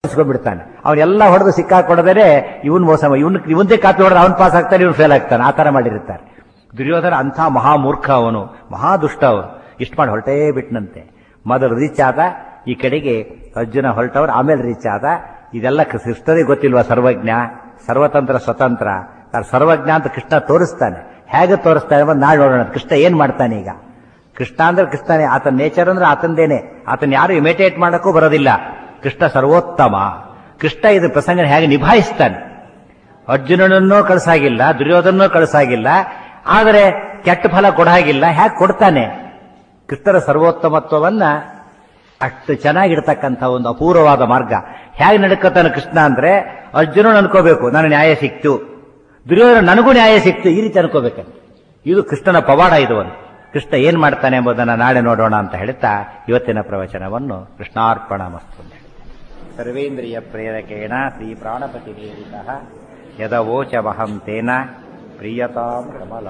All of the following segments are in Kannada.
ಬಿಡ್ತಾನೆ ಅವನೆಲ್ಲ ಹೊಡೆದು ಸಿಕ್ಕಾಕೊಡದರೆ ಇವನ್ ಮೋಸ ಇವನ್ ಇವಂದೇ ಕಾಪಿ ಹೊಡೆದು ಅವನ್ ಪಾಸ್ ಆಗ್ತಾನೆ ಇವನು ಫೇಲ್ ಆಗ್ತಾನೆ ಆ ತರ ಮಾಡಿರ್ತಾರೆ ದುರ್ಯೋಧನ ಅಂಥ ಮಹಾಮೂರ್ಖ ಅವನು ಮಹಾದುಷ್ಟ ಅವನು ಇಷ್ಟು ಮಾಡಿ ಹೊರಟೇ ಬಿಟ್ನಂತೆ ಮೊದಲು ರೀಚ್ ಆದ ಈ ಕಡೆಗೆ ಅರ್ಜುನ ಹೊರಟವ್ರು ಆಮೇಲೆ ರೀಚ್ ಆದ ಇದೆಲ್ಲ ಕೃಷ್ಣದೇ ಗೊತ್ತಿಲ್ವಾ ಸರ್ವಜ್ಞ ಸರ್ವತಂತ್ರ ಸ್ವತಂತ್ರ ತಾನು ಸರ್ವಜ್ಞ ಅಂತ ಕೃಷ್ಣ ತೋರಿಸ್ತಾನೆ ಹೇಗೆ ತೋರಿಸ್ತಾನೆ ಅಂತ ನಾಳೆ ನೋಡೋಣ ಕೃಷ್ಣ ಏನ್ ಮಾಡ್ತಾನೆ ಈಗ ಕೃಷ್ಣ ಅಂದ್ರೆ ಕೃಷ್ಣನೇ ಆತನ ನೇಚರ್ ಅಂದ್ರೆ ಆತಂದೇನೆ ಆತನ ಯಾರು ಇಮಿಟೇಟ್ ಮಾಡಕ್ಕೂ ಬರೋದಿಲ್ಲ ಕೃಷ್ಣ ಸರ್ವೋತ್ತಮ ಕೃಷ್ಣ ಇದು ಪ್ರಸಂಗ ಹೇಗೆ ನಿಭಾಯಿಸ್ತಾನೆ ಅರ್ಜುನನನ್ನೂ ಕಳಿಸಾಗಿಲ್ಲ ದುರ್ಯೋಧನನ್ನೂ ಕಳಿಸಾಗಿಲ್ಲ ಆದರೆ ಕೆಟ್ಟ ಫಲ ಕೊಡಾಗಿಲ್ಲ ಹೇಗೆ ಕೊಡ್ತಾನೆ ಕೃಷ್ಣರ ಸರ್ವೋತ್ತಮತ್ವವನ್ನ ಅಷ್ಟು ಚೆನ್ನಾಗಿಡ್ತಕ್ಕಂಥ ಒಂದು ಅಪೂರ್ವವಾದ ಮಾರ್ಗ ಹೇಗೆ ನಡ್ಕೋತಾನೆ ಕೃಷ್ಣ ಅಂದ್ರೆ ಅರ್ಜುನನ್ ಅನ್ಕೋಬೇಕು ನನ್ನ ನ್ಯಾಯ ಸಿಕ್ತು ದುರ್ಯೋಧನ ನನಗೂ ನ್ಯಾಯ ಸಿಕ್ತು ಈ ರೀತಿ ಅನ್ಕೋಬೇಕಂತ ಇದು ಕೃಷ್ಣನ ಪವಾಡ ಇದು ಒಂದು ಕೃಷ್ಣ ಏನ್ ಮಾಡ್ತಾನೆ ಎಂಬುದನ್ನು ನಾಳೆ ನೋಡೋಣ ಅಂತ ಹೇಳ್ತಾ ಇವತ್ತಿನ ಪ್ರವಚನವನ್ನು ಕೃಷ್ಣಾರ್ಪಣ ಮಸ್ತು ಅಂತ ಹೇಳಿ. ಸರ್ವೇಂದ್ರಿಯ ಪ್ರೇರಕೇಣ ಶ್ರೀ ಪ್ರಾಣಪತಿ ದೇವಿತಃ ಯದವೋಚಮಹಂ ತೇನ ಪ್ರಿಯತಾಂ ಕಮಲ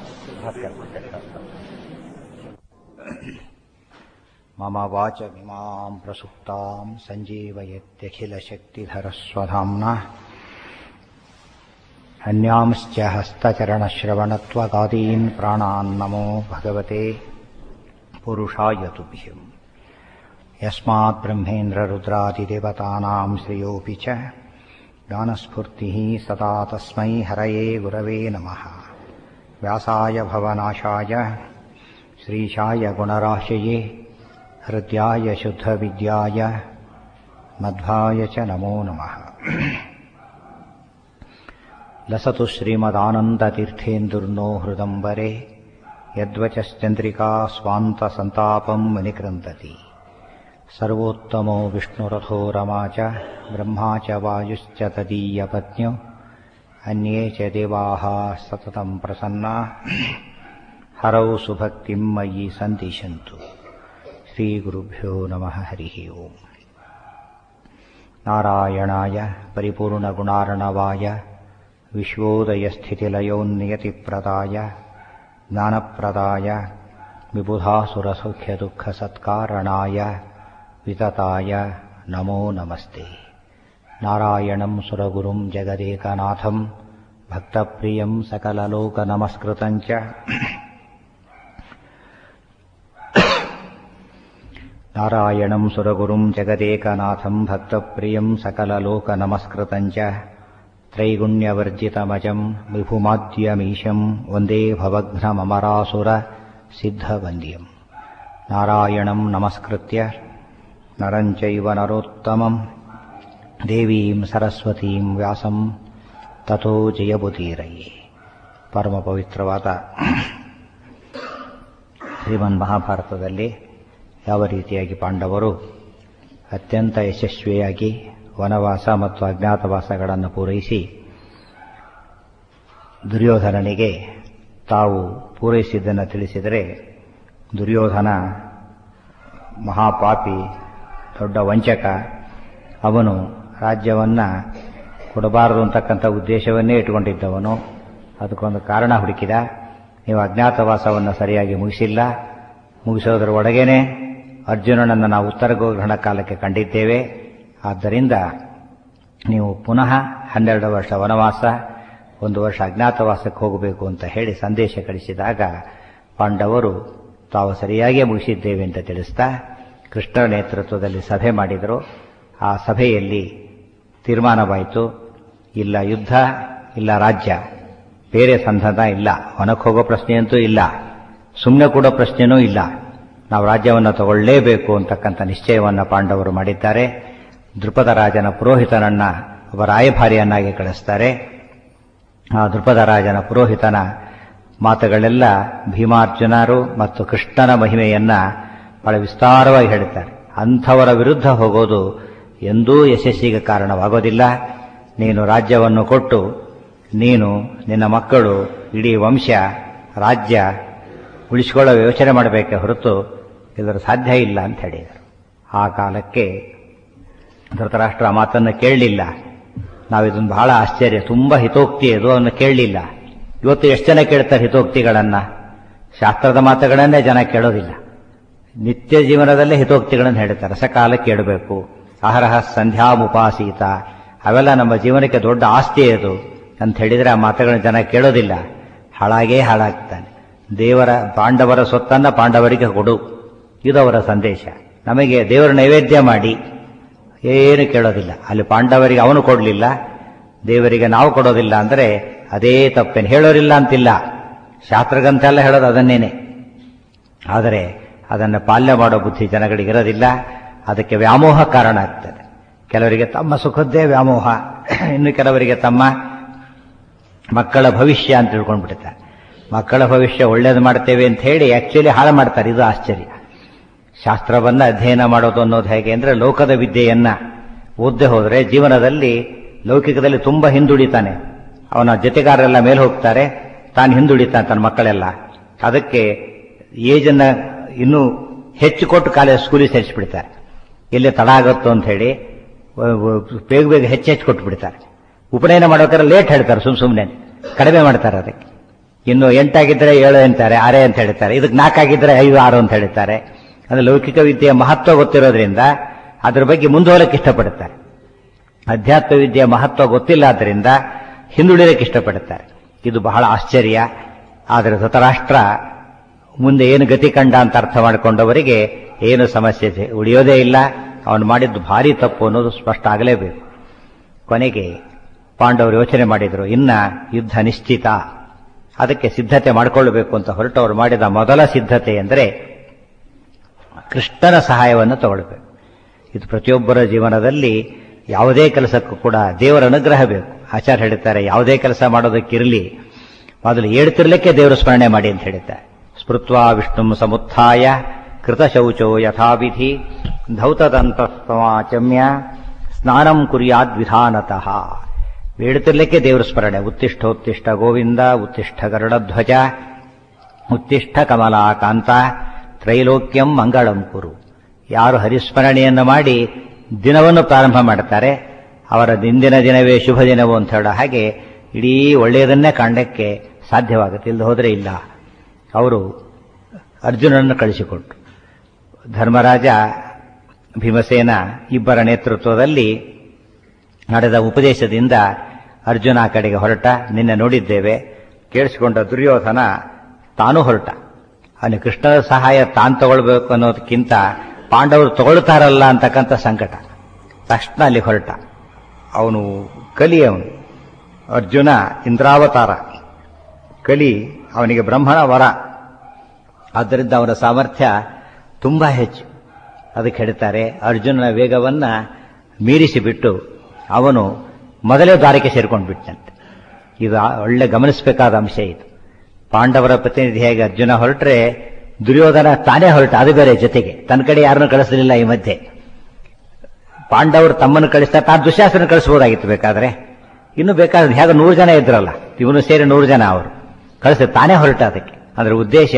ಮಮ ವಾಚಮಿಮಾಂ ಪ್ರಸುಪ್ತಾಂ ಸಂಜೀವಯತ್ಯಖಿಲಶಕ್ತಿಧರಸ್ವಧಾಮ್ನ अन्यांश्च हस्तचरणश्रवणत्वगादीन् प्राणान् नमो भगवते पुरुषाय तुभ्यम् यस्मात् ब्रह्मेन्द्ररुद्रादिदेवतानां श्रियोऽपि च ज्ञानस्फूर्तिः सदा तस्मै हरये गुरवे नमः व्यासाय भवनाशाय श्रीशाय गुणराशये हृद्याय शुद्धविद्याय मध्वाय च नमो नमः लसतु श्रीमदानन्दतीर्थेन्दुर्नो हृदम्बरे यद्वचश्चन्द्रिका स्वान्तसन्तापम् विनिकृन्तति सर्वोत्तमो विष्णुरथो रमा च ब्रह्मा च वायुश्च तदीयपत्न्यो अन्ये च देवाः सततम् प्रसन्ना हरौ सुभक्तिम् मयि सन्दिशन्तु श्रीगुरुभ्यो नमः हरिः ओम् नारायणाय परिपूर्णगुणार्णवाय विश्वोदयस्थितिलयोन्नियतिप्रदाय ज्ञानप्रदाय विबुधासुरसौख्यदुःखसत्कारणाय वितताय नमो नमस्ते नारायणम् सुरगुरुम् जगदेकनाथम् भक्तप्रियम् सकललोकनमस्कृतम् च नारायणम् सुरगुरुम् जगदेकनाथम् भक्तप्रियम् सकललोकनमस्कृतम् च त्रैगुण्यवर्जितमजम् विभुमाद्यमीशम् वन्दे भवघ्नममरासुर सिद्धवन्द्यम् नारायणम् नमस्कृत्य नरम् चैव नरोत्तमम् देवीम् सरस्वतीम् व्यासम् ततो ಜಯಬುತೀರಯ್ಯೆ ಪರಮ ಪವಿತ್ರವಾದ ಶ್ರೀಮನ್ ಮಹಾಭಾರತದಲ್ಲಿ ಯಾವ ರೀತಿಯಾಗಿ ಪಾಂಡವರು ಅತ್ಯಂತ ಯಶಸ್ವಿಯಾಗಿ ವನವಾಸ ಮತ್ತು ಅಜ್ಞಾತವಾಸಗಳನ್ನು ಪೂರೈಸಿ ದುರ್ಯೋಧನನಿಗೆ ತಾವು ಪೂರೈಸಿದ್ದನ್ನು ತಿಳಿಸಿದರೆ ದುರ್ಯೋಧನ ಮಹಾಪಾಪಿ ದೊಡ್ಡ ವಂಚಕ ಅವನು ರಾಜ್ಯವನ್ನು ಕೊಡಬಾರದು ಅಂತಕ್ಕಂಥ ಉದ್ದೇಶವನ್ನೇ ಇಟ್ಟುಕೊಂಡಿದ್ದವನು ಅದಕ್ಕೊಂದು ಕಾರಣ ಹುಡುಕಿದ ನೀವು ಅಜ್ಞಾತವಾಸವನ್ನು ಸರಿಯಾಗಿ ಮುಗಿಸಿಲ್ಲ ಮುಗಿಸೋದರ ಒಳಗೇನೆ ಅರ್ಜುನನನ್ನು ನಾವು ಉತ್ತರ ಗೋಗ್ರಹಣ ಕಾಲಕ್ಕೆ ಕಂಡಿದ್ದೇವೆ ಆದ್ದರಿಂದ ನೀವು ಪುನಃ ಹನ್ನೆರಡು ವರ್ಷ ವನವಾಸ ಒಂದು ವರ್ಷ ಅಜ್ಞಾತವಾಸಕ್ಕೆ ಹೋಗಬೇಕು ಅಂತ ಹೇಳಿ ಸಂದೇಶ ಕಳಿಸಿದಾಗ ಪಾಂಡವರು ತಾವು ಸರಿಯಾಗಿಯೇ ಮುಗಿಸಿದ್ದೇವೆ ಅಂತ ತಿಳಿಸ್ತಾ ಕೃಷ್ಣರ ನೇತೃತ್ವದಲ್ಲಿ ಸಭೆ ಮಾಡಿದರು ಆ ಸಭೆಯಲ್ಲಿ ತೀರ್ಮಾನವಾಯಿತು ಇಲ್ಲ ಯುದ್ಧ ಇಲ್ಲ ರಾಜ್ಯ ಬೇರೆ ಸಂಧಾನ ಇಲ್ಲ ಹೊನಕ್ಕೆ ಹೋಗೋ ಪ್ರಶ್ನೆಯಂತೂ ಇಲ್ಲ ಸುಮ್ಮನೆ ಕೊಡೋ ಪ್ರಶ್ನೆನೂ ಇಲ್ಲ ನಾವು ರಾಜ್ಯವನ್ನು ತಗೊಳ್ಳೇಬೇಕು ಅಂತಕ್ಕಂಥ ನಿಶ್ಚಯವನ್ನು ಪಾಂಡವರು ಮಾಡಿದ್ದಾರೆ ದೃಪದ ರಾಜನ ಪುರೋಹಿತನನ್ನ ಒಬ್ಬ ರಾಯಭಾರಿಯನ್ನಾಗಿ ಕಳಿಸ್ತಾರೆ ಆ ದೃಪದ ರಾಜನ ಪುರೋಹಿತನ ಮಾತುಗಳೆಲ್ಲ ಭೀಮಾರ್ಜುನರು ಮತ್ತು ಕೃಷ್ಣನ ಮಹಿಮೆಯನ್ನ ಬಹಳ ವಿಸ್ತಾರವಾಗಿ ಹೇಳುತ್ತಾರೆ ಅಂಥವರ ವಿರುದ್ಧ ಹೋಗೋದು ಎಂದೂ ಯಶಸ್ಸಿಗೆ ಕಾರಣವಾಗೋದಿಲ್ಲ ನೀನು ರಾಜ್ಯವನ್ನು ಕೊಟ್ಟು ನೀನು ನಿನ್ನ ಮಕ್ಕಳು ಇಡೀ ವಂಶ ರಾಜ್ಯ ಉಳಿಸಿಕೊಳ್ಳೋ ಯೋಚನೆ ಮಾಡಬೇಕೆ ಹೊರತು ಇದರ ಸಾಧ್ಯ ಇಲ್ಲ ಅಂತ ಹೇಳಿದರು ಆ ಕಾಲಕ್ಕೆ ಧೃತರಾಷ್ಟ್ರ ಆ ಮಾತನ್ನು ಕೇಳಲಿಲ್ಲ ನಾವಿದೊಂದು ಬಹಳ ಆಶ್ಚರ್ಯ ತುಂಬಾ ಹಿತೋಕ್ತಿ ಅದು ಅವನ್ನ ಕೇಳಲಿಲ್ಲ ಇವತ್ತು ಎಷ್ಟು ಜನ ಕೇಳ್ತಾರೆ ಹಿತೋಕ್ತಿಗಳನ್ನ ಶಾಸ್ತ್ರದ ಮಾತುಗಳನ್ನೇ ಜನ ಕೇಳೋದಿಲ್ಲ ನಿತ್ಯ ಜೀವನದಲ್ಲೇ ಹಿತೋಕ್ತಿಗಳನ್ನು ಹೇಳ್ತಾರೆ ಸಕಾಲ ಕೇಳಬೇಕು ಅಹರಹ ಸಂಧ್ಯಾಮುಪಾಸೀತ ಅವೆಲ್ಲ ನಮ್ಮ ಜೀವನಕ್ಕೆ ದೊಡ್ಡ ಆಸ್ತಿ ಅದು ಅಂತ ಹೇಳಿದ್ರೆ ಆ ಮಾತುಗಳನ್ನ ಜನ ಕೇಳೋದಿಲ್ಲ ಹಾಳಾಗೇ ಹಾಳಾಗ್ತಾನೆ ದೇವರ ಪಾಂಡವರ ಸೊತ್ತನ್ನ ಪಾಂಡವರಿಗೆ ಕೊಡು ಇದು ಅವರ ಸಂದೇಶ ನಮಗೆ ದೇವರ ನೈವೇದ್ಯ ಮಾಡಿ ಏನು ಕೇಳೋದಿಲ್ಲ ಅಲ್ಲಿ ಪಾಂಡವರಿಗೆ ಅವನು ಕೊಡಲಿಲ್ಲ ದೇವರಿಗೆ ನಾವು ಕೊಡೋದಿಲ್ಲ ಅಂದರೆ ಅದೇ ತಪ್ಪೇನು ಹೇಳೋರಿಲ್ಲ ಅಂತಿಲ್ಲ ಶಾಸ್ತ್ರಗಂತ ಎಲ್ಲ ಹೇಳೋದು ಅದನ್ನೇನೆ ಆದರೆ ಅದನ್ನು ಪಾಲನೆ ಮಾಡೋ ಬುದ್ಧಿ ಜನಗಳಿಗೆ ಇರೋದಿಲ್ಲ ಅದಕ್ಕೆ ವ್ಯಾಮೋಹ ಕಾರಣ ಆಗ್ತದೆ ಕೆಲವರಿಗೆ ತಮ್ಮ ಸುಖದ್ದೇ ವ್ಯಾಮೋಹ ಇನ್ನು ಕೆಲವರಿಗೆ ತಮ್ಮ ಮಕ್ಕಳ ಭವಿಷ್ಯ ಅಂತ ತಿಳ್ಕೊಂಡ್ಬಿಡ್ತಾರೆ ಮಕ್ಕಳ ಭವಿಷ್ಯ ಒಳ್ಳೇದು ಮಾಡ್ತೇವೆ ಅಂತ ಹೇಳಿ ಆಕ್ಚುಲಿ ಹಾಳು ಮಾಡ್ತಾರೆ ಇದು ಆಶ್ಚರ್ಯ ಶಾಸ್ತ್ರವನ್ನ ಅಧ್ಯಯನ ಮಾಡೋದು ಅನ್ನೋದು ಹೇಗೆ ಅಂದ್ರೆ ಲೋಕದ ವಿದ್ಯೆಯನ್ನ ಓದ್ದೆ ಹೋದ್ರೆ ಜೀವನದಲ್ಲಿ ಲೌಕಿಕದಲ್ಲಿ ತುಂಬಾ ಹಿಂದುಳಿತಾನೆ ಅವನ ಜೊತೆಗಾರರೆಲ್ಲ ಮೇಲೆ ಹೋಗ್ತಾರೆ ತಾನು ಹಿಂದುಳಿತಾನೆ ತನ್ನ ಮಕ್ಕಳೆಲ್ಲ ಅದಕ್ಕೆ ಏಜನ್ನ ಇನ್ನೂ ಹೆಚ್ಚು ಕೊಟ್ಟು ಕಾಲೇಜ್ ಸ್ಕೂಲಿಗೆ ಸೇರಿಸ್ಬಿಡ್ತಾರೆ ಎಲ್ಲಿ ತಡ ಆಗುತ್ತೋ ಅಂತ ಹೇಳಿ ಬೇಗ ಬೇಗ ಹೆಚ್ಚು ಹೆಚ್ಚು ಕೊಟ್ಟು ಬಿಡ್ತಾರೆ ಉಪನಯನ ಮಾಡೋಕ್ಕಾರೆ ಲೇಟ್ ಹೇಳ್ತಾರೆ ಸುಮ್ ಸುಮ್ಮನೆ ಕಡಿಮೆ ಮಾಡ್ತಾರೆ ಅದಕ್ಕೆ ಇನ್ನು ಎಂಟಾಗಿದ್ದರೆ ಏಳು ಅಂತಾರೆ ಆರೇ ಅಂತ ಹೇಳ್ತಾರೆ ಇದಕ್ಕೆ ನಾಲ್ಕಾಗಿದ್ದರೆ ಐದು ಆರು ಅಂತ ಹೇಳ್ತಾರೆ ಅಂದ್ರೆ ಲೌಕಿಕ ವಿದ್ಯೆಯ ಮಹತ್ವ ಗೊತ್ತಿರೋದ್ರಿಂದ ಅದ್ರ ಬಗ್ಗೆ ಮುಂದುವರಕ್ಕೆ ಇಷ್ಟಪಡುತ್ತಾರೆ ಅಧ್ಯಾತ್ಮ ವಿದ್ಯೆಯ ಮಹತ್ವ ಗೊತ್ತಿಲ್ಲ ಆದ್ದರಿಂದ ಹಿಂದುಳಿದಕ್ಕೆ ಇಷ್ಟಪಡುತ್ತಾರೆ ಇದು ಬಹಳ ಆಶ್ಚರ್ಯ ಆದರೆ ಧೃತರಾಷ್ಟ್ರ ಮುಂದೆ ಏನು ಗತಿ ಕಂಡ ಅಂತ ಅರ್ಥ ಮಾಡಿಕೊಂಡವರಿಗೆ ಏನು ಸಮಸ್ಯೆ ಉಳಿಯೋದೇ ಇಲ್ಲ ಅವನು ಮಾಡಿದ್ದು ಭಾರಿ ತಪ್ಪು ಅನ್ನೋದು ಸ್ಪಷ್ಟ ಆಗಲೇಬೇಕು ಕೊನೆಗೆ ಪಾಂಡವರು ಯೋಚನೆ ಮಾಡಿದರು ಇನ್ನ ಯುದ್ಧ ನಿಶ್ಚಿತ ಅದಕ್ಕೆ ಸಿದ್ಧತೆ ಮಾಡಿಕೊಳ್ಳಬೇಕು ಅಂತ ಹೊರಟವರು ಮಾಡಿದ ಮೊದಲ ಸಿದ್ಧತೆ ಎಂದರೆ ಕೃಷ್ಣನ ಸಹಾಯವನ್ನು ತಗೊಳ್ಬೇಕು ಇದು ಪ್ರತಿಯೊಬ್ಬರ ಜೀವನದಲ್ಲಿ ಯಾವುದೇ ಕೆಲಸಕ್ಕೂ ಕೂಡ ದೇವರ ಅನುಗ್ರಹ ಬೇಕು ಆಚಾರ್ಯ ಹೇಳ್ತಾರೆ ಯಾವುದೇ ಕೆಲಸ ಮಾಡೋದಕ್ಕಿರಲಿ ಮೊದಲು ಏಳ್ತಿರ್ಲಿಕ್ಕೆ ದೇವರ ಸ್ಮರಣೆ ಮಾಡಿ ಅಂತ ಹೇಳ್ತಾರೆ ಸ್ಮೃತ್ವಾ ವಿಷ್ಣು ಸಮುತ್ಥಾಯ ಕೃತಶೌಚೋ ಯಥಾವಿಧಿ ಧೌತದಂತ ಸಮಾಚಮ್ಯ ಸ್ನಾನಂ ಕುರ್ಯಾದ್ ವಿಧಾನತಃ ಬೇಡುತ್ತಿರ್ಲಿಕ್ಕೆ ದೇವರ ಸ್ಮರಣೆ ಉತ್ತಿಷ್ಠ ಉತ್ತಿಷ್ಠ ಗೋವಿಂದ ಉತ್ತಿಷ್ಠ ಗರುಡಧ್ವಜ ಉತ್ತಿಷ್ಠ ಕಮಲಾಕಾಂತ ತ್ರೈಲೋಕ್ಯಂ ಮಂಗಳಂ ಕುರು ಯಾರು ಹರಿಸ್ಮರಣೆಯನ್ನು ಮಾಡಿ ದಿನವನ್ನು ಪ್ರಾರಂಭ ಮಾಡ್ತಾರೆ ಅವರ ದಿನದಿನ ದಿನವೇ ಶುಭ ದಿನವು ಅಂತ ಹೇಳೋ ಹಾಗೆ ಇಡೀ ಒಳ್ಳೆಯದನ್ನೇ ಕಾಣಕ್ಕೆ ಸಾಧ್ಯವಾಗುತ್ತೆ ಇಲ್ಲದೆ ಹೋದರೆ ಇಲ್ಲ ಅವರು ಅರ್ಜುನನನ್ನು ಕಳಿಸಿಕೊಟ್ರು ಧರ್ಮರಾಜ ಭೀಮಸೇನ ಇಬ್ಬರ ನೇತೃತ್ವದಲ್ಲಿ ನಡೆದ ಉಪದೇಶದಿಂದ ಅರ್ಜುನ ಆ ಕಡೆಗೆ ಹೊರಟ ನಿನ್ನೆ ನೋಡಿದ್ದೇವೆ ಕೇಳಿಸಿಕೊಂಡ ದುರ್ಯೋಧನ ತಾನೂ ಹೊರಟ ಅಲ್ಲಿ ಕೃಷ್ಣನ ಸಹಾಯ ತಾನು ತಗೊಳ್ಬೇಕು ಅನ್ನೋದಕ್ಕಿಂತ ಪಾಂಡವರು ತಗೊಳ್ತಾರಲ್ಲ ಅಂತಕ್ಕಂಥ ಸಂಕಟ ತಕ್ಷಣ ಅಲ್ಲಿ ಹೊರಟ ಅವನು ಕಲಿ ಅವನು ಅರ್ಜುನ ಇಂದ್ರಾವತಾರ ಕಲಿ ಅವನಿಗೆ ಬ್ರಹ್ಮಣ ವರ ಆದ್ದರಿಂದ ಅವನ ಸಾಮರ್ಥ್ಯ ತುಂಬಾ ಹೆಚ್ಚು ಅದಕ್ಕೆ ಹೇಳ್ತಾರೆ ಅರ್ಜುನನ ವೇಗವನ್ನ ಮೀರಿಸಿಬಿಟ್ಟು ಅವನು ಮೊದಲೇ ದಾರಿಗೆ ಸೇರ್ಕೊಂಡು ಬಿಟ್ಟಂತೆ ಇದು ಒಳ್ಳೆ ಗಮನಿಸಬೇಕಾದ ಅಂಶ ಇದು ಪಾಂಡವರ ಪ್ರತಿನಿಧಿಯಾಗಿ ಅರ್ಜುನ ಹೊರಟ್ರೆ ದುರ್ಯೋಧನ ತಾನೇ ಹೊರಟ ಅದು ಬೇರೆ ಜೊತೆಗೆ ತನ್ನ ಕಡೆ ಯಾರನ್ನು ಕಳಿಸಲಿಲ್ಲ ಈ ಮಧ್ಯೆ ಪಾಂಡವರು ತಮ್ಮನ್ನು ಕಳಿಸ್ತಾ ತಾನು ದುಶ್ಯಾಸನ ಕಳಿಸಬಹುದಾಗಿತ್ತು ಬೇಕಾದ್ರೆ ಇನ್ನು ಬೇಕಾದ್ರೆ ಹೇಗೆ ನೂರು ಜನ ಇದ್ರಲ್ಲ ಇವನು ಸೇರಿ ನೂರು ಜನ ಅವರು ಕಳಿಸ ತಾನೇ ಹೊರಟ ಅದಕ್ಕೆ ಅದರ ಉದ್ದೇಶ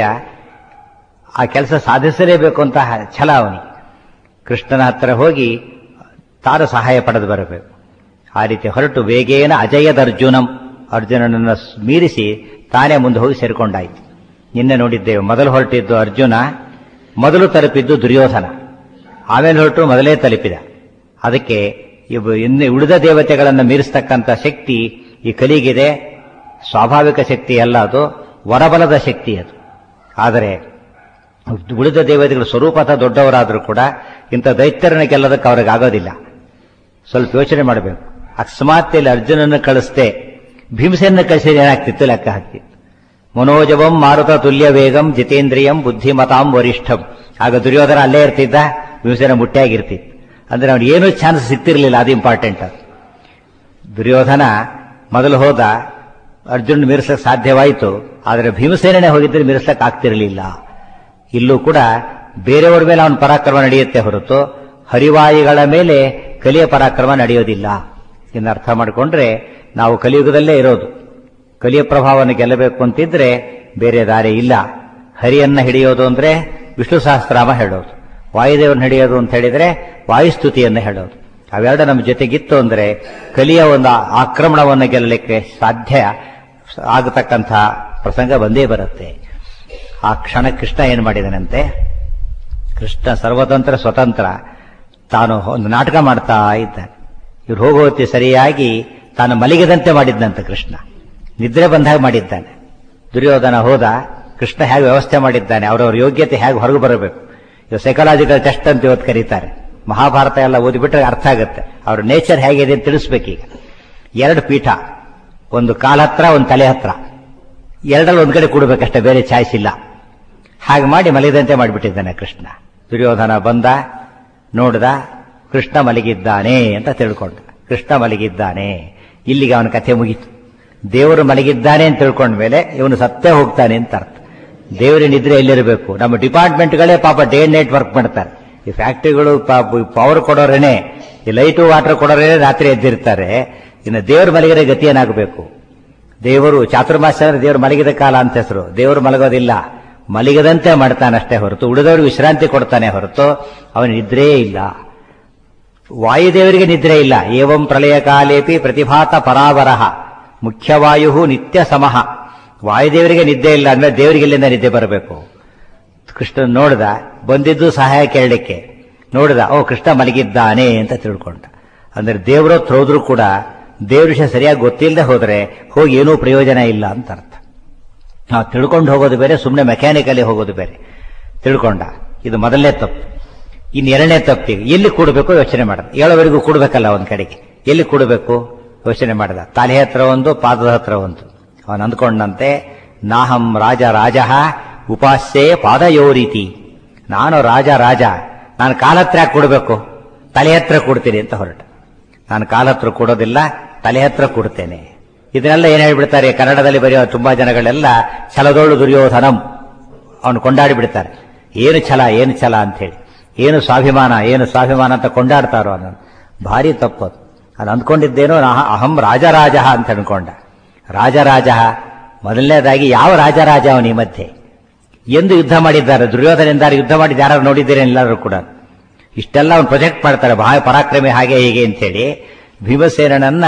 ಆ ಕೆಲಸ ಸಾಧಿಸಲೇಬೇಕು ಅಂತ ಛಲ ಅವನಿಗೆ ಕೃಷ್ಣನ ಹತ್ರ ಹೋಗಿ ತಾನು ಸಹಾಯ ಪಡೆದು ಬರಬೇಕು ಆ ರೀತಿ ಹೊರಟು ವೇಗೇನ ಅಜಯದ ಅರ್ಜುನಂ ಅರ್ಜುನನನ್ನು ಮೀರಿಸಿ ತಾನೇ ಮುಂದೆ ಹೋಗಿ ಸೇರಿಕೊಂಡಾಯಿತು ನಿನ್ನೆ ನೋಡಿದ್ದೇವೆ ಮೊದಲು ಹೊರಟಿದ್ದು ಅರ್ಜುನ ಮೊದಲು ತಲುಪಿದ್ದು ದುರ್ಯೋಧನ ಆಮೇಲೆ ಹೊರಟು ಮೊದಲೇ ತಲುಪಿದ ಅದಕ್ಕೆ ಇವು ಇನ್ನು ಉಳಿದ ದೇವತೆಗಳನ್ನು ಮೀರಿಸ್ತಕ್ಕಂಥ ಶಕ್ತಿ ಈ ಕಲಿಗಿದೆ ಸ್ವಾಭಾವಿಕ ಶಕ್ತಿ ಅಲ್ಲ ಅದು ವರಬಲದ ಶಕ್ತಿ ಅದು ಆದರೆ ಉಳಿದ ದೇವತೆಗಳ ಸ್ವರೂಪತ ದೊಡ್ಡವರಾದರೂ ಕೂಡ ಇಂಥ ದೈತ್ಯರನ್ನ ಗೆಲ್ಲೋದಕ್ಕೆ ಅವ್ರಿಗೆ ಆಗೋದಿಲ್ಲ ಸ್ವಲ್ಪ ಯೋಚನೆ ಮಾಡಬೇಕು ಅಕಸ್ಮಾತ್ ಇಲ್ಲಿ ಅರ್ಜುನನ್ನು ಕಳಿಸ್ದೆ ಭೀಮಸೇನ ಕಳಿಸಿದ್ರೆ ಏನಾಗ್ತಿತ್ತು ಲೆಕ್ಕ ಹಾಕ್ತಿತ್ತು ಮನೋಜವಂ ಮಾರುತ ತುಲ್ಯ ವೇಗಂ ಜಿತೇಂದ್ರಿಯಂ ಬುದ್ಧಿಮತಾಂ ವರಿಷ್ಠಂ ಆಗ ದುರ್ಯೋಧನ ಅಲ್ಲೇ ಇರ್ತಿದ್ದ ಭೀಮಸೇನ ಮುಟ್ಟಿಯಾಗಿರ್ತಿತ್ತು ಅಂದ್ರೆ ಅವ್ನು ಏನೂ ಚಾನ್ಸ್ ಸಿಕ್ತಿರ್ಲಿಲ್ಲ ಅದು ಇಂಪಾರ್ಟೆಂಟ್ ಅದು ದುರ್ಯೋಧನ ಮೊದಲು ಹೋದ ಅರ್ಜುನ್ ಮೀರಿಸಕ್ಕೆ ಸಾಧ್ಯವಾಯಿತು ಆದರೆ ಭೀಮಸೇನೇ ಹೋಗಿದ್ರೆ ಮೀರಿಸಕ್ಕೆ ಆಗ್ತಿರಲಿಲ್ಲ ಇಲ್ಲೂ ಕೂಡ ಬೇರೆಯವರ ಮೇಲೆ ಅವನ ಪರಾಕ್ರಮ ನಡೆಯುತ್ತೆ ಹೊರತು ಹರಿವಾಯಿಗಳ ಮೇಲೆ ಕಲಿಯ ಪರಾಕ್ರಮ ನಡೆಯೋದಿಲ್ಲ ಇನ್ನು ಅರ್ಥ ಮಾಡಿಕೊಂಡ್ರೆ ನಾವು ಕಲಿಯುಗದಲ್ಲೇ ಇರೋದು ಕಲಿಯ ಪ್ರಭಾವವನ್ನು ಗೆಲ್ಲಬೇಕು ಅಂತಿದ್ರೆ ಬೇರೆ ದಾರಿ ಇಲ್ಲ ಹರಿಯನ್ನ ಹಿಡಿಯೋದು ಅಂದ್ರೆ ವಿಷ್ಣು ಸಹಸ್ರಾಮ ಹೇಳೋದು ವಾಯುದೇವರನ್ನ ಹಿಡಿಯೋದು ಅಂತ ಹೇಳಿದ್ರೆ ವಾಯುಸ್ತುತಿಯನ್ನು ಹೇಳೋದು ಅವೆರಡು ನಮ್ಮ ಜೊತೆಗಿತ್ತು ಅಂದ್ರೆ ಕಲಿಯ ಒಂದು ಆಕ್ರಮಣವನ್ನು ಗೆಲ್ಲಲಿಕ್ಕೆ ಸಾಧ್ಯ ಆಗತಕ್ಕಂಥ ಪ್ರಸಂಗ ಬಂದೇ ಬರುತ್ತೆ ಆ ಕ್ಷಣ ಕೃಷ್ಣ ಏನು ಮಾಡಿದನಂತೆ ಕೃಷ್ಣ ಸರ್ವತಂತ್ರ ಸ್ವತಂತ್ರ ತಾನು ಒಂದು ನಾಟಕ ಮಾಡ್ತಾ ಇದ್ದಾನೆ ಇವ್ರು ಹೋಗೋ ಹೊತ್ತಿ ಸರಿಯಾಗಿ ತಾನು ಮಲಗಿದಂತೆ ಮಾಡಿದ್ದಂತೆ ಕೃಷ್ಣ ನಿದ್ರೆ ಬಂದಾಗ ಮಾಡಿದ್ದಾನೆ ದುರ್ಯೋಧನ ಹೋದ ಕೃಷ್ಣ ಹೇಗೆ ವ್ಯವಸ್ಥೆ ಮಾಡಿದ್ದಾನೆ ಅವರವ್ರ ಯೋಗ್ಯತೆ ಹೇಗೆ ಹೊರಗೆ ಬರಬೇಕು ಇದು ಸೈಕಲಾಜಿಕಲ್ ಟೆಸ್ಟ್ ಅಂತ ಇವತ್ತು ಕರೀತಾರೆ ಮಹಾಭಾರತ ಎಲ್ಲ ಓದಿಬಿಟ್ರೆ ಅರ್ಥ ಆಗುತ್ತೆ ಅವ್ರ ನೇಚರ್ ಹೇಗಿದೆ ಅಂತ ತಿಳಿಸ್ಬೇಕೀಗ ಎರಡು ಪೀಠ ಒಂದು ಕಾಲ ಹತ್ರ ಒಂದು ತಲೆ ಹತ್ರ ಎರಡರಲ್ಲಿ ಒಂದ್ ಕಡೆ ಕೂಡಬೇಕಷ್ಟೇ ಬೇರೆ ಚಾಯ್ಸ್ ಇಲ್ಲ ಹಾಗೆ ಮಾಡಿ ಮಲಗಿದಂತೆ ಮಾಡಿಬಿಟ್ಟಿದ್ದಾನೆ ಕೃಷ್ಣ ದುರ್ಯೋಧನ ಬಂದ ನೋಡ್ದ ಕೃಷ್ಣ ಮಲಗಿದ್ದಾನೆ ಅಂತ ತಿಳ್ಕೊಂಡ ಕೃಷ್ಣ ಮಲಗಿದ್ದಾನೆ ಇಲ್ಲಿಗೆ ಅವನ ಕಥೆ ಮುಗೀತು ದೇವರು ಮಲಗಿದ್ದಾನೆ ಅಂತ ತಿಳ್ಕೊಂಡ ಮೇಲೆ ಇವನು ಸತ್ತೇ ಹೋಗ್ತಾನೆ ಅಂತ ಅರ್ಥ ದೇವರ ನಿದ್ರೆ ಎಲ್ಲಿರಬೇಕು ನಮ್ಮ ಡಿಪಾರ್ಟ್ಮೆಂಟ್ಗಳೇ ಪಾಪ ಡೇ ಅಂಡ್ ನೈಟ್ ವರ್ಕ್ ಮಾಡ್ತಾರೆ ಈ ಫ್ಯಾಕ್ಟ್ರಿಗಳು ಪವರ್ ಕೊಡೋರೇನೆ ಈ ಲೈಟು ವಾಟರ್ ಕೊಡೋರೇನೆ ರಾತ್ರಿ ಎದ್ದಿರ್ತಾರೆ ಇನ್ನು ದೇವರು ಮಲಗಿರೋ ಗತಿ ಏನಾಗಬೇಕು ದೇವರು ಚಾತುರ್ಮಾಸ ಅಂದ್ರೆ ದೇವರು ಮಲಗಿದ ಕಾಲ ಅಂತ ಹೆಸರು ದೇವರು ಮಲಗೋದಿಲ್ಲ ಮಲಗದಂತೆ ಮಾಡ್ತಾನಷ್ಟೇ ಹೊರತು ಉಳಿದವರು ವಿಶ್ರಾಂತಿ ಕೊಡ್ತಾನೆ ಹೊರತು ಅವನ ನಿದ್ರೇ ಇಲ್ಲ ವಾಯುದೇವರಿಗೆ ನಿದ್ರೆ ಇಲ್ಲ ಏವಂ ಪ್ರಳಯ ಕಾಲೇಪಿ ಪ್ರತಿಭಾತ ಪರಾವರಹ ಮುಖ್ಯವಾಯು ನಿತ್ಯ ಸಮಹ ವಾಯುದೇವರಿಗೆ ನಿದ್ದೆ ಇಲ್ಲ ಅಂದ್ರೆ ದೇವರಿಗೆ ಇಲ್ಲಿಂದ ನಿದ್ದೆ ಬರಬೇಕು ಕೃಷ್ಣ ನೋಡ್ದ ಬಂದಿದ್ದು ಸಹಾಯ ಕೇಳಲಿಕ್ಕೆ ನೋಡಿದ ಓ ಕೃಷ್ಣ ಮಲಗಿದ್ದಾನೆ ಅಂತ ತಿಳ್ಕೊಂಡ ಅಂದ್ರೆ ದೇವರ ಹತ್ರ ಹೋದ್ರೂ ಕೂಡ ದೇವ್ರ ವಿಷಯ ಸರಿಯಾಗಿ ಗೊತ್ತಿಲ್ಲದೆ ಹೋದ್ರೆ ಹೋಗಿ ಏನೂ ಪ್ರಯೋಜನ ಇಲ್ಲ ಅಂತ ಅರ್ಥ ನಾವು ತಿಳ್ಕೊಂಡು ಹೋಗೋದು ಬೇರೆ ಸುಮ್ಮನೆ ಮೆಕ್ಯಾನಿಕಲಿ ಹೋಗೋದು ಬೇರೆ ತಿಳ್ಕೊಂಡ ಇದು ಮೊದಲನೇ ತಪ್ಪು ಇನ್ನು ಎರಡನೇ ತಪ್ಪಿಗೆ ಎಲ್ಲಿ ಕೂಡಬೇಕು ಯೋಚನೆ ಮಾಡಿದ ಏಳವರೆಗೂ ಕೂಡಬೇಕಲ್ಲ ಒಂದ್ ಕಡೆಗೆ ಎಲ್ಲಿ ಕೂಡಬೇಕು ಯೋಚನೆ ಮಾಡಿದ ತಲೆ ಹತ್ರ ಒಂದು ಪಾದದ ಹತ್ರ ಒಂದು ಅವನು ಅಂದ್ಕೊಂಡಂತೆ ನಾಹಂ ರಾಜ ರಾಜ ಉಪಾಸ್ಯೆ ಪಾದಯೋ ರೀತಿ ನಾನು ರಾಜ ರಾಜ ನಾನು ಕಾಲ ಹತ್ರ ಯಾಕೆ ಕೊಡಬೇಕು ತಲೆ ಹತ್ರ ಕೊಡ್ತೀನಿ ಅಂತ ಹೊರಟ ನಾನು ಕಾಲ ಹತ್ರ ಕೊಡೋದಿಲ್ಲ ತಲೆ ಹತ್ರ ಕೊಡ್ತೇನೆ ಇದನ್ನೆಲ್ಲ ಏನ್ ಹೇಳ್ಬಿಡ್ತಾರೆ ಕನ್ನಡದಲ್ಲಿ ಬರೆಯೋ ತುಂಬಾ ಜನಗಳೆಲ್ಲ ಛಲದೋಳು ದುರ್ಯೋಧನಂ ಅವನು ಕೊಂಡಾಡಿ ಬಿಡ್ತಾರೆ ಏನು ಛಲ ಏನು ಛಲ ಅಂತ ಹೇಳಿ ಏನು ಸ್ವಾಭಿಮಾನ ಏನು ಸ್ವಾಭಿಮಾನ ಅಂತ ಕೊಂಡಾಡ್ತಾರೋ ಅನ್ನೋದು ಭಾರಿ ತಪ್ಪದು ಅದು ಅಂದ್ಕೊಂಡಿದ್ದೇನೋ ನಾ- ಅಹಂ ರಾಜರಾಜ ಅಂತ ಅನ್ಕೊಂಡ ರಾಜರಾಜ ಮೊದಲನೇದಾಗಿ ಯಾವ ರಾಜರಾಜ ಅವನ ಈ ಮಧ್ಯೆ ಎಂದು ಯುದ್ಧ ಮಾಡಿದ್ದಾರೆ ದುರ್ಯೋಧನಿಂದ ಯುದ್ಧ ಮಾಡಿದ ಯಾರು ನೋಡಿದ್ದೀರಿ ಎಲ್ಲರೂ ಕೂಡ ಇಷ್ಟೆಲ್ಲ ಅವ್ನು ಪ್ರೊಜೆಕ್ಟ್ ಮಾಡ್ತಾರೆ ಬಹಳ ಪರಾಕ್ರಮಿ ಹಾಗೆ ಹೀಗೆ ಅಂತೇಳಿ ಭೀಮಸೇನನನ್ನ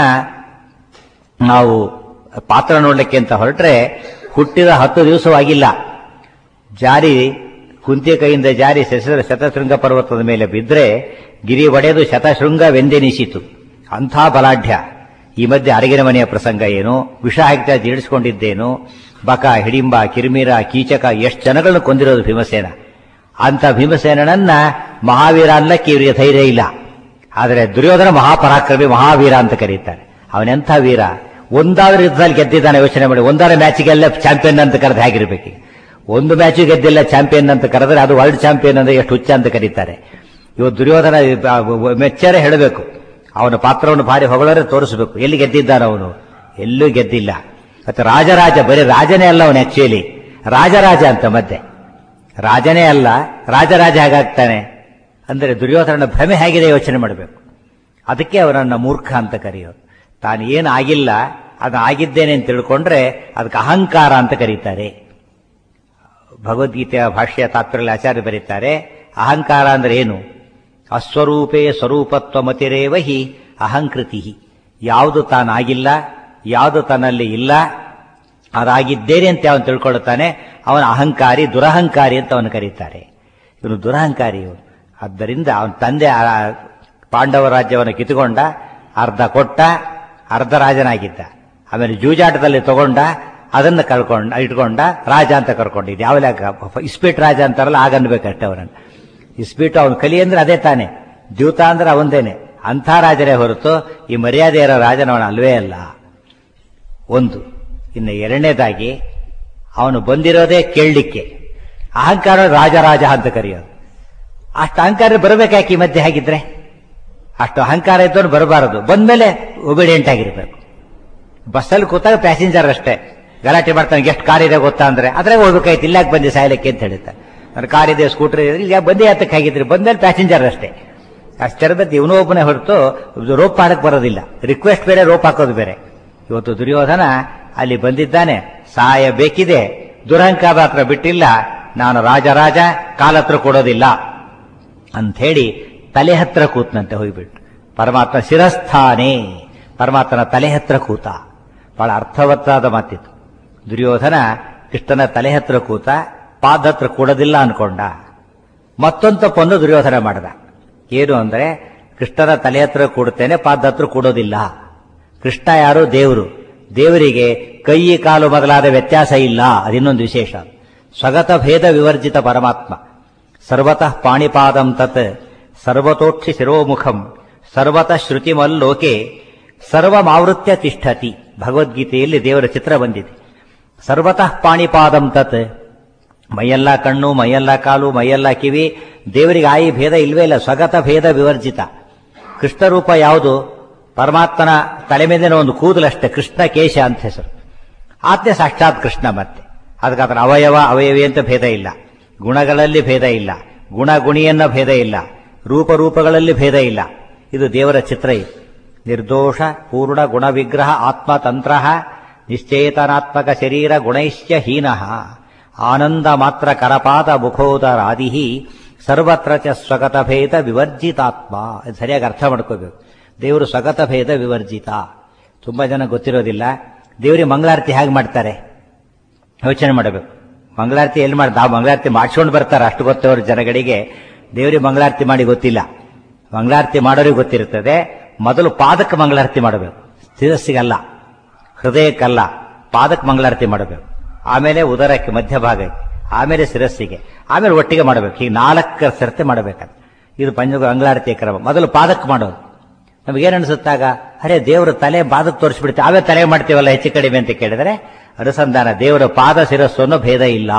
ನಾವು ಪಾತ್ರ ನೋಡ್ಲಿಕ್ಕೆ ಅಂತ ಹೊರಟ್ರೆ ಹುಟ್ಟಿದ ಹತ್ತು ದಿವಸವಾಗಿಲ್ಲ ಜಾರಿ ಕುಂತಿ ಕೈಯಿಂದ ಜಾರಿ ಶತ ಶತಶೃಂಗ ಪರ್ವತದ ಮೇಲೆ ಬಿದ್ದರೆ ಗಿರಿ ಒಡೆದು ಶತಶೃಂಗವೆಂದೆನಿಸಿತು ಅಂಥ ಬಲಾಢ್ಯ ಈ ಮಧ್ಯೆ ಅರಗಿನ ಮನೆಯ ಪ್ರಸಂಗ ಏನು ವಿಷ ಹಾಕಿ ಜೀಡಿಸಿಕೊಂಡಿದ್ದೇನು ಬಕ ಹಿಡಿಂಬ ಕಿರ್ಮೀರ ಕೀಚಕ ಎಷ್ಟು ಜನಗಳನ್ನು ಕೊಂದಿರೋದು ಭೀಮಸೇನ ಅಂತ ಭೀಮಸೇನನನ್ನ ಮಹಾವೀರ ಅನ್ನಕ್ಕೆ ಇವರಿಗೆ ಧೈರ್ಯ ಇಲ್ಲ ಆದರೆ ದುರ್ಯೋಧನ ಮಹಾಪರಾಕ್ರಮಿ ಮಹಾವೀರ ಅಂತ ಕರೀತಾರೆ ಅವನೆಂಥ ವೀರ ಒಂದಾದ್ರೂ ಯುದ್ಧದಲ್ಲಿ ಗೆದ್ದಿದ್ದಾನೆ ಯೋಚನೆ ಮಾಡಿ ಒಂದಾರ ಮ್ಯಾಚಿಗೆಲ್ಲ ಚಾಂಪಿಯನ್ ಅಂತ ಕರೆದು ಹೇಗಿರ್ಬೇಕು ಒಂದು ಮ್ಯಾಚು ಗೆದ್ದಿಲ್ಲ ಚಾಂಪಿಯನ್ ಅಂತ ಕರೆದ್ರೆ ಅದು ವರ್ಲ್ಡ್ ಚಾಂಪಿಯನ್ ಅಂದ್ರೆ ಎಷ್ಟು ಹುಚ್ಚ ಅಂತ ಕರೀತಾರೆ ಇವತ್ತು ದುರ್ಯೋಧನ ಮೆಚ್ಚರೆ ಹೇಳಬೇಕು ಅವನ ಪಾತ್ರವನ್ನು ಭಾರಿ ಹೊಗಳರೆ ತೋರಿಸಬೇಕು ಎಲ್ಲಿ ಗೆದ್ದಿದ್ದಾನ ಅವನು ಎಲ್ಲೂ ಗೆದ್ದಿಲ್ಲ ಮತ್ತೆ ರಾಜರಾಜ ಬರೀ ರಾಜನೇ ಅಲ್ಲ ಅವನು ಆಕ್ಚುಲಿ ರಾಜರಾಜ ಅಂತ ಮಧ್ಯೆ ರಾಜನೇ ಅಲ್ಲ ರಾಜರಾಜ ಹೇಗಾಗ್ತಾನೆ ಅಂದರೆ ದುರ್ಯೋಧನನ ಭ್ರಮೆ ಹೇಗಿದೆ ಯೋಚನೆ ಮಾಡಬೇಕು ಅದಕ್ಕೆ ಅವನನ್ನ ಮೂರ್ಖ ಅಂತ ಕರೆಯೋದು ತಾನು ಏನು ಆಗಿಲ್ಲ ಅದು ಆಗಿದ್ದೇನೆ ಅಂತ ತಿಳ್ಕೊಂಡ್ರೆ ಅದಕ್ಕೆ ಅಹಂಕಾರ ಅಂತ ಕರೀತಾರೆ ಭಗವದ್ಗೀತೆಯ ಭಾಷ್ಯ ತಾತ್ಪರ್ಯ ಆಚಾರ್ಯ ಬರೀತಾರೆ ಅಹಂಕಾರ ಅಂದ್ರೆ ಏನು ಅಸ್ವರೂಪೇ ಸ್ವರೂಪತ್ವ ಮತಿರೇವ ಹಿ ಅಹಂಕೃತಿ ಯಾವುದು ತಾನಾಗಿಲ್ಲ ಯಾವುದು ತನ್ನಲ್ಲಿ ಇಲ್ಲ ಅದಾಗಿದ್ದೇನೆ ಅಂತ ಅವನು ತಿಳ್ಕೊಳ್ಳುತ್ತಾನೆ ಅವನ ಅಹಂಕಾರಿ ದುರಹಂಕಾರಿ ಅಂತ ಅವನು ಕರೀತಾರೆ ಇವನು ದುರಹಂಕಾರಿ ಇವನು ಆದ್ದರಿಂದ ಅವನ ತಂದೆ ಆ ಪಾಂಡವ ರಾಜ್ಯವನ್ನು ಕಿತ್ತುಕೊಂಡ ಅರ್ಧ ಕೊಟ್ಟ ಅರ್ಧ ರಾಜನಾಗಿದ್ದ ಆಮೇಲೆ ಜೂಜಾಟದಲ್ಲಿ ತಗೊಂಡ ಅದನ್ನ ಕಳ್ಕೊಂಡ ಇಟ್ಕೊಂಡ ರಾಜ ಅಂತ ಕರ್ಕೊಂಡಿದ್ದು ಯಾವಲ ಇಸ್ಪೀಟ್ ರಾಜ ಅಂತಾರಲ್ಲ ಆಗನ್ಬೇಕಷ್ಟೇ ಅವರನ್ನು ಇಸ್ಪೀಟು ಅವನು ಕಲಿ ಅಂದ್ರೆ ಅದೇ ತಾನೆ ದ್ಯೂತ ಅಂದ್ರೆ ಅವಂದೇನೆ ಅಂಥ ರಾಜರೇ ಹೊರತು ಈ ಮರ್ಯಾದೆ ಇರೋ ರಾಜನವನ ಅಲ್ವೇ ಅಲ್ಲ ಒಂದು ಇನ್ನು ಎರಡನೇದಾಗಿ ಅವನು ಬಂದಿರೋದೇ ಕೇಳಲಿಕ್ಕೆ ಅಹಂಕಾರ ರಾಜರಾಜ ಅಂತ ಕರೆಯೋದು ಅಷ್ಟು ಅಹಂಕಾರ ಬರಬೇಕಾಕಿ ಮಧ್ಯೆ ಹಾಗಿದ್ರೆ ಅಷ್ಟು ಅಹಂಕಾರ ಇದ್ದವನು ಬರಬಾರದು ಬಂದ್ಮೇಲೆ ಒಬಿಡಿಯಂಟ್ ಆಗಿರ್ಬೇಕು ಬಸ್ಸಲ್ಲಿ ಕೂತಾಗ ಪ್ಯಾಸೆಂಜರ್ ಅಷ್ಟೇ ಗಲಾಟೆ ಮಾಡ್ತಾನೆ ಎಷ್ಟು ಕಾರ್ ಇದೆ ಗೊತ್ತಾ ಅಂದ್ರೆ ಅದ್ರಾಗ ಹೋಗ್ಬೇಕಾಯ್ತು ಇಲ್ಲಾಕ್ ಬಂದೆ ಸಾಯಲಿಕ್ಕೆ ಅಂತ ಹೇಳ್ತಾರೆ ನನ್ನ ಕಾರ್ ಇದೆ ಸ್ಕೂಟರ್ ಇದೆ ಈಗ ಬಂದೇ ಹತ್ತಕ್ಕೆ ಆಗಿದ್ರಿ ಬಂದ್ಮೇಲೆ ಪ್ಯಾಸೆಂಜರ್ ಅಷ್ಟೇ ಅಷ್ಟರಬದ್ದು ಇವನು ಒಬ್ಬನೇ ಹೊರತು ರೋಪ್ ಮಾಡಕ್ ಬರೋದಿಲ್ಲ ರಿಕ್ವೆಸ್ಟ್ ಬೇರೆ ರೋಪ್ ಹಾಕೋದು ಬೇರೆ ಇವತ್ತು ದುರ್ಯೋಧನ ಅಲ್ಲಿ ಬಂದಿದ್ದಾನೆ ಸಹಾಯ ಬೇಕಿದೆ ದುರಹಂಕಾರ ಹತ್ರ ಬಿಟ್ಟಿಲ್ಲ ನಾನು ರಾಜರಾಜ ಕಾಲತ್ರ ಕೊಡೋದಿಲ್ಲ ಅಂಥೇಳಿ ತಲೆ ಹತ್ರ ಕೂತ್ನಂತೆ ಹೋಗ್ಬಿಟ್ಟು ಪರಮಾತ್ಮ ಶಿರಸ್ಥಾನೇ ಪರಮಾತ್ಮನ ತಲೆ ಹತ್ರ ಕೂತ ಬಹಳ ಅರ್ಥವತ್ತಾದ ಮಾತಿತ್ತು ದುರ್ಯೋಧನ ಕೃಷ್ಣನ ತಲೆ ಹತ್ರ ಕೂತ ಪಾದ ಹತ್ರ ಕೂಡೋದಿಲ್ಲ ಅನ್ಕೊಂಡ ಮತ್ತೊಂದು ತಪ್ಪನ್ನು ದುರ್ಯೋಧನ ಮಾಡ್ದ ಏನು ಅಂದ್ರೆ ಕೃಷ್ಣನ ತಲೆ ಹತ್ರ ಕೂಡುತ್ತೇನೆ ಪಾದ ಹತ್ರ ಕೂಡೋದಿಲ್ಲ ಕೃಷ್ಣ ಯಾರು ದೇವರು ದೇವರಿಗೆ ಕೈ ಕಾಲು ಮೊದಲಾದ ವ್ಯತ್ಯಾಸ ಇಲ್ಲ ಅದಿನ್ನೊಂದು ವಿಶೇಷ ಸ್ವಗತ ಭೇದ ವಿವರ್ಜಿತ ಪರಮಾತ್ಮ ಸರ್ವತಃ ಪಾಣಿಪಾದಂ ತತ್ ಸರ್ವತೋಕ್ಷಿ ಶಿರೋಮುಖಂ ಸರ್ವತಃ ಶ್ರುತಿಮಲ್ಲೋಕೆ ಸರ್ವಮಾವೃತ್ಯ ತಿಷ್ಠತಿ ಭಗವದ್ಗೀತೆಯಲ್ಲಿ ದೇವರ ಚಿತ್ರ ಬಂದಿದೆ ಸರ್ವತಃ ಪಾಣಿಪಾದಂ ತತ್ ಮೈಯೆಲ್ಲ ಕಣ್ಣು ಮೈಯೆಲ್ಲ ಕಾಲು ಮೈಯೆಲ್ಲ ಕಿವಿ ದೇವರಿಗೆ ಆಯಿ ಭೇದ ಇಲ್ವೇ ಇಲ್ಲ ಸ್ವಗತ ಭೇದ ವಿವರ್ಜಿತ ಕೃಷ್ಣ ರೂಪ ಯಾವುದು ಪರಮಾತ್ಮನ ತಲೆ ಮೇಲಿನ ಒಂದು ಕೂದಲಷ್ಟೇ ಕೃಷ್ಣ ಕೇಶ ಅಂತ ಹೆಸರು ಆತ್ಮೆ ಸಾಕ್ಷಾತ್ ಕೃಷ್ಣ ಮತ್ತೆ ಅದಕ್ಕೆ ಅದರ ಅವಯವ ಅವಯವಿ ಅಂತ ಭೇದ ಇಲ್ಲ ಗುಣಗಳಲ್ಲಿ ಭೇದ ಇಲ್ಲ ಗುಣ ಗುಣಿಯನ್ನ ಭೇದ ಇಲ್ಲ ರೂಪ ರೂಪಗಳಲ್ಲಿ ಭೇದ ಇಲ್ಲ ಇದು ದೇವರ ಚಿತ್ರ ಇದು ನಿರ್ದೋಷ ಪೂರ್ಣ ಗುಣ ವಿಗ್ರಹ ಆತ್ಮತಂತ್ರ ನಿಶ್ಚೇತನಾತ್ಮಕ ಶರೀರ ಗುಣೈಶ್ಚ ಹೀನಃ ಆನಂದ ಮಾತ್ರ ಕರಪಾದ ಮುಖೋದರಾದಿ ಸರ್ವತ್ರ ಚ ಸ್ವಗತ ಭೇದ ವಿವರ್ಜಿತಾತ್ಮ ಇದು ಸರಿಯಾಗಿ ಅರ್ಥ ಮಾಡ್ಕೋಬೇಕು ದೇವರು ಸ್ವಗತ ಭೇದ ವಿವರ್ಜಿತ ತುಂಬಾ ಜನ ಗೊತ್ತಿರೋದಿಲ್ಲ ದೇವರಿಗೆ ಮಂಗಳಾರತಿ ಹೇಗೆ ಮಾಡ್ತಾರೆ ಯೋಚನೆ ಮಾಡಬೇಕು ಮಂಗಳಾರತಿ ಎಲ್ಲಿ ಮಾಡಿ ನಾವು ಮಂಗಳಾರತಿ ಮಾಡ್ಸ್ಕೊಂಡು ಬರ್ತಾರೆ ಅಷ್ಟು ಗೊತ್ತವರು ಜನಗಳಿಗೆ ದೇವರಿಗೆ ಮಂಗಳಾರತಿ ಮಾಡಿ ಗೊತ್ತಿಲ್ಲ ಮಂಗಳಾರತಿ ಮಾಡೋರಿಗೆ ಗೊತ್ತಿರುತ್ತದೆ ಮೊದಲು ಪಾದಕ್ಕೆ ಮಂಗಳಾರತಿ ಮಾಡಬೇಕು ಶಿರಸ್ಸಿಗಲ್ಲ ಹೃದಯಕ್ಕಲ್ಲ ಪಾದಕ್ಕೆ ಮಂಗಳಾರತಿ ಮಾಡಬೇಕು ಆಮೇಲೆ ಉದರಕ್ಕೆ ಮಧ್ಯಭಾಗಕ್ಕೆ ಆಮೇಲೆ ಶಿರಸ್ಸಿಗೆ ಆಮೇಲೆ ಒಟ್ಟಿಗೆ ಮಾಡಬೇಕು ಹೀಗೆ ನಾಲ್ಕರ ಸರ್ತೆ ಮಾಡಬೇಕಂತ ಇದು ಪಂಚ ಮಂಗಳಾರತಿ ಕ್ರಮ ಮೊದಲು ಪಾದಕ್ಕೆ ಮಾಡೋದು ನಮಗೇನು ಅನಿಸುತ್ತಾಗ ಅರೆ ದೇವರ ತಲೆ ಪಾದಕ್ಕೆ ತೋರಿಸ್ಬಿಡ್ತೀವಿ ಅವೇ ತಲೆ ಮಾಡ್ತೀವಲ್ಲ ಹೆಚ್ಚು ಕಡಿಮೆ ಅಂತ ಕೇಳಿದ್ರೆ ಅನುಸಂಧಾನ ದೇವರ ಪಾದ ಶಿರಸ್ಸು ಅನ್ನೋ ಭೇದ ಇಲ್ಲ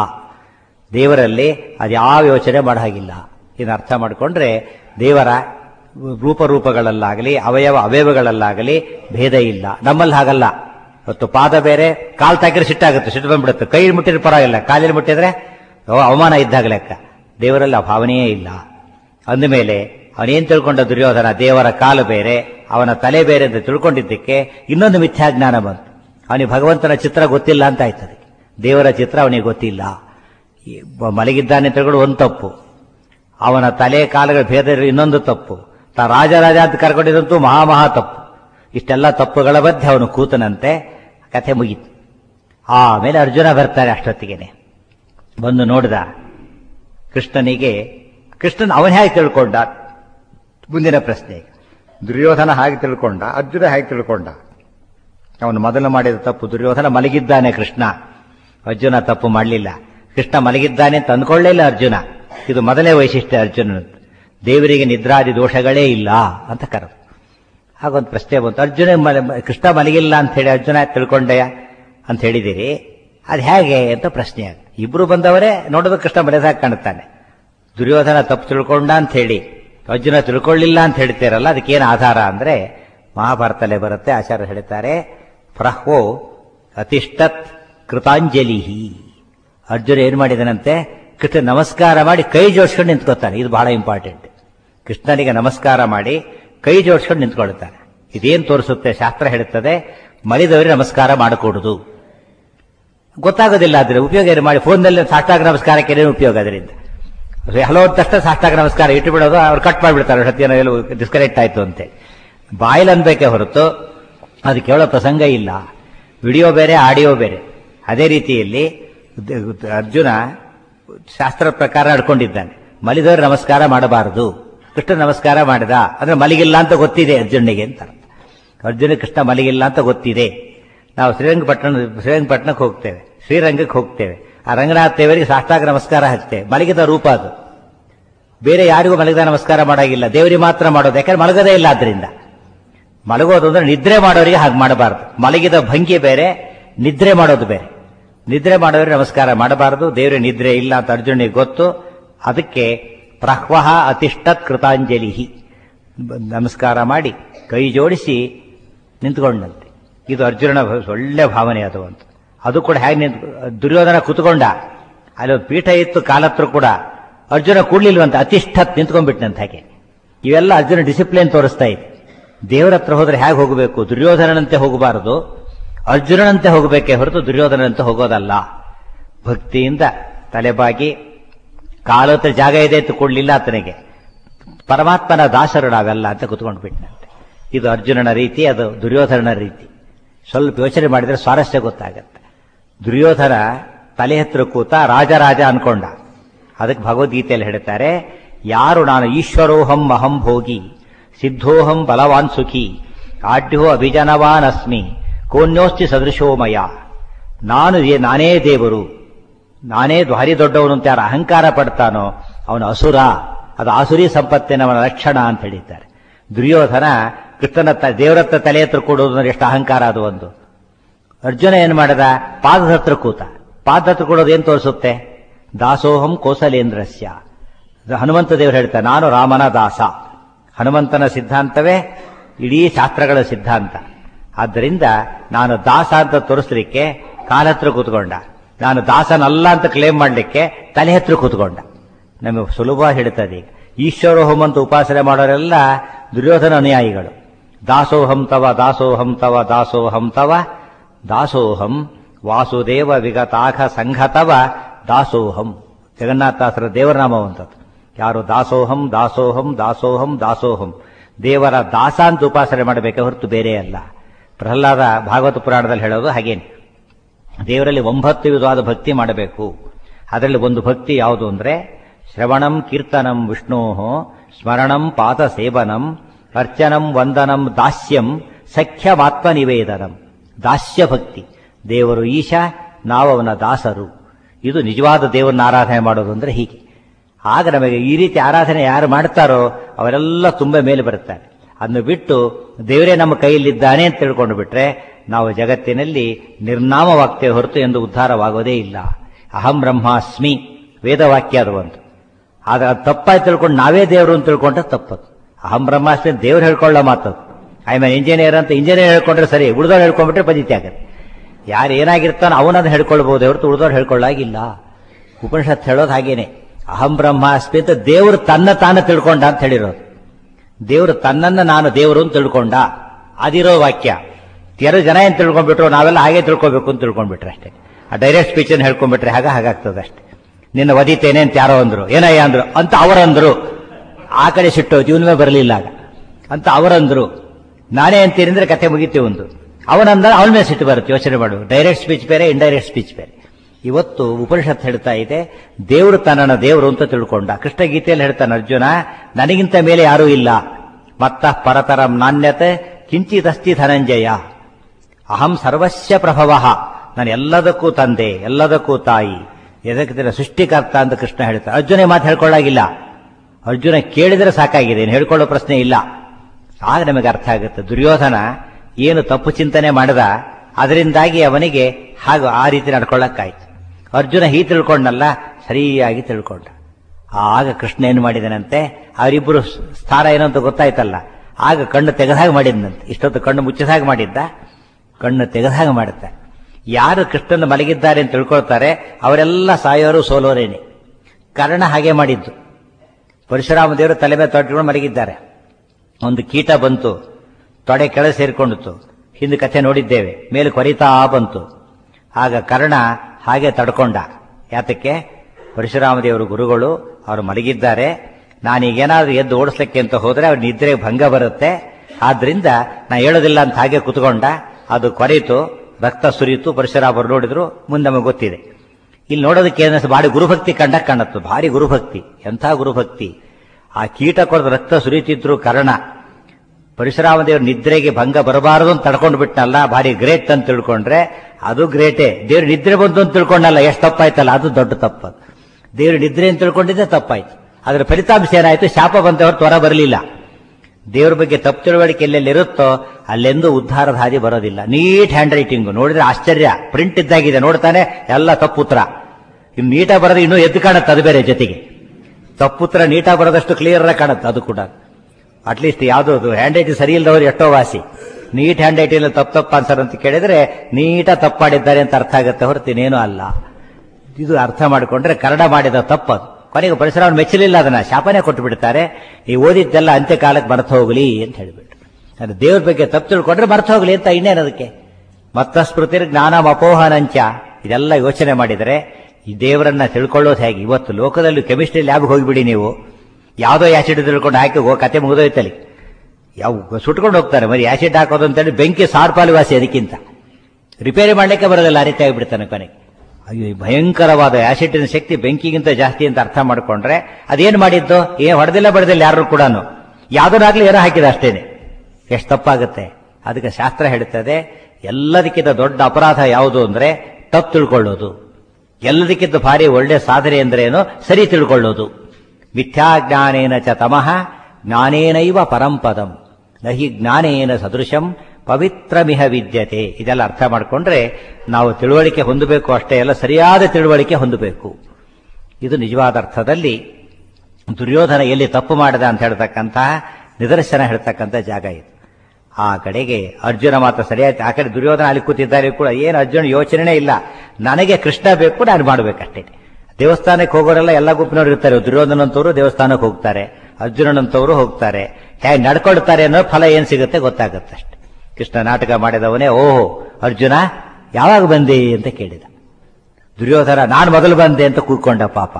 ದೇವರಲ್ಲಿ ಅದು ಯಾವ ಯೋಚನೆ ಮಾಡೋ ಹಾಗಿಲ್ಲ ಇದನ್ನ ಅರ್ಥ ಮಾಡಿಕೊಂಡ್ರೆ ದೇವರ ರೂಪರೂಪಗಳಲ್ಲಾಗಲಿ ಅವಯವ ಅವಯವಗಳಲ್ಲಾಗಲಿ ಭೇದ ಇಲ್ಲ ನಮ್ಮಲ್ಲಿ ಹಾಗಲ್ಲ ಇವತ್ತು ಪಾದ ಬೇರೆ ಕಾಲ್ ತಾಕಿದ್ರೆ ಸಿಟ್ಟಾಗುತ್ತೆ ಸಿಟ್ಟು ಬಂದ್ಬಿಡುತ್ತೆ ಕೈ ಮುಟ್ಟಿದ್ರೆ ಪರವಾಗಿಲ್ಲ ಕಾಲಲ್ಲಿ ಮುಟ್ಟಿದ್ರೆ ಓ, ಅವಮಾನ ಇದ್ದಾಗ ಲೆಕ್ಕ ದೇವರಲ್ಲಿ ಆ ಭಾವನೆಯೇ ಇಲ್ಲ ಅಂದಮೇಲೆ ಅವನೇನ್ ತಿಳ್ಕೊಂಡ ದುರ್ಯೋಧನ ದೇವರ ಕಾಲು ಬೇರೆ ಅವನ ತಲೆ ಬೇರೆ ಅಂತ ತಿಳ್ಕೊಂಡಿದ್ದಕ್ಕೆ ಇನ್ನೊಂದು ಮಿಥ್ಯಾಜ್ಞಾನ ಬಂತು ಅವನಿಗೆ ಭಗವಂತನ ಚಿತ್ರ ಗೊತ್ತಿಲ್ಲ ಅಂತ ಆಯ್ತದೆ ದೇವರ ಚಿತ್ರ ಅವನಿಗೆ ಗೊತ್ತಿಲ್ಲ ಈ ಬ- ಮಲಗಿದ್ದಾನೆ ತಿಳ್ಕೊಂಡು ಒಂದು ತಪ್ಪು ಅವನ ತಲೆ ಕಾಲುಗಳ ಭೇದ ಇರೋ ಇನ್ನೊಂದು ತಪ್ಪು ತಾ ರಾಜರಾಜ ಅಂತ ಕರ್ಕೊಂಡಿದ್ದಂತೂ ಮಹಾಮಹಾ ತಪ್ಪು ಇಷ್ಟೆಲ್ಲ ತಪ್ಪುಗಳ ಮಧ್ಯೆ ಅವನು ಕೂತನಂತೆ ಕಥೆ ಮುಗೀತು ಆಮೇಲೆ ಅರ್ಜುನ ಬರ್ತಾರೆ ಅಷ್ಟೊತ್ತಿಗೆನೆ ಬಂದು ನೋಡಿದ ಕೃಷ್ಣನಿಗೆ ಕೃಷ್ಣನ್ ಅವನ ಹೇಗೆ ತಿಳ್ಕೊಂಡ ಮುಂದಿನ ಪ್ರಶ್ನೆ ದುರ್ಯೋಧನ ಹಾಗೆ ತಿಳ್ಕೊಂಡ ಅರ್ಜುನ ಹೇಗೆ ತಿಳ್ಕೊಂಡ ಅವನು ಮೊದಲು ಮಾಡಿದ ತಪ್ಪು ದುರ್ಯೋಧನ ಮಲಗಿದ್ದಾನೆ ಕೃಷ್ಣ ಅರ್ಜುನ ತಪ್ಪು ಮಾಡಲಿಲ್ಲ ಕೃಷ್ಣ ಮಲಗಿದ್ದಾನೆ ಅಂತ ಅಂದ್ಕೊಳ್ಳಿಲ್ಲ ಅರ್ಜುನ ಇದು ಮೊದಲೇ ವೈಶಿಷ್ಟ್ಯ ಅರ್ಜುನ ದೇವರಿಗೆ ನಿದ್ರಾದಿ ದೋಷಗಳೇ ಇಲ್ಲ ಅಂತ ಕರೆದು ಹಾಗೊಂದು ಪ್ರಶ್ನೆ ಬಂತು ಅರ್ಜುನ ಮಲ- ಕೃಷ್ಣ ಮಲಗಿಲ್ಲ ಅಂತ ಹೇಳಿ ಅರ್ಜುನ ತಿಳ್ಕೊಂಡೆಯ ಅಂತ ಹೇಳಿದಿರಿ ಅದು ಹೇಗೆ ಅಂತ ಪ್ರಶ್ನೆ ಆಗ ಇಬ್ರು ಬಂದವರೇ ನೋಡೋದು ಕೃಷ್ಣ ಮಲದಾಗ ಕಾಣುತ್ತಾನೆ ದುರ್ಯೋಧನ ತಪ್ಪು ತಿಳ್ಕೊಂಡ ಅಂತ ಹೇಳಿ ಅರ್ಜುನ ತಿಳ್ಕೊಳ್ಳಿಲ್ಲ ಅಂತ ಹೇಳ್ತೀರಲ್ಲ ಅದಕ್ಕೇನು ಆಧಾರ ಅಂದ್ರೆ ಮಹಾಭಾರತಲ್ಲೇ ಬರುತ್ತೆ ಆಚಾರ್ಯ ಹೇಳ್ತಾರೆ ಪ್ರಹ್ವೋ ಅತಿಷ್ಠತ್ ಕೃತಾಂಜಲಿ ಅರ್ಜುನ ಏನ್ ಮಾಡಿದನಂತೆ ಕೃಷ್ಣ ನಮಸ್ಕಾರ ಮಾಡಿ ಕೈ ಜೋಡಿಸ್ಕೊಂಡು ನಿಂತ್ಕೋತಾನೆ ಇದು ಬಹಳ ಇಂಪಾರ್ಟೆಂಟ್ ಕೃಷ್ಣನಿಗೆ ನಮಸ್ಕಾರ ಮಾಡಿ ಕೈ ಜೋಡಿಸ್ಕೊಂಡು ನಿಂತ್ಕೊಳ್ತಾನೆ ಇದೇನ್ ತೋರಿಸುತ್ತೆ ಶಾಸ್ತ್ರ ಹೇಳುತ್ತದೆ ಮಲಿದವರಿಗೆ ನಮಸ್ಕಾರ ಮಾಡಕೂಡುದು ಗೊತ್ತಾಗೋದಿಲ್ಲ ಆದ್ರೆ ಉಪಯೋಗ ಏನು ಮಾಡಿ ಫೋನ್ನಲ್ಲಿ ಸಾಷ್ಟಾಂಗ ನಮಸ್ಕಾರಕ್ಕೆ ಏನೇನು ಉಪಯೋಗ ಅದರಿಂದ ಹಲೋ ಅಂದ ತಕ್ಷಣ ಸಾಷ್ಟಾಂಗ ನಮಸ್ಕಾರ ಇಟ್ಟು ಬಿಡೋದು ಅವ್ರು ಕಟ್ ಮಾಡಿಬಿಡ್ತಾರೆ ಸತ್ಯನ ಎಲ್ಲೋ ಡಿಸ್ಕನೆಕ್ಟ್ ಆಯ್ತು ಅಂತೆ ಬಾಯಲ್ಲಿ ಅನ್ಬೇಕೇ ಹೊರತು ಅದು ಕೇಳೋ ಪ್ರಸಂಗ ಇಲ್ಲ ವಿಡಿಯೋ ಬೇರೆ ಆಡಿಯೋ ಬೇರೆ ಅದೇ ರೀತಿಯಲ್ಲಿ ದ- ಅರ್ಜುನ ಶಾಸ್ತ್ರ ಪ್ರಕಾರ ನಡ್ಕೊಂಡಿದ್ದಾನೆ ಮಲಿದವರು ನಮಸ್ಕಾರ ಮಾಡಬಾರದು ಕೃಷ್ಣ ನಮಸ್ಕಾರ ಮಾಡಿದ ಅಂದ್ರೆ ಮಲಗಿಲ್ಲ ಅಂತ ಗೊತ್ತಿದೆ ಅರ್ಜುನಿಗೆ ಅಂತ ಅರ್ಥ. ಅರ್ಜುನ ಕೃಷ್ಣ ಮಲಗಿಲ್ಲ ಅಂತ ಗೊತ್ತಿದೆ ನಾವು ಶ್ರೀರಂಗಪಟ್ಟಣ ಶ್ರೀರಂಗಪಟ್ಟಣಕ್ಕೆ ಹೋಗ್ತೇವೆ ಶ್ರೀರಂಗಕ್ಕೆ ಹೋಗ್ತೇವೆ ಆ ರಂಗನಾಥ ದೇವರಿಗೆ ಸಾಷ್ಟಾಂಗ ನಮಸ್ಕಾರ ಹಚ್ತೇವೆ ಮಲಗಿದ ರೂಪ ಅದು ಬೇರೆ ಯಾರಿಗೂ ಮಲಗಿದ ನಮಸ್ಕಾರ ಮಾಡಾಗಿಲ್ಲ ದೇವರಿಗೆ ಮಾತ್ರ ಮಾಡೋದು ಯಾಕಂದ್ರೆ ಮಲಗದೇ ಇಲ್ಲ ಆದ್ರಿಂದ ಮಲಗೋದು ಅಂದ್ರೆ ನಿದ್ರೆ ಮಾಡೋರಿಗೆ ಹಾಗೆ ಮಾಡಬಾರದು ಮಲಗಿದ ಭಂಗಿ ಬೇರೆ ನಿದ್ರೆ ಮಾಡೋದು ಬೇರೆ ನಿದ್ರೆ ಮಾಡೋರಿಗೆ ನಮಸ್ಕಾರ ಮಾಡಬಾರದು ದೇವರ ನಿದ್ರೆ ಇಲ್ಲ ಅಂತ ಅರ್ಜುನಿಗೆ ಗೊತ್ತು ಅದಕ್ಕೆ ಪ್ರಹ್ವಹ ಅತಿಷ್ಠತ್ ಕೃತಾಂಜಲಿ ನಮಸ್ಕಾರ ಮಾಡಿ ಕೈ ಜೋಡಿಸಿ ನಿಂತ್ಕೊಂಡಂತೆ ಇದು ಅರ್ಜುನನ ಭ- ಒಳ್ಳೆ ಭಾವನೆ ಅದು ಅಂತ ಅದು ಕೂಡ ಹೇಗೆ ನಿಂತ್ ದುರ್ಯೋಧನ ಕುತ್ಕೊಂಡ ಅಲ್ಲಿ ಒಂದು ಪೀಠ ಇತ್ತು ಕಾಲತ್ರ ಕೂಡ ಅರ್ಜುನ ಕೂಡ್ಲಿಲ್ವಂತ ಅತಿಷ್ಠತ್ ನಿಂತ್ಕೊಂಡ್ಬಿಟ್ನಂತ ಹಾಗೆ ಇವೆಲ್ಲ ಅರ್ಜುನ ಡಿಸಿಪ್ಲಿನ್ ತೋರಿಸ್ತಾ ಇದೆ ದೇವರ ಹತ್ರ ಹೋದ್ರೆ ಹೇಗೆ ಹೋಗಬೇಕು ದುರ್ಯೋಧನನಂತೆ ಹೋಗಬಾರದು ಅರ್ಜುನನಂತೆ ಹೋಗಬೇಕೇ ಹೊರತು ದುರ್ಯೋಧನಂತೆ ಹೋಗೋದಲ್ಲ ಭಕ್ತಿಯಿಂದ ತಲೆಬಾಗಿ ಕಾಲತ್ರ ಜಾಗ ಇದೆ ಅಂತ ಕೊಡ್ಲಿಲ್ಲ ಆತನಿಗೆ ಪರಮಾತ್ಮನ ದಾಸರು ನಾವೆಲ್ಲ ಅಂತ ಕುತ್ಕೊಂಡು ಬಿಟ್ಟನಂತೆ ಇದು ಅರ್ಜುನನ ರೀತಿ ಅದು ದುರ್ಯೋಧನನ ರೀತಿ ಸ್ವಲ್ಪ ಯೋಚನೆ ಮಾಡಿದ್ರೆ ಸ್ವಾರಸ್ಯ ಗೊತ್ತಾಗತ್ತೆ ದುರ್ಯೋಧನ ತಲೆ ಹತ್ರ ಕೂತ ರಾಜರಾಜ ಅನ್ಕೊಂಡ ಅದಕ್ಕೆ ಭಗವದ್ಗೀತೆಯಲ್ಲಿ ಹೇಳ್ತಾರೆ ಯಾರು ನಾನು ಈಶ್ವರೋಹಂ ಅಹಂ ಭೋಗಿ ಸಿದ್ಧೋಹಂ ಬಲವಾನ್ ಸುಖಿ ಆಢ್ಯೋ ಅಭಿಜನವಾನ್ ಅಸ್ಮಿ ಕೋನ್ಯೋಸ್ತಿ ಸದೃಶೋಮಯ ನಾನು ಏ- ನಾನೇ ದೇವರು ನಾನೇ ಭಾರಿ ದೊಡ್ಡವನು ಅಂತ ಯಾರು ಅಹಂಕಾರ ಪಡ್ತಾನೋ ಅವನು ಅಸುರ ಅದು ಆಸುರಿ ಸಂಪತ್ತಿನ ಅವನ ಲಕ್ಷಣ ಅಂತ ಹೇಳಿದ್ದಾರೆ ದುರ್ಯೋಧನ ಕೃಷ್ಣನ ತ- ದೇವರತ್ತ ತಲೆ ಹತ್ರ ಕೊಡೋದು ಅಂದ್ರೆ ಎಷ್ಟು ಅಹಂಕಾರ ಅದು ಒಂದು ಅರ್ಜುನ ಏನ್ ಮಾಡದ ಪಾದದ ಹತ್ರ ಕೂತ ಪಾದದ ಹತ್ರ ಕೊಡೋದು ಏನ್ ತೋರಿಸುತ್ತೆ ದಾಸೋಹಂ ಕೋಸಲೇಂದ್ರಸ್ಯ ಅದು ಹನುಮಂತ ದೇವರು ಹೇಳ್ತಾರೆ ನಾನು ರಾಮನ ದಾಸ ಹನುಮಂತನ ಸಿದ್ಧಾಂತವೇ ಇಡೀ ಶಾಸ್ತ್ರಗಳ ಸಿದ್ಧಾಂತ ಆದ್ದರಿಂದ ನಾನು ದಾಸ ಅಂತ ತೋರಿಸ್ಲಿಕ್ಕೆ ಕಾಲ ಹತ್ರ ಕೂತ್ಕೊಂಡ ನಾನು ದಾಸನಲ್ಲ ಅಂತ ಕ್ಲೇಮ್ ಮಾಡಲಿಕ್ಕೆ ತಲೆ ಹತ್ರ ಕೂತ್ಕೊಂಡ ನಮಗೆ ಸುಲಭ ಹೇಳ್ತದೆ ಈಗ ಈಶ್ವರೋಹಂ ಅಂತ ಉಪಾಸನೆ ಮಾಡೋರೆಲ್ಲ ದುರ್ಯೋಧನ ಅನುಯಾಯಿಗಳು ದಾಸೋಹಂ ತವ ದಾಸೋಹಂ ತವ ದಾಸೋಹಂ ತವ ದಾಸೋಹಂ ವಾಸುದೇವ ವಿಗತಾಖ ಸಂಘತವ ದಾಸೋಹಂ ಜಗನ್ನಾಥಾಸರ ದೇವರ ನಾಮವಂತದ್ದು ಯಾರು ದಾಸೋಹಂ ದಾಸೋಹಂ ದಾಸೋಹಂ ದಾಸೋಹಂ ದೇವರ ದಾಸ ಅಂತ ಉಪಾಸನೆ ಮಾಡಬೇಕೆ ಹೊರತು ಬೇರೆ ಅಲ್ಲ ಪ್ರಹ್ಲಾದ ಭಾಗವತ ಪುರಾಣದಲ್ಲಿ ಹೇಳೋದು ಹಾಗೇನೆ ದೇವರಲ್ಲಿ ಒಂಬತ್ತು ವಿಧವಾದ ಭಕ್ತಿ ಮಾಡಬೇಕು ಅದರಲ್ಲಿ ಒಂದು ಭಕ್ತಿ ಯಾವುದು ಅಂದ್ರೆ ಶ್ರವಣಂ ಕೀರ್ತನಂ ವಿಷ್ಣೋ ಸ್ಮರಣಂ ಪಾತ ಸೇವನಂ ಅರ್ಚನಂ ವಂದನಂ ದಾಸ್ಯಂ ಸಖ್ಯಮಾತ್ಮ ನಿವೇದನಂ ದಾಸ್ಯ ಭಕ್ತಿ ದೇವರು ಈಶ ನಾವು ಅವನ ದಾಸರು ಇದು ನಿಜವಾದ ದೇವರನ್ನ ಆರಾಧನೆ ಮಾಡೋದು ಅಂದ್ರೆ ಹೀಗೆ ಆಗ ನಮಗೆ ಈ ರೀತಿ ಆರಾಧನೆ ಯಾರು ಮಾಡ್ತಾರೋ ಅವರೆಲ್ಲ ತುಂಬ ಮೇಲೆ ಬರುತ್ತಾರೆ ಅದನ್ನು ಬಿಟ್ಟು ದೇವರೇ ನಮ್ಮ ಕೈಯಲ್ಲಿದ್ದಾನೆ ಅಂತ ತಿಳ್ಕೊಂಡು ಬಿಟ್ರೆ ನಾವು ಜಗತ್ತಿನಲ್ಲಿ ನಿರ್ನಾಮವಾಗ್ತೇವೆ ಹೊರತು ಎಂದು ಉದ್ಧಾರವಾಗೋದೇ ಇಲ್ಲ ಅಹಂ ಬ್ರಹ್ಮಾಸ್ಮಿ ವೇದವಾಕ್ಯ ಅದು ಒಂದು ಆದ್ರೆ ಅದು ತಪ್ಪಾಗಿ ತಿಳ್ಕೊಂಡು ನಾವೇ ದೇವರು ಅಂತ ತಿಳ್ಕೊಂಡ್ರೆ ತಪ್ಪದು ಅಹಂ ಬ್ರಹ್ಮಾಸ್ಮಿ ಅಂತ ದೇವ್ರು ಹೇಳ್ಕೊಳ್ಳೋ ಮಾತದು ಐ ಮೀನ್ ಇಂಜಿನಿಯರ್ ಅಂತ ಇಂಜಿನಿಯರ್ ಹೇಳ್ಕೊಂಡ್ರೆ ಸರಿ ಉಳಿದವ್ರು ಹೇಳ್ಕೊಂಡ್ಬಿಟ್ರೆ ಪದ್ಧತಿ ಆಗುತ್ತೆ ಯಾರು ಏನಾಗಿರ್ತಾನೋ ಅವನನ್ನು ಹೇಳ್ಕೊಳ್ಬಹುದು ಹೊರತು ಉಳಿದವ್ರು ಹೇಳ್ಕೊಳ್ಳಾಗಿಲ್ಲ ಉಪನಿಷತ್ ಹೇಳೋದು ಹಾಗೇನೆ ಅಹಂ ಬ್ರಹ್ಮಾಸ್ಮಿ ಅಂತ ದೇವರು ತನ್ನ ತಾನು ತಿಳ್ಕೊಂಡ ಅಂತ ಹೇಳಿರೋದು ದೇವರು ತನ್ನನ್ನ ನಾನು ದೇವರು ಅಂತ ತಿಳ್ಕೊಂಡ ಅದಿರೋ ವಾಕ್ಯ ಎರಡು ಜನ ಏನ್ ತಿಳ್ಕೊಂಡ್ಬಿಟ್ರು ನಾವೆಲ್ಲ ಹಾಗೆ ತಿಳ್ಕೊಬೇಕು ಅಂತ ತಿಳ್ಕೊಂಡ್ಬಿಟ್ರೆ ಅಷ್ಟೇ ಆ ಡೈರೆಕ್ಟ್ ಸ್ಪೀಚ್ ಅನ್ನು ಹೇಳ್ಕೊಂಡ್ಬಿಟ್ರೆ ಹಾಗ ಹಾಗಾಗ್ತದೆ ಅಷ್ಟೇ ನಿನ್ನ ವದಿತೇನೆ ಅಂತ ಯಾರೋ ಅಂದ್ರು ಏನಯ್ಯ ಅಂದ್ರು ಅಂತ ಅವರಂದ್ರು ಆ ಕಡೆ ಸಿಟ್ಟೋಯ್ತು ಇವನೇ ಬರಲಿಲ್ಲ ಆಗ ಅಂತ ಅವರಂದ್ರು ನಾನೇ ಅಂತೀನಿ ಅಂದ್ರೆ ಕತೆ ಮುಗಿತೀವಿ ಒಂದು ಅವನಂದ ಅವನ ಮೇಲೆ ಸಿಟ್ಟು ಬರುತ್ತೆ ಯೋಚನೆ ಮಾಡು ಡೈರೆಕ್ಟ್ ಸ್ಪೀಚ್ ಬೇರೆ ಇಂಡೈರೆಕ್ಟ್ ಸ್ಪೀಚ್ ಬೇರೆ ಇವತ್ತು ಉಪನಿಷತ್ ಹೇಳ್ತಾ ಇದೆ ದೇವರು ತನ್ನನ್ನ ದೇವರು ಅಂತ ತಿಳ್ಕೊಂಡ ಕೃಷ್ಣ ಗೀತೆಯಲ್ಲಿ ಹೇಳ್ತಾನೆ ಅರ್ಜುನ ನನಗಿಂತ ಮೇಲೆ ಯಾರೂ ಇಲ್ಲ ಮತ್ತ ಪರತರಂ ನಾಣ್ಯತೆ ಕಿಂಚಿದಸ್ತಿ ಧನಂಜಯ ಅಹಂ ಸರ್ವಸ್ಯ ಪ್ರಭವ ನಾನು ಎಲ್ಲದಕ್ಕೂ ತಂದೆ ಎಲ್ಲದಕ್ಕೂ ತಾಯಿ ಎದಕ್ಕೆ ಸೃಷ್ಟಿಕರ್ತ ಅಂತ ಕೃಷ್ಣ ಹೇಳ್ತಾರೆ ಅರ್ಜುನ ಮಾತು ಹೇಳ್ಕೊಳ್ಳಾಗಿಲ್ಲ ಅರ್ಜುನ ಕೇಳಿದ್ರೆ ಸಾಕಾಗಿದೆ ಏನು ಹೇಳ್ಕೊಳ್ಳೋ ಪ್ರಶ್ನೆ ಇಲ್ಲ ಆಗ ನಮಗೆ ಅರ್ಥ ಆಗುತ್ತೆ ದುರ್ಯೋಧನ ಏನು ತಪ್ಪು ಚಿಂತನೆ ಮಾಡಿದ ಅದರಿಂದಾಗಿ ಅವನಿಗೆ ಹಾಗೂ ಆ ರೀತಿ ನಡ್ಕೊಳ್ಳಕ್ಕಾಯ್ತು ಅರ್ಜುನ ಹೀ ತಿಳ್ಕೊಂಡಲ್ಲ ಸರಿಯಾಗಿ ತಿಳ್ಕೊಂಡ ಆಗ ಕೃಷ್ಣ ಏನು ಮಾಡಿದನಂತೆ ಅವರಿಬ್ಬರು ಸ್ಥಾನ ಏನು ಅಂತ ಗೊತ್ತಾಯ್ತಲ್ಲ ಆಗ ಕಣ್ಣು ತೆಗೆದಾಗ ಮಾಡಿದ್ನಂತೆ ಇಷ್ಟೊತ್ತು ಕಣ್ಣು ಮುಚ್ಚಿದಾಗ ಮಾಡಿದ್ದ ಕಣ್ಣು ತೆಗೆದಾಗ ಮಾಡುತ್ತೆ ಯಾರು ಕೃಷ್ಣನ ಮಲಗಿದ್ದಾರೆ ಅಂತ ತಿಳ್ಕೊಳ್ತಾರೆ ಅವರೆಲ್ಲ ಸಾಯೋರು ಸೋಲೋರೇನೆ ಕರ್ಣ ಹಾಗೆ ಮಾಡಿದ್ದು ಪರಶುರಾಮ ದೇವರು ತಲೆ ಮೇಲೆ ತೊಟ್ಟಿಕೊಂಡು ಮಲಗಿದ್ದಾರೆ ಒಂದು ಕೀಟ ಬಂತು ತೊಡೆ ಕೆಳ ಸೇರಿಕೊಂಡಿತು ಹಿಂದೆ ಕಥೆ ನೋಡಿದ್ದೇವೆ ಮೇಲೆ ಕೊರಿತಾ ಬಂತು ಆಗ ಕರ್ಣ ಹಾಗೆ ತಡ್ಕೊಂಡ ಯಾತಕ್ಕೆ ಪರಶುರಾಮ ದೇವರು ಗುರುಗಳು ಅವರು ಮಲಗಿದ್ದಾರೆ ನಾನೀಗೇನಾದ್ರೂ ಎದ್ದು ಓಡಿಸ್ಲಿಕ್ಕೆ ಅಂತ ಹೋದ್ರೆ ಅವ್ರ ನಿದ್ರೆ ಭಂಗ ಬರುತ್ತೆ ಆದ್ರಿಂದ ನಾ ಹೇಳೋದಿಲ್ಲ ಅಂತ ಹಾಗೆ ಕುತ್ಕೊಂಡ ಅದು ಕೊರೆಯಿತು ರಕ್ತ ಸುರಿಯಿತು ಪರಶುರಾಮರು ನೋಡಿದ್ರು ಮುಂದೆ ನಮಗೆ ಗೊತ್ತಿದೆ ಇಲ್ಲಿ ನೋಡೋದಕ್ಕೆ ಏನ ಭಾರಿ ಗುರುಭಕ್ತಿ ಕಂಡ ಕಾಣತ್ತು ಭಾರಿ ಗುರುಭಕ್ತಿ ಎಂಥ ಗುರುಭಕ್ತಿ ಆ ಕೀಟ ಕೊಡದ ರಕ್ತ ಸುರಿಯುತ್ತಿದ್ರು ಕಾರಣ ಪರಶುರಾಮ ದೇವ್ರ ನಿದ್ರೆಗೆ ಭಂಗ ಬರಬಾರದು ಅಂತ ತಡ್ಕೊಂಡು ಬಿಟ್ಟಲ್ಲ ಭಾರಿ ಗ್ರೇಟ್ ಅಂತ ತಿಳ್ಕೊಂಡ್ರೆ ಅದು ಗ್ರೇಟೇ ದೇವ್ರ ನಿದ್ರೆ ಬಂತು ಅಂತ ತಿಳ್ಕೊಂಡಲ್ಲ ಎಷ್ಟು ತಪ್ಪಾಯ್ತಲ್ಲ ಅದು ದೊಡ್ಡ ತಪ್ಪು ದೇವ್ರ ನಿದ್ರೆ ಅಂತ ತಿಳ್ಕೊಂಡಿದ್ದೆ ತಪ್ಪಾಯ್ತು ಅದರ ಫಲಿತಾಂಶ ಏನಾಯ್ತು ಶಾಪ ಬಂದವರು ತ್ವರ ಬರಲಿಲ್ಲ ದೇವ್ರ ಬಗ್ಗೆ ತಪ್ಪು ತಿಳುವಳಿಕೆ ಎಲ್ಲೆಲ್ಲಿ ಇರುತ್ತೋ ಅಲ್ಲೆಂದೂ ಉದ್ಧಾರದ ಹಾದಿ ಬರೋದಿಲ್ಲ ನೀಟ್ ಹ್ಯಾಂಡ್ ರೈಟಿಂಗ್ ನೋಡಿದ್ರೆ ಆಶ್ಚರ್ಯ ಪ್ರಿಂಟ್ ಇದ್ದಾಗಿದೆ ನೋಡ್ತಾನೆ ಎಲ್ಲ ತಪ್ಪುತ್ರ ಇನ್ನು ನೀಟಾಗಿ ಬರೋದು ಇನ್ನೂ ಎದ್ದು ಕಾಣುತ್ತೆ ಅದು ಬೇರೆ ಜೊತೆಗೆ ತಪ್ಪುತ್ರ ನೀಟಾಗಿ ಬರೋದಷ್ಟು ಕ್ಲಿಯರ್ ಆಗಿ ಕಾಣುತ್ತೆ ಅದು ಕೂಡ ಅಟ್ಲೀಸ್ಟ್ ಯಾವ್ದು ಅದು ಹ್ಯಾಂಡ್ ರೈಟಿಂಗ್ ಸರಿ ಇಲ್ಲದವ್ರು ಎಷ್ಟೋ ವಾಸಿ ನೀಟ್ ಹ್ಯಾಂಡ್ ರೈಟಿಂಗ್ ತಪ್ಪು ತಪ್ಪು ಆನ್ಸರ್ ಅಂತ ಕೇಳಿದ್ರೆ ನೀಟಾಗಿ ತಪ್ಪು ಮಾಡಿದ್ದಾರೆ ಅಂತ ಅರ್ಥ ಆಗುತ್ತೆ ಹೊರತು ಇನ್ನೇನು ಅಲ್ಲ ಇದು ಅರ್ಥ ಮಾಡಿಕೊಂಡ್ರೆ ಕನ್ನಡ ಮಾಡಿದ ತಪ್ಪದು ಕೊನೆಗೆ ಪರಿಸರ ಮೆಚ್ಚಲಿಲ್ಲ ಅದನ್ನ ಶಾಪನೆ ಕೊಟ್ಟು ಬಿಡ್ತಾರೆ ಈ ಓದಿದ್ದೆಲ್ಲ ಅಂತ್ಯಕಾಲಕ್ಕೆ ಮರೆತು ಹೋಗಲಿ ಅಂತ ಹೇಳಿಬಿಟ್ರು ಅದು ದೇವ್ರ ಬಗ್ಗೆ ತಪ್ಪು ತಿಳ್ಕೊಂಡ್ರೆ ಮರೆತು ಹೋಗಲಿ ಅಂತ ಇನ್ನೇನು ಅದಕ್ಕೆ ಮತ್ತ ಸ್ಮೃತಿರ್ ಜ್ಞಾನ ಅಪೋಹನಂಚ ಇದೆಲ್ಲ ಯೋಚನೆ ಮಾಡಿದರೆ ಈ ದೇವರನ್ನ ತಿಳ್ಕೊಳ್ಳೋದು ಹೇಗೆ ಇವತ್ತು ಲೋಕದಲ್ಲಿ ಕೆಮಿಸ್ಟ್ರಿ ಲ್ಯಾಬ್ಗೆ ಹೋಗಿಬಿಡಿ ನೀವು ಯಾವುದೋ ಆಸಿಡ್ ತಿಳ್ಕೊಂಡು ಹಾಕಿ ಹೋಗಿ ಕತೆ ಮುಗಿದೋಯ್ತಲ್ಲಿ ಯಾವ ಸುಟ್ಕೊಂಡು ಹೋಗ್ತಾರೆ ಮರಿ ಆಸಿಡ್ ಹಾಕೋದು ಅಂತೇಳಿ ಬೆಂಕಿ ಸಾರ್ ಪಾಲು ವಾಸಿ ಅದಕ್ಕಿಂತ ರಿಪೇರಿ ಮಾಡ್ಲಿಕ್ಕೆ ಬರೋದಿಲ್ಲ ಆ ರೀತಿ ಆಗಿಬಿಡ್ತಾನೆ ಕೊನೆಗೆ ಅಯ್ಯೋ ಈ ಭಯಂಕರವಾದ ಆಸಿಡಿನ ಶಕ್ತಿ ಬೆಂಕಿಗಿಂತ ಜಾಸ್ತಿ ಅಂತ ಅರ್ಥ ಮಾಡ್ಕೊಂಡ್ರೆ ಅದೇನ್ ಮಾಡಿದ್ದು ಏನ್ ಹೊಡೆದಿಲ್ಲ ಬಡದಿಲ್ಲ ಯಾರು ಕೂಡ ಯಾವ್ದನ್ನಾಗ್ಲಿ ಏನೋ ಹಾಕಿದ ಅಷ್ಟೇನೆ ಎಷ್ಟು ತಪ್ಪಾಗುತ್ತೆ ಅದಕ್ಕೆ ಶಾಸ್ತ್ರ ಹೇಳುತ್ತದೆ ಎಲ್ಲದಕ್ಕಿಂತ ದೊಡ್ಡ ಅಪರಾಧ ಯಾವುದು ಅಂದ್ರೆ ತಪ್ಪು ತಿಳ್ಕೊಳ್ಳೋದು ಎಲ್ಲದಕ್ಕಿಂತ ಭಾರಿ ಒಳ್ಳೆ ಸಾಧನೆ ಅಂದ್ರೆ ಏನು ಸರಿ ತಿಳ್ಕೊಳ್ಳೋದು ಮಿಥ್ಯಾಜ್ಞಾನೇನ ಚ ತಮಃ ಜ್ಞಾನೇನೈವ ಪರಂಪದಂ ನಹಿ ಜ್ಞಾನೇನ ಸದೃಶಂ ಪವಿತ್ರಮಿಹ ವಿದ್ಯತೆ ಇದೆಲ್ಲ ಅರ್ಥ ಮಾಡಿಕೊಂಡ್ರೆ ನಾವು ತಿಳುವಳಿಕೆ ಹೊಂದಬೇಕು ಅಷ್ಟೇ ಎಲ್ಲ ಸರಿಯಾದ ತಿಳುವಳಿಕೆ ಹೊಂದಬೇಕು ಇದು ನಿಜವಾದ ಅರ್ಥದಲ್ಲಿ ದುರ್ಯೋಧನ ಎಲ್ಲಿ ತಪ್ಪು ಮಾಡಿದ ಅಂತ ಹೇಳ್ತಕ್ಕಂತಹ ನಿದರ್ಶನ ಹೇಳ್ತಕ್ಕಂಥ ಜಾಗ ಇದು ಆ ಕಡೆಗೆ ಅರ್ಜುನ ಮಾತ್ರ ಸರಿಯಾಗಿ ಆ ಕಡೆ ದುರ್ಯೋಧನ ಅಲ್ಲಿ ಕೂತಿದ್ದಾರೆ ಕೂಡ ಏನು ಅರ್ಜುನ ಯೋಚನೆನೇ ಇಲ್ಲ ನನಗೆ ಕೃಷ್ಣ ಬೇಕು ನಾನು ಮಾಡಬೇಕಷ್ಟೇ ದೇವಸ್ಥಾನಕ್ಕೆ ಹೋಗೋರೆಲ್ಲ ಎಲ್ಲ ಗುಂಪಿನವ್ರು ಇರ್ತಾರೆ ದುರ್ಯೋಧನಂತವರು ದೇವಸ್ಥಾನಕ್ಕೆ ಹೋಗ್ತಾರೆ ಅರ್ಜುನನಂತವರು ಹೋಗ್ತಾರೆ ಹೇಗೆ ನಡ್ಕೊಳ್ತಾರೆ ಅನ್ನೋ ಫಲ ಏನ್ ಸಿಗುತ್ತೆ ಗೊತ್ತಾಗುತ್ತೆ ಅಷ್ಟೆ ಕೃಷ್ಣ ನಾಟಕ ಮಾಡಿದವನೇ ಓಹೋ ಅರ್ಜುನ ಯಾವಾಗ ಬಂದೆ ಅಂತ ಕೇಳಿದ ದುರ್ಯೋಧನ ನಾನು ಮೊದಲು ಬಂದೆ ಅಂತ ಕೂತ್ಕೊಂಡ ಪಾಪ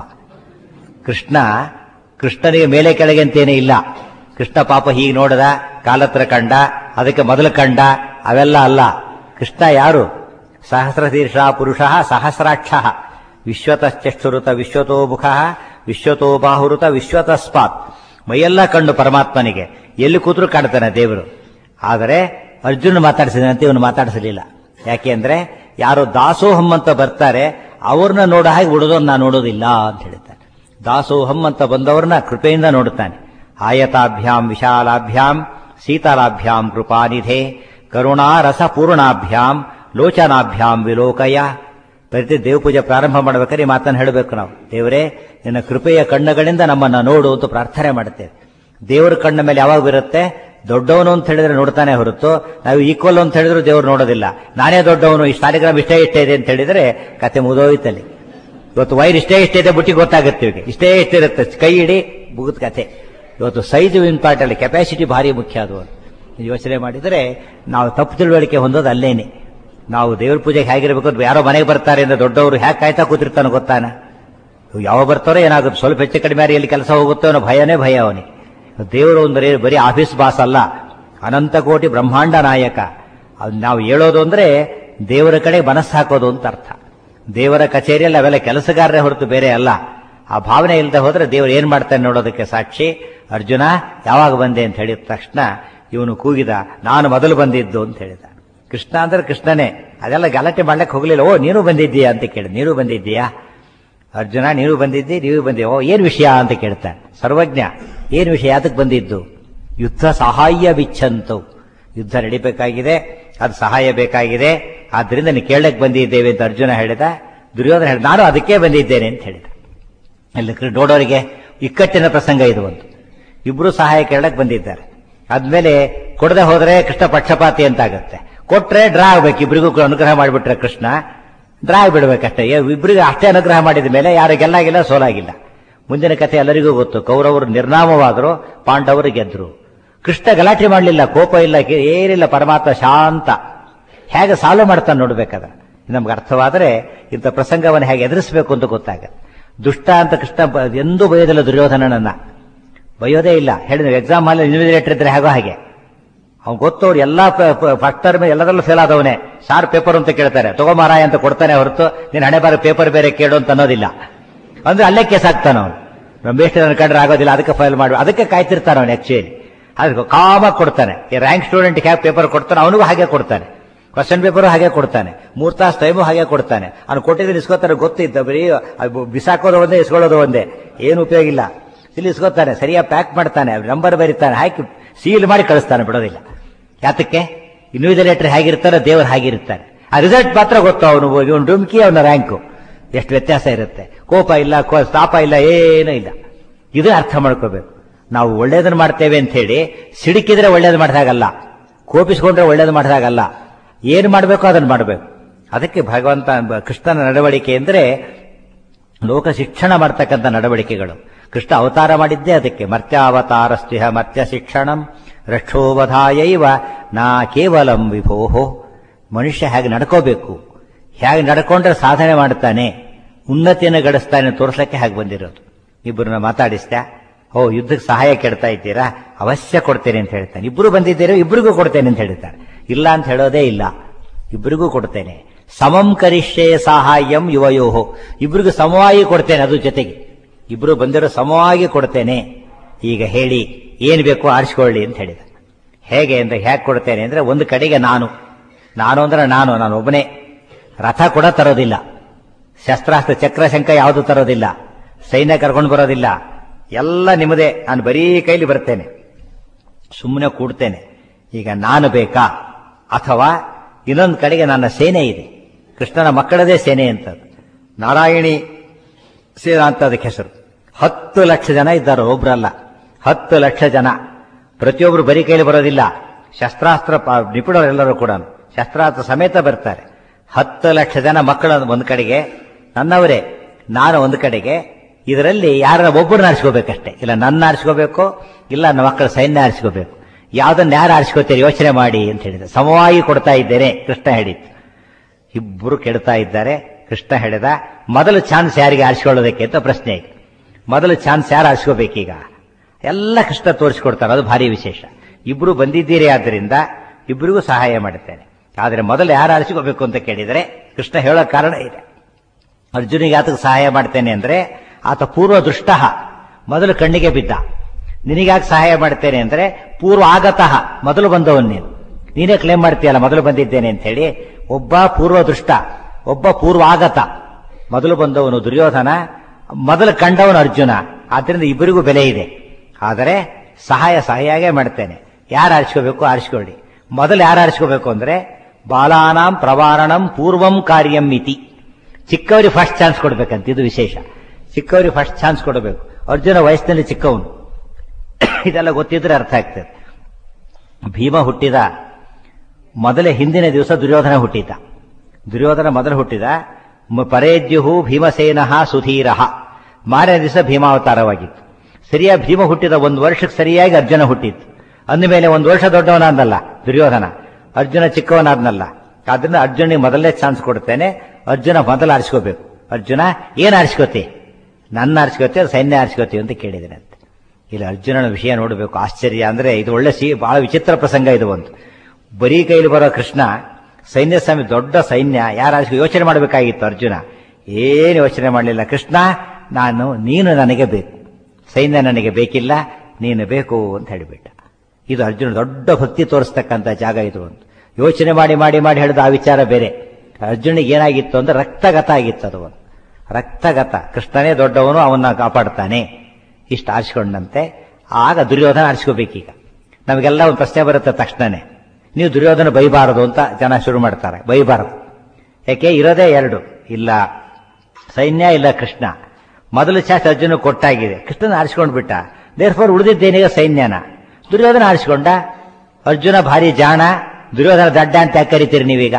ಕೃಷ್ಣ ಕೃಷ್ಣನಿಗೆ ಮೇಲೆ ಕೆಳಗೆ ಅಂತೇನೇ ಇಲ್ಲ ಕೃಷ್ಣ ಪಾಪ ಹೀಗೆ ನೋಡದ ಕಾಲತ್ರ ಕಂಡ ಅದಕ್ಕೆ ಮೊದಲು ಕಂಡ ಅವೆಲ್ಲ ಅಲ್ಲ ಕೃಷ್ಣ ಯಾರು ಸಹಸ್ರಶೀರ್ಷ ಪುರುಷ ಸಹಸ್ರಾಕ್ಷ ವಿಶ್ವತಶ್ಚಕ್ಷುರುತ ವಿಶ್ವತೋಮುಖ ವಿಶ್ವತೋ ಬಾಹುರುತ ವಿಶ್ವತಸ್ಪಾತ್ ಮೈಯೆಲ್ಲ ಕಂಡು ಪರಮಾತ್ಮನಿಗೆ ಎಲ್ಲಿ ಕೂತ್ರು ಕಾಣ್ತಾನೆ ದೇವರು ಆದರೆ ಅರ್ಜುನ ಮಾತಾಡಿಸಿದಂತೆ ಇವನು ಮಾತಾಡಿಸಲಿಲ್ಲ ಯಾಕೆ ಅಂದ್ರೆ ಯಾರು ದಾಸೋಹಂ ಅಂತ ಬರ್ತಾರೆ ಅವ್ರನ್ನ ನೋಡ ಹಾಗೆ ಉಳಿದೋನ್ ನಾನು ನೋಡೋದಿಲ್ಲ ಅಂತ ಹೇಳ್ತಾನೆ ದಾಸೋಹಂ ಅಂತ ಬಂದವ್ರನ್ನ ಕೃಪೆಯಿಂದ ನೋಡುತ್ತಾನೆ ಆಯತಾಭ್ಯಾಂ ವಿಶಾಲಾಭ್ಯಾಂ ಶೀತಲಾಭ್ಯಾಂ ಕೃಪಾನಿಧೆ ಕರುಣಾರಸ ಪೂರ್ಣಾಭ್ಯಾಂ ಲೋಚನಾಭ್ಯಾಂ ವಿಲೋಕಯ ಪ್ರತಿ ದೇವ ಪೂಜೆ ಪ್ರಾರಂಭ ಮಾಡ್ಬೇಕಾದ್ರೆ ಈ ಮಾತನ್ನು ಹೇಳಬೇಕು ನಾವು ದೇವರೇ ನಿನ್ನ ಕೃಪೆಯ ಕಣ್ಣುಗಳಿಂದ ನಮ್ಮನ್ನ ನೋಡು ಅಂತ ಪ್ರಾರ್ಥನೆ ಮಾಡುತ್ತೇವೆ ದೇವರ ಕಣ್ಣ ಮೇಲೆ ಯಾವಾಗ ಬರುತ್ತೆ ದೊಡ್ಡವನು ಅಂತ ಹೇಳಿದ್ರೆ ನೋಡ್ತಾನೆ ಹೊರತು ನಾವು ಈಕ್ವಲ್ ಅಂತ ಹೇಳಿದ್ರು ದೇವರು ನೋಡೋದಿಲ್ಲ ನಾನೇ ದೊಡ್ಡವನು ಇಷ್ಟು ಸಾಲಿಗ್ರಾಮ್ ಇಷ್ಟೇ ಇಷ್ಟೇ ಇದೆ ಅಂತ ಹೇಳಿದ್ರೆ ಕತೆ ಮುದೋಯ್ತಲ್ಲಿ ಇವತ್ತು ವೈರ್ ಇಷ್ಟೇ ಇಷ್ಟೇ ಇದೆ ಬುಟ್ಟಿ ಗೊತ್ತಾಗುತ್ತೆ ಇವಾಗ ಇಷ್ಟೇ ಇಷ್ಟಿರುತ್ತೆ ಕೈ ಇಡಿ ಮುಗಿದ ಕತೆ ಇವತ್ತು ಸೈಜ್ ಇಂಪಾರ್ಟೆಂಟ್ ಕೆಪಾಸಿಟಿ ಭಾರಿ ಮುಖ್ಯ ಅದು ಯೋಚನೆ ಮಾಡಿದರೆ ನಾವು ತಪ್ಪು ತಿಳುವಳಿಕೆ ಹೊಂದೋದು ಅಲ್ಲೇನೆ ನಾವು ದೇವ್ರ ಪೂಜೆಗೆ ಹೇಗಿರ್ಬೇಕು ಅಂತ ಯಾರೋ ಮನೆಗೆ ಬರ್ತಾರೆ ಅಂದ್ರೆ ದೊಡ್ಡವರು ಹ್ಯಾಕ್ ಕಾಯ್ತಾ ಕೂತಿರ್ತಾನೆ ಗೊತ್ತಾನ ಯಾವ ಬರ್ತಾರೋ ಏನಾಗುತ್ತೆ ಸ್ವಲ್ಪ ಹೆಚ್ಚು ಕಡಿಮೆ ಆಗಿ ಎಲ್ಲಿ ಕೆಲಸ ಹೋಗುತ್ತೋ ಅನ್ನೋ ಭಯನೇ ಭಯ ಅವನಿಗೆ ದೇವರು ಅಂದ್ರೆ ಬರೀ ಆಫೀಸ್ ಬಾಸ್ ಅಲ್ಲ ಅನಂತ ಕೋಟಿ ಬ್ರಹ್ಮಾಂಡ ನಾಯಕ ಅದು ನಾವು ಹೇಳೋದು ಅಂದ್ರೆ ದೇವರ ಕಡೆ ಮನಸ್ಸು ಹಾಕೋದು ಅಂತ ಅರ್ಥ ದೇವರ ಕಚೇರಿಯಲ್ಲಿ ಅವೆಲ್ಲ ಕೆಲಸಗಾರರೇ ಹೊರತು ಬೇರೆ ಅಲ್ಲ ಆ ಭಾವನೆ ಇಲ್ಲದೆ ಹೋದ್ರೆ ದೇವರು ಏನ್ ಮಾಡ್ತಾನೆ ನೋಡೋದಕ್ಕೆ ಸಾಕ್ಷಿ ಅರ್ಜುನ ಯಾವಾಗ ಬಂದೆ ಅಂತ ಹೇಳಿದ ತಕ್ಷಣ ಇವನು ಕೂಗಿದ ನಾನು ಮೊದಲು ಬಂದಿದ್ದು ಅಂತ ಹೇಳಿದ ಕೃಷ್ಣ ಅಂದ್ರೆ ಕೃಷ್ಣನೇ ಅದೆಲ್ಲ ಗಲಾಟೆ ಮಾಡ್ಲಿಕ್ಕೆ ಹೋಗ್ಲಿಲ್ಲ ಓ ನೀನು ಬಂದಿದ್ದೀಯಾ ಅಂತ ಕೇಳಿ ನೀನು ಬಂದಿದ್ದೀಯಾ ಅರ್ಜುನ ನೀನು ಬಂದಿದ್ದಿ ನೀವು ಬಂದಿ ಓ ಏನ್ ವಿಷಯ ಅಂತ ಕೇಳ್ತಾನೆ ಸರ್ವಜ್ಞ ಏನ್ ವಿಷಯ ಅದಕ್ಕೆ ಬಂದಿದ್ದು ಯುದ್ಧ ಸಹಾಯ ಬಿಚ್ಚಂತು ಯುದ್ಧ ನಡಿಬೇಕಾಗಿದೆ ಅದು ಸಹಾಯ ಬೇಕಾಗಿದೆ ಆದ್ರಿಂದ ನೀನು ಕೇಳಕ್ ಬಂದಿದ್ದೇವೆ ಅಂತ ಅರ್ಜುನ ಹೇಳಿದ ದುರ್ಯೋಧನ ಹೇಳಿದ ನಾನು ಅದಕ್ಕೆ ಬಂದಿದ್ದೇನೆ ಅಂತ ಹೇಳಿದ ಅಲ್ಲಿ ನೋಡೋರಿಗೆ ಇಕ್ಕಟ್ಟಿನ ಪ್ರಸಂಗ ಇದು ಒಂದು ಇಬ್ರು ಸಹಾಯ ಕೇಳಕ್ ಬಂದಿದ್ದಾರೆ ಆದ್ಮೇಲೆ ಕೊಡದೆ ಹೋದ್ರೆ ಕೃಷ್ಣ ಪಕ್ಷಪಾತಿ ಅಂತ ಆಗತ್ತೆ ಕೊಟ್ರೆ ಡ್ರಾ ಆಗ್ಬೇಕು ಇಬ್ರಿಗೂ ಅನುಗ್ರಹ ಮಾಡಿಬಿಟ್ರೆ ಕೃಷ್ಣ ಡ್ರಾ ಬಿಡ್ಬೇಕಷ್ಟೇ ಇಬ್ಬರಿಗೆ ಅಷ್ಟೇ ಅನುಗ್ರಹ ಮಾಡಿದ ಮೇಲೆ ಯಾರು ಗೆಲ್ಲಾಗಿಲ್ಲ ಸೋಲಾಗಿಲ್ಲ ಮುಂದಿನ ಕಥೆ ಎಲ್ಲರಿಗೂ ಗೊತ್ತು ಕೌರವರು ನಿರ್ನಾಮವಾದರು ಪಾಂಡವರು ಗೆದ್ರು ಕೃಷ್ಣ ಗಲಾಟೆ ಮಾಡಲಿಲ್ಲ ಕೋಪ ಇಲ್ಲ ಏನಿಲ್ಲ ಪರಮಾತ್ಮ ಶಾಂತ ಹೇಗೆ ಸಾಲ್ವ್ ಮಾಡ್ತಾನೆ ನೋಡ್ಬೇಕಾದ್ರೆ ನಮ್ಗೆ ಅರ್ಥವಾದರೆ ಇಂಥ ಪ್ರಸಂಗವನ್ನು ಹೇಗೆ ಎದುರಿಸಬೇಕು ಅಂತ ಗೊತ್ತಾಗತ್ತೆ ದುಷ್ಟ ಅಂತ ಕೃಷ್ಣ ಎಂದೂ ಬಯೋದಿಲ್ಲ ದುರ್ಯೋಧನನನ್ನ ಬಯೋದೇ ಇಲ್ಲ ಹೇಳಿದ ಎಕ್ಸಾಮ್ ಅಲ್ಲಿ ಇನ್ವಿಜಿಲೇಟರ್ ಇದ್ರೆ ಹೇಗೋ ಹಾಗೆ ಅವ್ನು ಗೊತ್ತವ್ರು ಎಲ್ಲಾ ಫಸ್ಟ್ ಟರ್ಮ್ ಎಲ್ಲದರಲ್ಲೂ ಫೇಲ್ ಆದವನೇ ಸಾರ್ ಪೇಪರ್ ಅಂತ ಕೇಳ್ತಾರೆ ತಗೋಮಾರಾಯ ಅಂತ ಕೊಡ್ತಾನೆ ಹೊರತು ನೀನು ಹಣೆ ಬಾರ ಪೇಪರ್ ಬೇರೆ ಕೇಳು ಅಂತ ಅನ್ನೋದಿಲ್ಲ ಅಂದ್ರೆ ಅಲ್ಲೇ ಕೇಸ್ ಆಗ್ತಾನ ಅವನು ರಮೇಶ್ ನನ್ನ ಕಂಡ್ರೆ ಆಗೋದಿಲ್ಲ ಅದಕ್ಕೆ ಫೈಲ್ ಮಾಡಿ ಅದಕ್ಕೆ ಕಾಯ್ತಿರ್ತಾನೆ ಅವನು ಆಕ್ಚುಲಿ ಅದಕ್ಕೆ ಕಾಮಾಗಿ ಕೊಡ್ತಾನೆ ಈ ರ್ಯಾಂಕ್ ಸ್ಟೂಡೆಂಟ್ ಹೇಗೆ ಪೇಪರ್ ಕೊಡ್ತಾನೆ ಅವನಿಗೂ ಹಾಗೆ ಕೊಡ್ತಾನೆ ಕ್ವಶನ್ ಪೇಪರ್ ಹಾಗೆ ಕೊಡ್ತಾನೆ ಮೂರ್ ತಾಸು ಟೈಮು ಹಾಗೆ ಕೊಡ್ತಾನೆ ಅವ್ನು ಕೊಟ್ಟಿದ್ರೆ ಇಸ್ಕೋತಾರೆ ಗೊತ್ತಿದ್ದ ಬರೀ ಬಿಸಾಕೋದು ಒಂದೇ ಇಸ್ಕೊಳ್ಳೋದು ಒಂದೇ ಏನು ಉಪಯೋಗ ಇಲ್ಲ ಇಲ್ಲಿ ಇಸ್ಕೋತಾನೆ ಸರಿಯಾಗಿ ಪ್ಯಾಕ್ ಮಾಡ್ತಾನೆ ನಂಬರ್ ಬರೀತಾನೆ ಹಾಕಿ ಸೀಲ್ ಮಾಡಿ ಕಳಿಸ್ತಾನೆ ಬಿಡೋದಿಲ್ಲ ಯಾತಕ್ಕೆ ಇನ್ವಿಜಿಲೇಟರ್ ಹೇಗಿರ್ತಾರೋ ದೇವರು ಹಾಗಿರ್ತಾರೆ ಆ ರಿಸಲ್ಟ್ ಮಾತ್ರ ಗೊತ್ತು ಅವನು ಇವನು ಡುಮ್ಕಿ ಅವನ ರ್ಯಾಂಕು ಎಷ್ಟು ವ್ಯತ್ಯಾಸ ಇರುತ್ತೆ ಕೋಪ ಇಲ್ಲ ತಾಪ ಇಲ್ಲ ಏನೂ ಇಲ್ಲ ಇದು ಅರ್ಥ ಮಾಡ್ಕೋಬೇಕು ನಾವು ಒಳ್ಳೇದನ್ನ ಮಾಡ್ತೇವೆ ಅಂತ ಹೇಳಿ ಸಿಡುಕಿದ್ರೆ ಒಳ್ಳೇದು ಮಾಡಿದಾಗಲ್ಲ ಕೋಪಿಸ್ಕೊಂಡ್ರೆ ಒಳ್ಳೇದು ಮಾಡಿದಾಗಲ್ಲ ಏನು ಮಾಡಬೇಕು ಅದನ್ನು ಮಾಡಬೇಕು ಅದಕ್ಕೆ ಭಗವಂತ ಕೃಷ್ಣನ ನಡವಳಿಕೆ ಅಂದ್ರೆ ಲೋಕ ಶಿಕ್ಷಣ ಮಾಡ್ತಕ್ಕಂಥ ನಡವಳಿಕೆಗಳು ಕೃಷ್ಣ ಅವತಾರ ಮಾಡಿದ್ದೇ ಅದಕ್ಕೆ ಮರ್ತ್ಯಾವತಾರಸ್ತಿಹ ಮರ್ತ್ಯ ಶಿಕ್ಷಣಂ ರಕ್ಷೋವಧಾಯೈವ ನಾ ಕೇವಲಂ ವಿಭೋಹೋ ಮನುಷ್ಯ ಹೇಗೆ ನಡ್ಕೋಬೇಕು ಹೇಗೆ ನಡ್ಕೊಂಡ್ರೆ ಸಾಧನೆ ಮಾಡ್ತಾನೆ ಉನ್ನತಿಯನ್ನು ಗಳಿಸ್ತಾನೆ ತೋರ್ಸಕ್ಕೆ ಹಾಗೆ ಬಂದಿರೋದು ಇಬ್ಬರನ್ನ ಮಾತಾಡಿಸ್ತಾ ಓ ಯುದ್ಧಕ್ಕೆ ಸಹಾಯ ಕೇಳ್ತಾ ಇದ್ದೀರಾ ಅವಶ್ಯ ಕೊಡ್ತೇನೆ ಅಂತ ಹೇಳ್ತಾನೆ ಇಬ್ಬರು ಬಂದಿದ್ದೀರಾ ಇಬ್ಬರಿಗೂ ಕೊಡ್ತೇನೆ ಅಂತ ಹೇಳ್ತಾರೆ ಇಲ್ಲ ಅಂತ ಹೇಳೋದೇ ಇಲ್ಲ ಇಬ್ಬರಿಗೂ ಕೊಡ್ತೇನೆ ಸಮಂ ಕರಿಷ್ಯೆ ಸಹಾಯಂ ಯುವಯೋಹೋ ಇಬ್ರಿಗೂ ಸಮವಾಗಿ ಕೊಡ್ತೇನೆ ಅದು ಜೊತೆಗೆ ಇಬ್ರು ಬಂದಿರೋ ಸಮವಾಗಿ ಕೊಡ್ತೇನೆ ಈಗ ಹೇಳಿ ಏನ್ ಬೇಕೋ ಆರಿಸ್ಕೊಳ್ಳಿ ಅಂತ ಹೇಳಿದ ಹೇಗೆ ಅಂತ ಹೇಗೆ ಕೊಡ್ತೇನೆ ಅಂದ್ರೆ ಒಂದು ಕಡೆಗೆ ನಾನು ನಾನು ಅಂದ್ರೆ ನಾನು ನಾನು ಒಬ್ಬನೇ ರಥ ಕೂಡ ತರೋದಿಲ್ಲ ಶಸ್ತ್ರಾಸ್ತ್ರ ಚಕ್ರ ಶಂಕ ಯಾವುದು ತರೋದಿಲ್ಲ ಸೈನ್ಯ ಕರ್ಕೊಂಡು ಬರೋದಿಲ್ಲ ಎಲ್ಲ ನಿಮ್ಮದೇ ನಾನು ಬರೀ ಕೈಲಿ ಬರ್ತೇನೆ ಸುಮ್ಮನೆ ಕೂಡ್ತೇನೆ ಈಗ ನಾನು ಬೇಕಾ ಅಥವಾ ಇನ್ನೊಂದು ಕಡೆಗೆ ನನ್ನ ಸೇನೆ ಇದೆ ಕೃಷ್ಣನ ಮಕ್ಕಳದೇ ಸೇನೆ ಅಂತ ನಾರಾಯಣಿ ಸೇನಾ ಅಂತ ಅದಕ್ಕೆ ಹೆಸರು ಹತ್ತು ಲಕ್ಷ ಜನ ಇದ್ದಾರೆ ಒಬ್ರಲ್ಲ ಹತ್ತು ಲಕ್ಷ ಜನ ಪ್ರತಿಯೊಬ್ರು ಬರೀ ಕೈಲಿ ಬರೋದಿಲ್ಲ ಶಸ್ತ್ರಾಸ್ತ್ರ ಪ- ನಿಪುಣರೆಲ್ಲರೂ ಕೂಡ ಶಸ್ತ್ರಾಸ್ತ್ರ ಸಮೇತ ಬರ್ತಾರೆ ಹತ್ತು ಲಕ್ಷ ಜನ ಮಕ್ಕಳು ಒಂದು ಕಡೆಗೆ ನನ್ನವರೇ ನಾನು ಒಂದು ಕಡೆಗೆ ಇದರಲ್ಲಿ ಯಾರ ಒಬ್ಬರನ್ನ ಆರಿಸ್ಕೋಬೇಕಷ್ಟೇ ಇಲ್ಲ ನನ್ನ ಆರಿಸ್ಕೋಬೇಕು ಇಲ್ಲ ನನ್ನ ಮಕ್ಕಳ ಸೈನ್ಯ ಆರಿಸ್ಕೋಬೇಕು ಯಾವ್ದನ್ನ ಯಾರು ಆರಿಸ್ಕೋತೀರಿ ಯೋಚನೆ ಮಾಡಿ ಅಂತ ಹೇಳಿದ ಸಮವಾಗಿ ಕೊಡ್ತಾ ಇದ್ದೇನೆ ಕೃಷ್ಣ ಹೇಳಿತ್ತು ಇಬ್ಬರು ಕೆಡ್ತಾ ಇದ್ದಾರೆ ಕೃಷ್ಣ ಹೇಳಿದ ಮೊದಲು ಚಾನ್ಸ್ ಯಾರಿಗೆ ಆರಿಸ್ಕೊಳ್ಳೋದಕ್ಕೆ ಅಂತ ಪ್ರಶ್ನೆ ಈಗ ಮೊದಲು ಚಾನ್ಸ್ ಯಾರು ಆರಿಸ್ಕೋಬೇಕೀಗ ಎಲ್ಲ ಕೃಷ್ಣ ತೋರಿಸ್ಕೊಡ್ತಾರೆ ಅದು ಭಾರಿ ವಿಶೇಷ ಇಬ್ರು ಬಂದಿದ್ದೀರಿ ಆದ್ದರಿಂದ ಇಬ್ಬರಿಗೂ ಸಹಾಯ ಮಾಡುತ್ತೇನೆ ಆದರೆ ಮೊದಲು ಯಾರು ಆರಿಸ್ಕೋಬೇಕು ಅಂತ ಕೇಳಿದರೆ ಕೃಷ್ಣ ಹೇಳೋ ಕಾರಣ ಇದೆ ಅರ್ಜುನಿಗೆ ಆತಗೆ ಸಹಾಯ ಮಾಡ್ತೇನೆ ಅಂದ್ರೆ ಆತ ಪೂರ್ವ ದೃಷ್ಟ ಮೊದಲು ಕಣ್ಣಿಗೆ ಬಿದ್ದ ನಿನಗ್ಯಾಕೆ ಸಹಾಯ ಮಾಡ್ತೇನೆ ಅಂದ್ರೆ ಪೂರ್ವ ಆಗತಃ ಮೊದಲು ಬಂದವನ್ ನೀನು ನೀನೇ ಕ್ಲೇಮ್ ಮಾಡ್ತೀಯಲ್ಲ ಮೊದಲು ಬಂದಿದ್ದೇನೆ ಅಂತ ಹೇಳಿ ಒಬ್ಬ ಪೂರ್ವ ದೃಷ್ಟ ಒಬ್ಬ ಪೂರ್ವ ಆಗತ ಮೊದಲು ಬಂದವನು ದುರ್ಯೋಧನ ಮೊದಲು ಕಂಡವನು ಅರ್ಜುನ ಆದ್ರಿಂದ ಇಬ್ಬರಿಗೂ ಬೆಲೆ ಇದೆ ಆದರೆ ಸಹಾಯ ಸಹಾಯಾಗೇ ಮಾಡ್ತೇನೆ ಯಾರು ಆರಿಸ್ಕೋಬೇಕು ಆರಿಸ್ಕೊಳ್ಳಿ ಮೊದಲು ಯಾರು ಆರಿಸ್ಕೋಬೇಕು ಅಂದ್ರೆ ಬಾಲಾನಾಂ ಪ್ರವಾರಣಂ ಪೂರ್ವಂ ಕಾರ್ಯಂ ಇತಿ ಚಿಕ್ಕವರಿಗೆ ಫಸ್ಟ್ ಚಾನ್ಸ್ ಕೊಡ್ಬೇಕಂತ ಇದು ವಿಶೇಷ ಚಿಕ್ಕವರಿಗೆ ಫಸ್ಟ್ ಚಾನ್ಸ್ ಕೊಡಬೇಕು ಅರ್ಜುನ ವಯಸ್ಸಿನಲ್ಲಿ ಚಿಕ್ಕವನು ಇದೆಲ್ಲ ಗೊತ್ತಿದ್ರೆ ಅರ್ಥ ಆಗ್ತದೆ ಭೀಮ ಹುಟ್ಟಿದ ಮೊದಲೇ ಹಿಂದಿನ ದಿವಸ ದುರ್ಯೋಧನ ಹುಟ್ಟಿದ ದುರ್ಯೋಧನ ಮೊದಲು ಹುಟ್ಟಿದ ಮ- ಪರೇದ್ಯುಹು ಭೀಮಸೇನಃ ಸುಧೀರಃ ಮಾರನೇ ದಿವಸ ಭೀಮಾವತಾರವಾಗಿತ್ತು ಸರಿಯಾಗಿ ಭೀಮ ಹುಟ್ಟಿದ ಒಂದು ವರ್ಷಕ್ಕೆ ಸರಿಯಾಗಿ ಅರ್ಜುನ ಹುಟ್ಟಿತ್ತು ಅಂದಮೇಲೆ ಒಂದು ವರ್ಷ ದೊಡ್ಡವನಾದ್ನಲ್ಲ ದುರ್ಯೋಧನ ಅರ್ಜುನ ಚಿಕ್ಕವನಾದ್ನಲ್ಲ ಆದ್ರಿಂದ ಅರ್ಜುನಿಗೆ ಮೊದಲನೇ ಚಾನ್ಸ್ ಕೊಡ್ತೇನೆ ಅರ್ಜುನ ಮೊದಲು ಆರಿಸ್ಕೋಬೇಕು ಅರ್ಜುನ ಏನ್ ಆರಿಸ್ಕೋತಿ ನನ್ನ ಆರಿಸ್ಕೋತಿ ಅದು ಸೈನ್ಯ ಆರಿಸ್ಕೋತಿ ಅಂತ ಕೇಳಿದ್ದೇನೆ ಅಂತ ಇಲ್ಲಿ ಅರ್ಜುನನ ವಿಷಯ ನೋಡಬೇಕು ಆಶ್ಚರ್ಯ ಅಂದ್ರೆ ಇದು ಒಳ್ಳೆ ಸಿ ಬಹಳ ವಿಚಿತ್ರ ಪ್ರಸಂಗ ಇದು ಒಂದು ಬರೀ ಕೈಲಿ ಬರೋ ಕೃಷ್ಣ ಸೈನ್ಯ ಸ್ವಾಮಿ ದೊಡ್ಡ ಸೈನ್ಯ ಯಾರು ಆರಿಸ್ಕೊ ಯೋಚನೆ ಮಾಡಬೇಕಾಗಿತ್ತು ಅರ್ಜುನ ಏನು ಯೋಚನೆ ಮಾಡಲಿಲ್ಲ ಕೃಷ್ಣ ನಾನು ನೀನು ನನಗೆ ಬೇಕು ಸೈನ್ಯ ನನಗೆ ಬೇಕಿಲ್ಲ ನೀನು ಬೇಕು ಅಂತ ಹೇಳಿಬಿಟ್ಟ ಇದು ಅರ್ಜುನ ದೊಡ್ಡ ಭಕ್ತಿ ತೋರಿಸ್ತಕ್ಕಂಥ ಜಾಗ ಇದು ಒಂದು ಯೋಚನೆ ಮಾಡಿ ಮಾಡಿ ಮಾಡಿ ಹೇಳಿದ ಆ ವಿಚಾರ ಬೇರೆ ಅರ್ಜುನಿಗೆ ಏನಾಗಿತ್ತು ಅಂದ್ರೆ ರಕ್ತಗತ ಆಗಿತ್ತು ಅದು ಒಂದು ರಕ್ತಗತ ಕೃಷ್ಣನೇ ದೊಡ್ಡವನು ಅವನ್ನ ಕಾಪಾಡ್ತಾನೆ ಇಷ್ಟು ಆರಿಸ್ಕೊಂಡಂತೆ ಆಗ ದುರ್ಯೋಧನ ಆರಿಸ್ಕೋಬೇಕೀಗ ನಮಗೆಲ್ಲ ಒಂದು ಪ್ರಶ್ನೆ ಬರುತ್ತೆ ತಕ್ಷಣನೇ ನೀವು ದುರ್ಯೋಧನ ಬೈಬಾರದು ಅಂತ ಜನ ಶುರು ಮಾಡ್ತಾರೆ ಬೈಬಾರದು ಯಾಕೆ ಇರೋದೇ ಎರಡು ಇಲ್ಲ ಸೈನ್ಯ ಇಲ್ಲ ಕೃಷ್ಣ ಮೊದಲು ಚಾನ್ಸ್ ಅರ್ಜುನ ಕೊಟ್ಟಾಗಿದೆ ಕೃಷ್ಣನ ಆರಿಸ್ಕೊಂಡು ಬಿಟ್ಟ ದೇರ್ಫೋರ್ ಉಳಿದಿದ್ದೇನೀಗ ಸೈನ್ಯನ ದುರ್ಯೋಧನ ಆರಿಸ್ಕೊಂಡ ಅರ್ಜುನ ಭಾರಿ ಜಾಣ ದುರ್ಯೋಧನ ದಡ್ಡ ಅಂತ ಯಾಕೆ ಕರಿತೀರಿ ನೀವೀಗ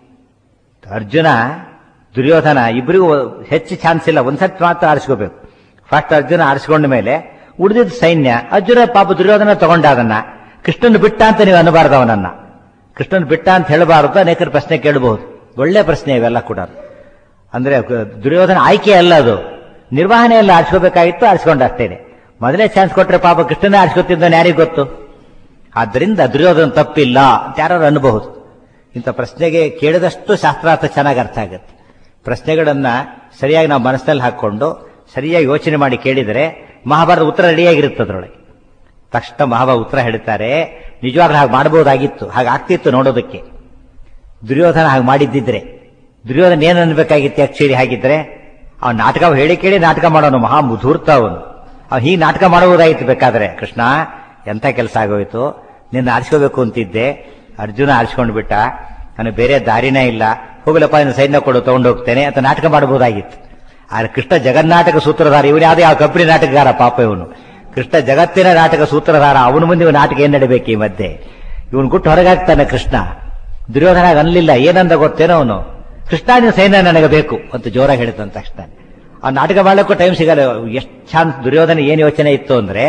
ಅರ್ಜುನ ದುರ್ಯೋಧನ ಇಬ್ಬರಿಗೂ ಹೆಚ್ಚು ಚಾನ್ಸ್ ಇಲ್ಲ ಒಂದ್ಸತಿ ಮಾತ್ರ ಆರಿಸ್ಕೋಬೇಕು ಫಸ್ಟ್ ಅರ್ಜುನ ಆರಿಸ್ಕೊಂಡ ಮೇಲೆ ಉಳಿದಿದ್ದ ಸೈನ್ಯ ಅರ್ಜುನ ಪಾಪ ದುರ್ಯೋಧನ ತಗೊಂಡ ಅದನ್ನ ಕೃಷ್ಣನ್ ಬಿಟ್ಟ ಅಂತ ನೀವು ಅನ್ನಬಾರ್ದು ಅವನನ್ನ ಕೃಷ್ಣನ್ ಬಿಟ್ಟ ಅಂತ ಹೇಳಬಾರದು ಅನೇಕರ ಪ್ರಶ್ನೆ ಕೇಳಬಹುದು ಒಳ್ಳೆ ಪ್ರಶ್ನೆ ಇವೆಲ್ಲ ಕೂಡ ಅಂದ್ರೆ ಕ- ದುರ್ಯೋಧನ ಆಯ್ಕೆ ಅಲ್ಲ ಅದು ನಿರ್ವಹಣೆ ಎಲ್ಲ ಆರಿಸ್ಕೋಬೇಕಾಗಿತ್ತು ಆರಿಸ್ಕೊಂಡ ಅಷ್ಟೇನೆ ಮೊದಲೇ ಚಾನ್ಸ್ ಕೊಟ್ರೆ ಪಾಪ ಕೃಷ್ಣನೇ ಆರಿಸ್ಕೊತಿದ್ದಾನೆ ಯಾರಿಗೂ ಗೊತ್ತು ಆದ್ದರಿಂದ ದುರ್ಯೋಧನ ತಪ್ಪಿಲ್ಲ ಅಂತ ಯಾರು ಅನ್ನಬಹುದು ಇಂಥ ಪ್ರಶ್ನೆಗೆ ಕೇಳಿದಷ್ಟು ಶಾಸ್ತ್ರಾರ್ಥ ಚೆನ್ನಾಗಿ ಅರ್ಥ ಆಗುತ್ತೆ ಪ್ರಶ್ನೆಗಳನ್ನ ಸರಿಯಾಗಿ ನಾವು ಮನಸ್ಸಿನಲ್ಲಿ ಹಾಕೊಂಡು ಸರಿಯಾಗಿ ಯೋಚನೆ ಮಾಡಿ ಕೇಳಿದರೆ ಮಹಾಭಾರತ ಉತ್ತರ ರೆಡಿಯಾಗಿರುತ್ತೆ ಅದರೊಳಗೆ ತಕ್ಷಣ ಮಹಾಭಾರತ ಉತ್ತರ ಹೇಳ್ತಾರೆ ನಿಜವಾಗ್ಲೂ ಹಾಗೆ ಮಾಡಬಹುದಾಗಿತ್ತು ಹಾಗೆ ಆಗ್ತಿತ್ತು ನೋಡೋದಕ್ಕೆ ದುರ್ಯೋಧನ ಹಾಗೆ ಮಾಡಿದ್ದಿದ್ರೆ ದುರ್ಯೋಧನ ಏನು ಅನ್ಬೇಕಾಗಿತ್ತು ಆಕ್ಚುಲಿ ಹಾಗಿದ್ರೆ ಅವನು ನಾಟಕ ಹೇಳಿ ಕೇಳಿ ನಾಟಕ ಮಾಡೋನು ಮಹಾ ಮುಧೂರ್ತ ಅವನು ಅವ್ನು ಹೀಗೆ ನಾಟಕ ಮಾಡಬಹುದಾಗಿತ್ತು ಬೇಕಾದ್ರೆ ಕೃಷ್ಣ ಎಂಥ ಕೆಲಸ ಆಗೋಯ್ತು ನಿನ್ನ ಆರಿಸ್ಕೋಬೇಕು ಅಂತಿದ್ದೆ ಅರ್ಜುನ ಆರಿಸ್ಕೊಂಡು ಬಿಟ್ಟ ನನಗೆ ಬೇರೆ ದಾರಿನೇ ಇಲ್ಲ ಹೋಗಲಪ್ಪ ಇನ್ನು ಸೈನ್ಯ ಕೊಡು ತಗೊಂಡು ಹೋಗ್ತೇನೆ ಅಂತ ನಾಟಕ ಮಾಡಬಹುದಾಗಿತ್ತು ಆದ್ರೆ ಕೃಷ್ಣ ಜಗನ್ನಾಟಕ ಸೂತ್ರಧಾರ ಇವನು ಯಾವ್ದು ಯಾವ ಕಂಪನಿ ನಾಟಕಗಾರ ಪಾಪ ಇವನು ಕೃಷ್ಣ ಜಗತ್ತಿನ ನಾಟಕ ಸೂತ್ರಧಾರ ಅವನ ಮುಂದೆ ಇವ್ನು ನಾಟಕ ಏನ್ ನಡಿಬೇಕು ಈ ಮಧ್ಯೆ ಇವನು ಗುಟ್ಟು ಹೊರಗಾಗ್ತಾನೆ ಕೃಷ್ಣ ದುರ್ಯೋಧನ ಅನ್ಲಿಲ್ಲ ಏನಂದ ಗೊತ್ತೇನೋ ಅವನು ಕೃಷ್ಣ ನಿನ್ನ ಸೈನ್ಯ ನನಗೆ ಬೇಕು ಅಂತ ಜೋರಾಗಿ ಹೇಳಿದಂತ ತಕ್ಷಣ ಆ ನಾಟಕ ಮಾಡ್ಲಿಕ್ಕೂ ಟೈಮ್ ಸಿಗಲ್ಲ ಎಷ್ಟು ಚಾನ್ಸ್ ದುರ್ಯೋಧನ ಏನ್ ಯೋಚನೆ ಇತ್ತು ಅಂದ್ರೆ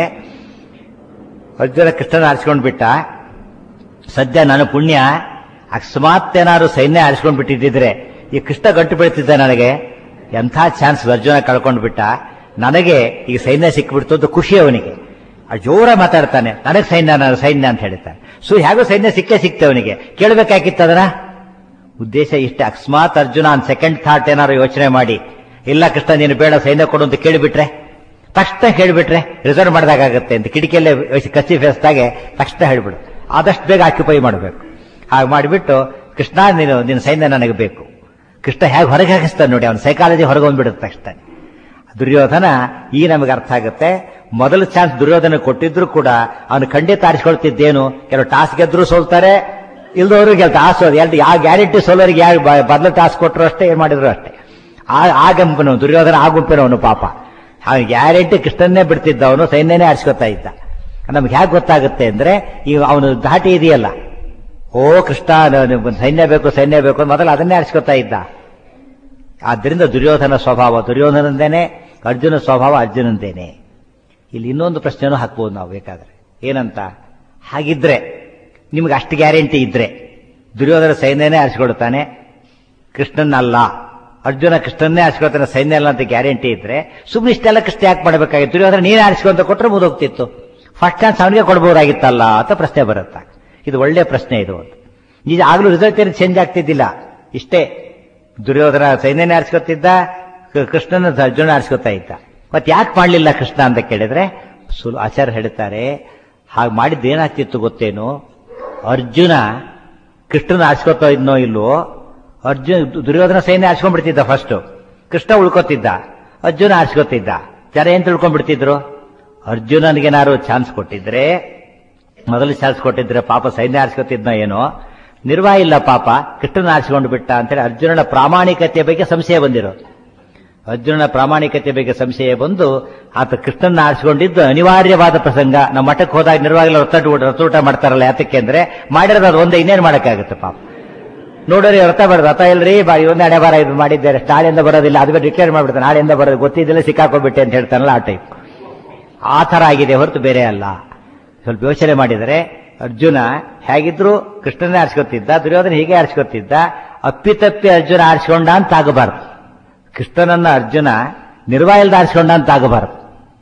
ಅರ್ಜುನ ಕೃಷ್ಣನ ಆರಿಸ್ಕೊಂಡು ಬಿಟ್ಟ ಸದ್ಯ ನನ್ನ ಪುಣ್ಯ ಅಕಸ್ಮಾತ್ ಏನಾದ್ರು ಸೈನ್ಯ ಆರಿಸ್ಕೊಂಡು ಬಿಟ್ಟಿದ್ದಿದ್ರೆ ಈ ಕೃಷ್ಣ ಗಂಟು ಬೀಳ್ತಿದ್ದ ನನಗೆ ಎಂಥ ಚಾನ್ಸ್ ಅರ್ಜುನ ಕಳ್ಕೊಂಡು ಬಿಟ್ಟ ನನಗೆ ಈಗ ಸೈನ್ಯ ಸಿಕ್ಬಿಡ್ತು ಅಂತ ಖುಷಿ ಅವನಿಗೆ ಆ ಜೋರ ಮಾತಾಡ್ತಾನೆ ನನಗೆ ಸೈನ್ಯ ನನ್ನ ಸೈನ್ಯ ಅಂತ ಹೇಳ್ತಾನೆ ಸೊ ಹೇಗೋ ಸೈನ್ಯ ಸಿಕ್ಕೇ ಸಿಕ್ತೆ ಅವನಿಗೆ ಕೇಳಬೇಕಾಗಿತ್ತು ಅದನ್ನ ಉದ್ದೇಶ ಇಷ್ಟೇ ಅಕಸ್ಮಾತ್ ಅರ್ಜುನ ಒಂದು ಸೆಕೆಂಡ್ ಥಾಟ್ ಏನಾದ್ರು ಯೋಚನೆ ಮಾಡಿ ಇಲ್ಲ ಕೃಷ್ಣ ನೀನು ಬೇಡ ಸೈನ್ಯ ಕೊಡು ಅಂತ ಕೇಳಿಬಿಟ್ರೆ ತಕ್ಷಣ ಹೇಳಿಬಿಟ್ರೆ ರಿಸರ್ವ್ ಮಾಡಿದಾಗತ್ತೆ ಅಂತ ಕಿಟಕಿಯಲ್ಲೇ ಕಸಿ ಫೇಸ್ದಾಗೆ ತಕ್ಷಣ ಹೇಳ್ಬಿಡು ಆದಷ್ಟು ಬೇಗ ಆಕ್ಯುಪೈ ಮಾಡಬೇಕು ಹಾಗೆ ಮಾಡಿಬಿಟ್ಟು ಕೃಷ್ಣ ನೀನು ನಿನ್ನ ಸೈನ್ಯ ನನಗೆ ಬೇಕು ಕೃಷ್ಣ ಹೇಗೆ ಹೊರಗೆ ಹಾಕಿಸ್ತಾನೆ ನೋಡಿ ಅವನ ಸೈಕಾಲಜಿ ಹೊರಗೆ ಬಂದ್ಬಿಡುತ್ತೆ ತಕ್ಷಣ ದುರ್ಯೋಧನ ಈ ನಮಗೆ ಅರ್ಥ ಆಗುತ್ತೆ ಮೊದಲ ಚಾನ್ಸ್ ದುರ್ಯೋಧನ ಕೊಟ್ಟಿದ್ರು ಕೂಡ ಅವನು ಖಂಡಿತ ಆರಿಸ್ಕೊಳ್ತಿದ್ದೇನು ಕೆಲವು ಟಾಸ್ ಗೆದ್ರು ಸೋಲ್ತಾರೆ ಇಲ್ದವರು ಗೆಲ್ತ ಆ ಸೋಲ್ ಎರಡು ಯಾವ ಗ್ಯಾರಂಟಿ ಸೋಲೋರಿಗೆ ಯಾವ ಬದಲು ಟಾಸ್ ಕೊಟ್ಟರು ಅಷ್ಟೇ ಏನ್ ಮಾಡಿದ್ರು ಅಷ್ಟೇ ಆ ಆ ಗುಂಪಿನವನು ದುರ್ಯೋಧನ ಆ ಗುಂಪಿನವನು ಪಾಪ ಅವನು ಗ್ಯಾರಂಟಿ ಕೃಷ್ಣನ್ನೇ ಬಿಡ್ತಿದ್ದವನು ಸೈನ್ಯನೇ ಆರಿಸ್ಕೊತಾ ಇದ್ದ ನಮ್ಗೆ ಹೇಗೆ ಗೊತ್ತಾಗುತ್ತೆ ಅಂದ್ರೆ ಈಗ ಅವನು ಧಾಟಿ ಇದೆಯಲ್ಲ ಓ ಕೃಷ್ಣ ನ- ಸೈನ್ಯ ಬೇಕು ಸೈನ್ಯ ಬೇಕು ಅಂತ ಮೊದಲು ಅದನ್ನೇ ಆರಿಸ್ಕೊತಾ ಇದ್ದ ಆದ್ದರಿಂದ ದುರ್ಯೋಧನ ಸ್ವಭಾವ ದುರ್ಯೋಧನಂದೇನೆ ಅರ್ಜುನ ಸ್ವಭಾವ ಅರ್ಜುನಂದೇನೆ ಇಲ್ಲಿ ಇನ್ನೊಂದು ಪ್ರಶ್ನೆನೂ ಹಾಕ್ಬೋದು ನಾವು ಬೇಕಾದ್ರೆ ಏನಂತ ಹಾಗಿದ್ರೆ ನಿಮ್ಗೆ ಅಷ್ಟು ಗ್ಯಾರಂಟಿ ಇದ್ರೆ ದುರ್ಯೋಧನ ಸೈನ್ಯನೇ ಆರಿಸ್ಕೊಳ್ತಾನೆ ಕೃಷ್ಣನಲ್ಲ ಅರ್ಜುನ ಕೃಷ್ಣನ್ನೇ ಆರಿಸ್ಕೊಳ್ತಾನೆ ಸೈನ್ಯ ಅಲ್ಲ ಅಂತ ಗ್ಯಾರಂಟಿ ಇದ್ರೆ ಸುಮ್ಮನೆ ಇಷ್ಟೆಲ್ಲ ಕೃಷ್ಣ ಯಾಕೆ ಮಾಡಬೇಕಾಗಿತ್ತು ದುರ್ಯೋಧನ ನೀನೇ ಆರಿಸ್ಕೊಂತ ಕೊಟ್ಟರೆ ಮುದೋಗ್ತಿತ್ತು ಫಸ್ಟ್ ಚಾನ್ಸ್ ಅವನಿಗೆ ಕೊಡ್ಬೋದಾಗಿತ್ತಲ್ಲ ಅಂತ ಪ್ರಶ್ನೆ ಬರುತ್ತೆ ಇದು ಒಳ್ಳೆ ಪ್ರಶ್ನೆ ಇದು ಅಂತ ನಿಜ ಆಗ್ಲೂ ರಿಸಲ್ಟ್ ಏನು ಚೇಂಜ್ ಆಗ್ತಿದ್ದಿಲ್ಲ ಇಷ್ಟೇ ದುರ್ಯೋಧನ ಸೈನ್ಯನೇ ಆರಿಸ್ಕೊತಿದ್ದ ಕ- ಕೃಷ್ಣನ ಅರ್ಜುನ ಆರಿಸ್ಕೊತಾ ಇದ್ದ ಮತ್ತೆ ಯಾಕೆ ಮಾಡಲಿಲ್ಲ ಕೃಷ್ಣ ಅಂತ ಕೇಳಿದ್ರೆ ಸುಲ್ ಆಚಾರ್ಯ ಹೇಳ್ತಾರೆ ಹಾಗೆ ಮಾಡಿದ್ದು ಏನಾಗ್ತಿತ್ತು ಗೊತ್ತೇನು ಅರ್ಜುನ ಕೃಷ್ಣನ ಆರಿಸ್ಕೊತಾ ಇದ್ನೋ ಇಲ್ವೋ ಅರ್ಜುನ ದುರ್ಯೋಧನ ಸೈನ್ಯ ಆರಿಸ್ಕೊಂಡ್ಬಿಡ್ತಿದ್ದ ಫಸ್ಟ್ ಕೃಷ್ಣ ಉಳ್ಕೊತಿದ್ದ ಅರ್ಜುನ ಆರಿಸ್ಕೊತಿದ್ದ ಜನ ಏನ್ ತಿಳ್ಕೊಂಡ್ಬಿಡ್ತಿದ್ರು ಅರ್ಜುನನಿಗೇನಾದ್ರು ಚಾನ್ಸ್ ಕೊಟ್ಟಿದ್ರೆ ಮೊದಲು ಚಾನ್ಸ್ ಕೊಟ್ಟಿದ್ರೆ ಪಾಪ ಸೈನ್ಯ ಆರಿಸ್ಕೊತಿದ್ನ ಏನೋ ನಿರ್ವಾಹ ಇಲ್ಲ ಪಾಪ ಕೃಷ್ಣನ ಆರಿಸಿಕೊಂಡು ಬಿಟ್ಟ ಅಂತೇಳಿ ಅರ್ಜುನನ ಪ್ರಾಮಾಣಿಕತೆ ಬಗ್ಗೆ ಸಂಶಯ ಬಂದಿರೋದು ಅರ್ಜುನನ ಪ್ರಾಮಾಣಿಕತೆ ಬಗ್ಗೆ ಸಂಶಯ ಬಂದು ಆತ ಕೃಷ್ಣನ ಆರಿಸಿಕೊಂಡಿದ್ದು ಅನಿವಾರ್ಯವಾದ ಪ್ರಸಂಗ ನಮ್ಮ ಮಠಕ್ಕೆ ಹೋದಾಗ ನಿರ್ವಾಗಲ ರಥ ರಥೋಟ ಮಾಡ್ತಾರಲ್ಲ ಯಾತಕ್ಕೆ ಅಂದ್ರೆ ಮಾಡಿರೋದು ಅದು ಒಂದೇ ಇನ್ನೇನು ಮಾಡಕ್ಕಾಗುತ್ತೆ ಪಾಪ ನೋಡ್ರಿ ರಥ ಬರೋದು ರಥ ಇಲ್ರಿ ಬಾ ಇವೊಂದೇ ಹಣೆ ಬಾರ ಇದು ಮಾಡಿದ್ದಾರೆ ನಾಳೆಯಿಂದ ಬರೋದಿಲ್ಲ ಅದು ಡಿಕ್ಲೇರ್ ಮಾಡ್ಬಿಡ್ತಾನೆ ನಾಳೆಯಿಂದ ಬರೋದು ಗೊತ್ತಿದ್ದಿಲ್ಲ ಸಿಕ್ಕಾಕೊಂಡ್ಬಿಟ್ಟೆ ಅಂತ ಹೇಳ್ತಾನಲ್ಲ ಆ ಟೈಪ್ ಆ ಥರ ಆಗಿದೆ ಹೊರತು ಬೇರೆ ಅಲ್ಲ ಸ್ವಲ್ಪ ಯೋಚನೆ ಮಾಡಿದರೆ ಅರ್ಜುನ ಹೇಗಿದ್ರು ಕೃಷ್ಣನೇ ಆರಿಸ್ಕೊತಿದ್ದ ದುರ್ಯೋಧನ ಹೀಗೆ ಆರಿಸ್ಕೊತಿದ್ದ ಅಪ್ಪಿತಪ್ಪಿ ಅರ್ಜುನ ಆರಿಸ್ಕೊಂಡ ಅಂತ ಆಗಬಾರ್ದು ಕೃಷ್ಣನನ್ನ ಅರ್ಜುನ ನಿರ್ವಾಯಿಲ್ದ ಆರಿಸ್ಕೊಂಡ ಅಂತ ಆಗಬಾರ್ದು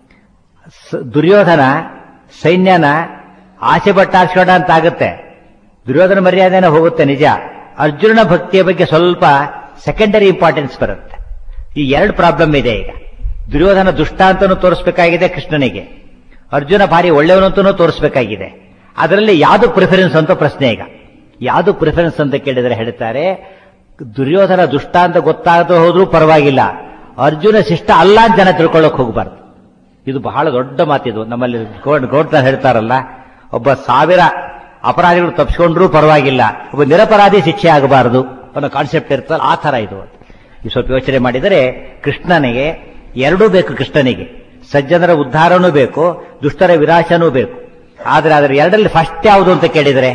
ಸ- ದುರ್ಯೋಧನ ಸೈನ್ಯನ ಆಸೆ ಪಟ್ಟು ಆರಿಸ್ಕೊಂಡ ಅಂತ ಆಗುತ್ತೆ ದುರ್ಯೋಧನ ಮರ್ಯಾದೆನ ಹೋಗುತ್ತೆ ನಿಜ ಅರ್ಜುನನ ಭಕ್ತಿಯ ಬಗ್ಗೆ ಸ್ವಲ್ಪ ಸೆಕೆಂಡರಿ ಇಂಪಾರ್ಟೆನ್ಸ್ ಬರುತ್ತೆ ಈ ಎರಡು ಪ್ರಾಬ್ಲಮ್ ಇದೆ ಈಗ ದುರ್ಯೋಧನ ದುಷ್ಟ ಅಂತಾನು ತೋರಿಸ್ಬೇಕಾಗಿದೆ ಕೃಷ್ಣನಿಗೆ ಅರ್ಜುನ ಭಾರಿ ಒಳ್ಳೆಯವನು ಅಂತಾನೂ ತೋರಿಸ್ಬೇಕಾಗಿದೆ ಅದರಲ್ಲಿ ಯಾವುದು ಪ್ರಿಫರೆನ್ಸ್ ಅಂತ ಪ್ರಶ್ನೆ ಈಗ ಯಾವುದು ಪ್ರಿಫರೆನ್ಸ್ ಅಂತ ಕೇಳಿದರೆ ಹೇಳ್ತಾರೆ ದುರ್ಯೋಧನ ದುಷ್ಟ ಅಂತ ಗೊತ್ತಾಗದೆ ಹೋದ್ರೂ ಪರವಾಗಿಲ್ಲ ಅರ್ಜುನ ಶಿಷ್ಟ ಅಲ್ಲ ಅಂತ ಜನ ತಿಳ್ಕೊಳ್ಳೋಕೆ ಹೋಗಬಾರ್ದು ಇದು ಬಹಳ ದೊಡ್ಡ ಮಾತಿದು ನಮ್ಮಲ್ಲಿ ಗೋಡ್ತಾ ಹೇಳ್ತಾರಲ್ಲ ಒಬ್ಬ ಸಾವಿರ ಅಪರಾಧಿಗಳು ತಪ್ಪಿಸ್ಕೊಂಡ್ರೂ ಪರವಾಗಿಲ್ಲ ಒಬ್ಬ ನಿರಪರಾಧಿ ಶಿಕ್ಷೆ ಆಗಬಾರದು ಅನ್ನೋ ಕಾನ್ಸೆಪ್ಟ್ ಇರ್ತಲ್ಲ ಆ ತರ ಇದು ಈ ಸ್ವಲ್ಪ ಯೋಚನೆ ಮಾಡಿದರೆ ಕೃಷ್ಣನಿಗೆ ಎರಡೂ ಬೇಕು ಕೃಷ್ಣನಿಗೆ ಸಜ್ಜನರ ಉದ್ಧಾರನೂ ಬೇಕು ದುಷ್ಟರ ವಿನಾಶನೂ ಬೇಕು ಆದ್ರೆ ಅದರ ಎರಡರಲ್ಲಿ ಫಸ್ಟ್ ಯಾವುದು ಅಂತ ಕೇಳಿದರೆ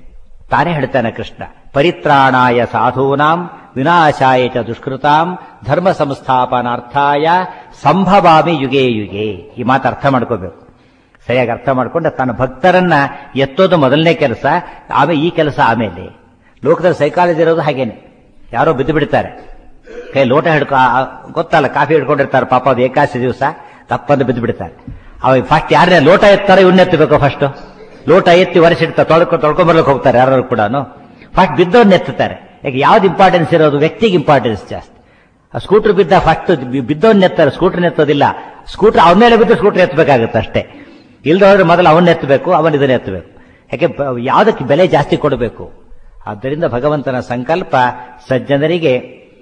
ತಾನೇ ಹೇಳ್ತಾನೆ ಕೃಷ್ಣ ಪರಿತ್ರಾಣಾಯ ಸಾಧೂನಾಂ ವಿನಾಶಾಯ ಚ ದುಷ್ಕೃತಾಂ ಧರ್ಮ ಸಂಸ್ಥಾಪನಾರ್ಥಾಯ ಸಂಭವಾಮಿ ಯುಗೆ ಯುಗೆ ಈ ಮಾತು ಅರ್ಥ ಮಾಡ್ಕೋಬೇಕು ಸರಿಯಾಗಿ ಅರ್ಥ ಮಾಡ್ಕೊಂಡು ತನ್ನ ಭಕ್ತರನ್ನ ಎತ್ತೋದು ಮೊದಲನೇ ಕೆಲಸ ಆಮೇಲೆ ಈ ಕೆಲಸ ಆಮೇಲೆ ಲೋಕದಲ್ಲಿ ಸೈಕಾಲಜಿ ಇರೋದು ಹಾಗೇನೆ ಯಾರೋ ಬಿದ್ದು ಬಿಡ್ತಾರೆ ಕೈ ಲೋಟ ಹಿಡ್ಕೊ ಆ- ಆ- ಗೊತ್ತಲ್ಲ ಕಾಫಿ ಹಿಡ್ಕೊಂಡಿರ್ತಾರೆ ಪಾಪ ಅದು ಏಕಾಸಿ ದಿವಸ ತಪ್ಪಂದು ಬಿದ್ದು ಬಿಡ್ತಾರೆ ಅವಾಗ ಫಸ್ಟ್ ಯಾರನ್ನೇ ಲೋಟ ಎತ್ತಾರೆ ಇವನ್ನ ಎತ್ತಬೇಕು ಫಸ್ಟ್ ಲೋಟ ಎತ್ತಿ ಒರೆಸಿಡ್ತಾರೆ ತೊಳ್ಕೊ ತೊಳ್ಕೊಂಬರ್ಲಿಕ್ಕೆ ಹೋಗ್ತಾರೆ ಯಾರು ಕೂಡ ಫಸ್ಟ್ ಬಿದ್ದವ್ರನ್ನ ಎತ್ತುತ್ತಾರೆ ಯಾಕೆ ಯಾವ್ದು ಇಂಪಾರ್ಟೆನ್ಸ್ ಇರೋದು ವ್ಯಕ್ತಿಗೆ ಇಂಪಾರ್ಟೆನ್ಸ್ ಜಾಸ್ತಿ ಆ ಸ್ಕೂಟರ್ ಬಿದ್ದ ಫಸ್ಟ್ ಬಿದ್ದವನ್ನ ಎತ್ತಾರೆ ಸ್ಕೂಟರ್ ಎತ್ತೋದಿಲ್ಲ ಸ್ಕೂಟರ್ ಅವನ ಮೇಲೆ ಬಿದ್ದು ಸ್ಕೂಟರ್ ಎತ್ತಬೇಕಾಗುತ್ತೆ ಅಷ್ಟೇ ಇಲ್ದ ಹೋದ್ರೆ ಮೊದಲು ಅವನ್ನ ಎತ್ತಬೇಕು ಅವನ್ ಇದನ್ನ ಎತ್ತಬೇಕು ಯಾಕೆ ಬ- ಯಾವುದಕ್ಕೆ ಬೆಲೆ ಜಾಸ್ತಿ ಕೊಡಬೇಕು ಆದ್ದರಿಂದ ಭಗವಂತನ ಸಂಕಲ್ಪ ಸಜ್ಜನರಿಗೆ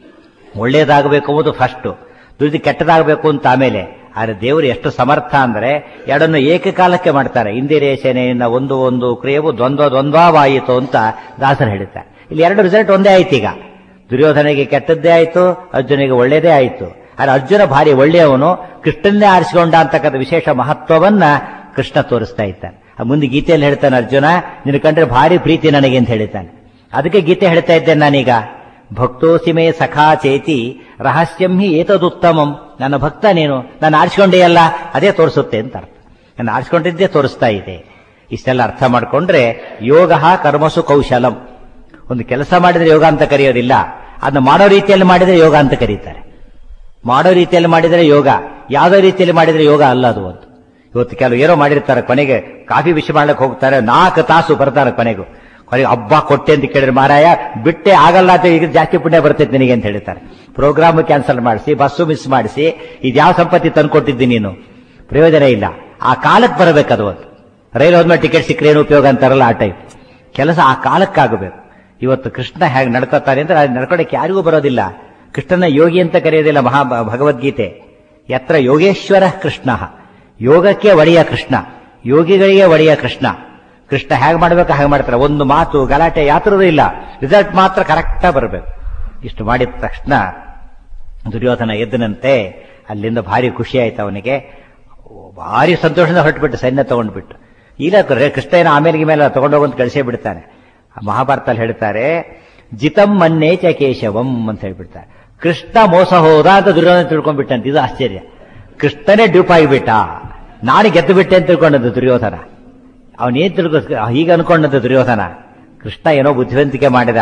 ಒಳ್ಳೇದಾಗಬೇಕು ಅನ್ನೋದು ಫಸ್ಟ್ ದುಡ್ಡು ಕೆಟ್ಟದಾಗಬೇಕು ಅಂತ ಆಮೇಲೆ ಆದ್ರೆ ದೇವರು ಎಷ್ಟು ಸಮರ್ಥ ಅಂದ್ರೆ ಎರಡನ್ನು ಏಕಕಾಲಕ್ಕೆ ಮಾಡ್ತಾರೆ ಇಂದಿರೇಶನೆಯಿಂದ ಒಂದು ಒಂದು ಕ್ರಿಯೆವು ದ್ವಂದ್ವ ದ್ವಂದ್ವವಾಯಿತು ಅಂತ ದಾಸರು ಹೇಳ್ತಾರೆ ಇಲ್ಲಿ ಎರಡು ರಿಸಲ್ಟ್ ಒಂದೇ ಆಯ್ತು ಈಗ ದುರ್ಯೋಧನಿಗೆ ಕೆಟ್ಟದ್ದೇ ಆಯ್ತು ಅರ್ಜುನಿಗೆ ಒಳ್ಳೇದೇ ಆಯ್ತು ಆದ್ರೆ ಅರ್ಜುನ ಭಾರಿ ಒಳ್ಳೆಯವನು ಕೃಷ್ಣನ್ನೇ ಆರಿಸಿಕೊಂಡ ಅಂತಕ್ಕಂಥ ವಿಶೇಷ ಮಹತ್ವವನ್ನ ಕೃಷ್ಣ ತೋರಿಸ್ತಾ ಇದ್ದಾನೆ ಆ ಮುಂದೆ ಗೀತೆಯಲ್ಲಿ ಹೇಳ್ತಾನೆ ಅರ್ಜುನ ನಿನ್ನ ಕಂಡ್ರೆ ಭಾರಿ ಪ್ರೀತಿ ನನಗೆ ಅಂತ ಹೇಳ್ತಾನೆ ಅದಕ್ಕೆ ಗೀತೆ ಹೇಳ್ತಾ ಇದ್ದೇನೆ ನಾನೀಗ ಭಕ್ತೋಸಿಮೇ ಸಖಾ ಚೇತಿ ರಹಸ್ಯಂ ಹಿ ಏತದುತ್ತಮಂ ನನ್ನ ಭಕ್ತ ನೀನು ನಾನು ಆರಿಸ್ಕೊಂಡೇ ಅಲ್ಲ ಅದೇ ತೋರಿಸುತ್ತೆ ಅಂತ ಅರ್ಥ ನಾನು ಆರಿಸ್ಕೊಂಡಿದ್ದೇ ತೋರಿಸ್ತಾ ಇದೆ ಇಷ್ಟೆಲ್ಲ ಅರ್ಥ ಮಾಡ್ಕೊಂಡ್ರೆ ಯೋಗ ಕರ್ಮಸು ಕೌಶಲಂ ಒಂದು ಕೆಲಸ ಮಾಡಿದ್ರೆ ಯೋಗ ಅಂತ ಕರೆಯೋದಿಲ್ಲ ಅದನ್ನ ಮಾಡೋ ರೀತಿಯಲ್ಲಿ ಮಾಡಿದ್ರೆ ಯೋಗ ಅಂತ ಕರೀತಾರೆ ಮಾಡೋ ರೀತಿಯಲ್ಲಿ ಮಾಡಿದರೆ ಯೋಗ ಯಾವುದೋ ರೀತಿಯಲ್ಲಿ ಮಾಡಿದರೆ ಯೋಗ ಅಲ್ಲ ಅದು ಒಂದು ಇವತ್ತು ಕೆಲವು ಏನೋ ಮಾಡಿರ್ತಾರೆ ಕೊನೆಗೆ ಕಾಫಿ ಬಿಸಿ ಮಾಡ್ಲಿಕ್ಕೆ ಹೋಗ್ತಾರೆ ನಾಲ್ಕು ತಾಸು ಬರ್ತಾರೆ ಕೊನೆಗೂ ಕೊನೆಗೆ ಹಬ್ಬ ಕೊಟ್ಟೆ ಅಂತ ಕೇಳಿದ್ರೆ ಮಾರಾಯ ಬಿಟ್ಟೆ ಆಗಲ್ಲ ಅಂತ ಈಗ ಜಾಸ್ತಿ ಪುಣ್ಯ ಬರ್ತೈತೆ ನಿನಗೆ ಅಂತ ಹೇಳ್ತಾರೆ ಪ್ರೋಗ್ರಾಮ್ ಕ್ಯಾನ್ಸಲ್ ಮಾಡಿಸಿ ಬಸ್ಸು ಮಿಸ್ ಮಾಡಿಸಿ ಇದ್ಯಾವ ಸಂಪತ್ತಿ ತಂದ್ಕೊಟ್ಟಿದ್ದಿ ನೀನು ಪ್ರಯೋಜನ ಇಲ್ಲ ಆ ಕಾಲಕ್ಕೆ ಬರಬೇಕದು ಒಂದು ರೈಲು ಹೋದ್ಮೇಲೆ ಟಿಕೆಟ್ ಸಿಕ್ಕರೆ ಏನು ಉಪಯೋಗ ಅಂತಾರಲ್ಲ ಆ ಟೈಪ್ ಕೆಲಸ ಆ ಕಾಲಕ್ಕಾಗಬೇಕು ಇವತ್ತು ಕೃಷ್ಣ ಹೇಗೆ ನಡ್ಕೋತಾನೆ ಅಂದ್ರೆ ಅದು ನಡ್ಕೊಳಕ್ಕೆ ಯಾರಿಗೂ ಬರೋದಿಲ್ಲ ಕೃಷ್ಣನ ಯೋಗಿ ಅಂತ ಕರೆಯೋದಿಲ್ಲ ಮಹಾ ಭಗವದ್ಗೀತೆ ಯತ್ರ ಯೋಗೇಶ್ವರ ಕೃಷ್ಣ ಯೋಗಕ್ಕೆ ಒಡೆಯ ಕೃಷ್ಣ ಯೋಗಿಗಳಿಗೆ ಒಡೆಯ ಕೃಷ್ಣ ಕೃಷ್ಣ ಹೇಗೆ ಮಾಡ್ಬೇಕು ಹಾಗೆ ಮಾಡ್ತಾರೆ ಒಂದು ಮಾತು ಗಲಾಟೆ ಯಾತ್ರದೂ ಇಲ್ಲ ರಿಸಲ್ಟ್ ಮಾತ್ರ ಕರೆಕ್ಟಾಗಿ ಬರಬೇಕು ಇಷ್ಟು ಮಾಡಿದ ತಕ್ಷಣ ದುರ್ಯೋಧನ ಎದ್ದನಂತೆ ಅಲ್ಲಿಂದ ಭಾರಿ ಖುಷಿ ಆಯ್ತು ಅವನಿಗೆ ಭಾರಿ ಸಂತೋಷದಿಂದ ಹೊರಟುಬಿಟ್ಟು ಸೈನ್ಯ ತಗೊಂಡ್ಬಿಟ್ಟು ಇಲ್ಲ ಕೃಷ್ಣ ಏನೋ ಆಮೇಲೆ ಮೇಲೆ ತಗೊಂಡೋಗಂತ ಕಳಿಸೇ ಬಿಡ್ತಾನೆ ಮಹಾಭಾರತಲ್ಲಿ ಹೇಳ್ತಾರೆ ಜಿತಂ ಮನ್ನೇ ಚ ಕೇಶವಂ ಅಂತ ಹೇಳ್ಬಿಡ್ತಾರೆ ಕೃಷ್ಣ ಮೋಸ ಹೋದ ಅಂತ ದುರ್ಯೋಧನ ತಿಳ್ಕೊಂಡ್ಬಿಟ್ಟಂತ ಇದು ಆಶ್ಚರ್ಯ ಕೃಷ್ಣನೇ ಡ್ಯೂಪ್ ಆಗಿಬಿಟ್ಟ ನಾನು ಗೆದ್ದು ಬಿಟ್ಟೆ ಅಂತ ತಿಳ್ಕೊಂಡದ್ದು ದುರ್ಯೋಧನ ಅವನೇನ್ ತಿಳ್ಕೊ ಹೀಗೆ ಅನ್ಕೊಂಡದ್ದು ದುರ್ಯೋಧನ ಕೃಷ್ಣ ಏನೋ ಬುದ್ಧಿವಂತಿಕೆ ಮಾಡಿದ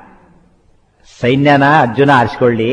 ಸೈನ್ಯನ ಅರ್ಜುನ ಆರಿಸ್ಕೊಳ್ಳಿ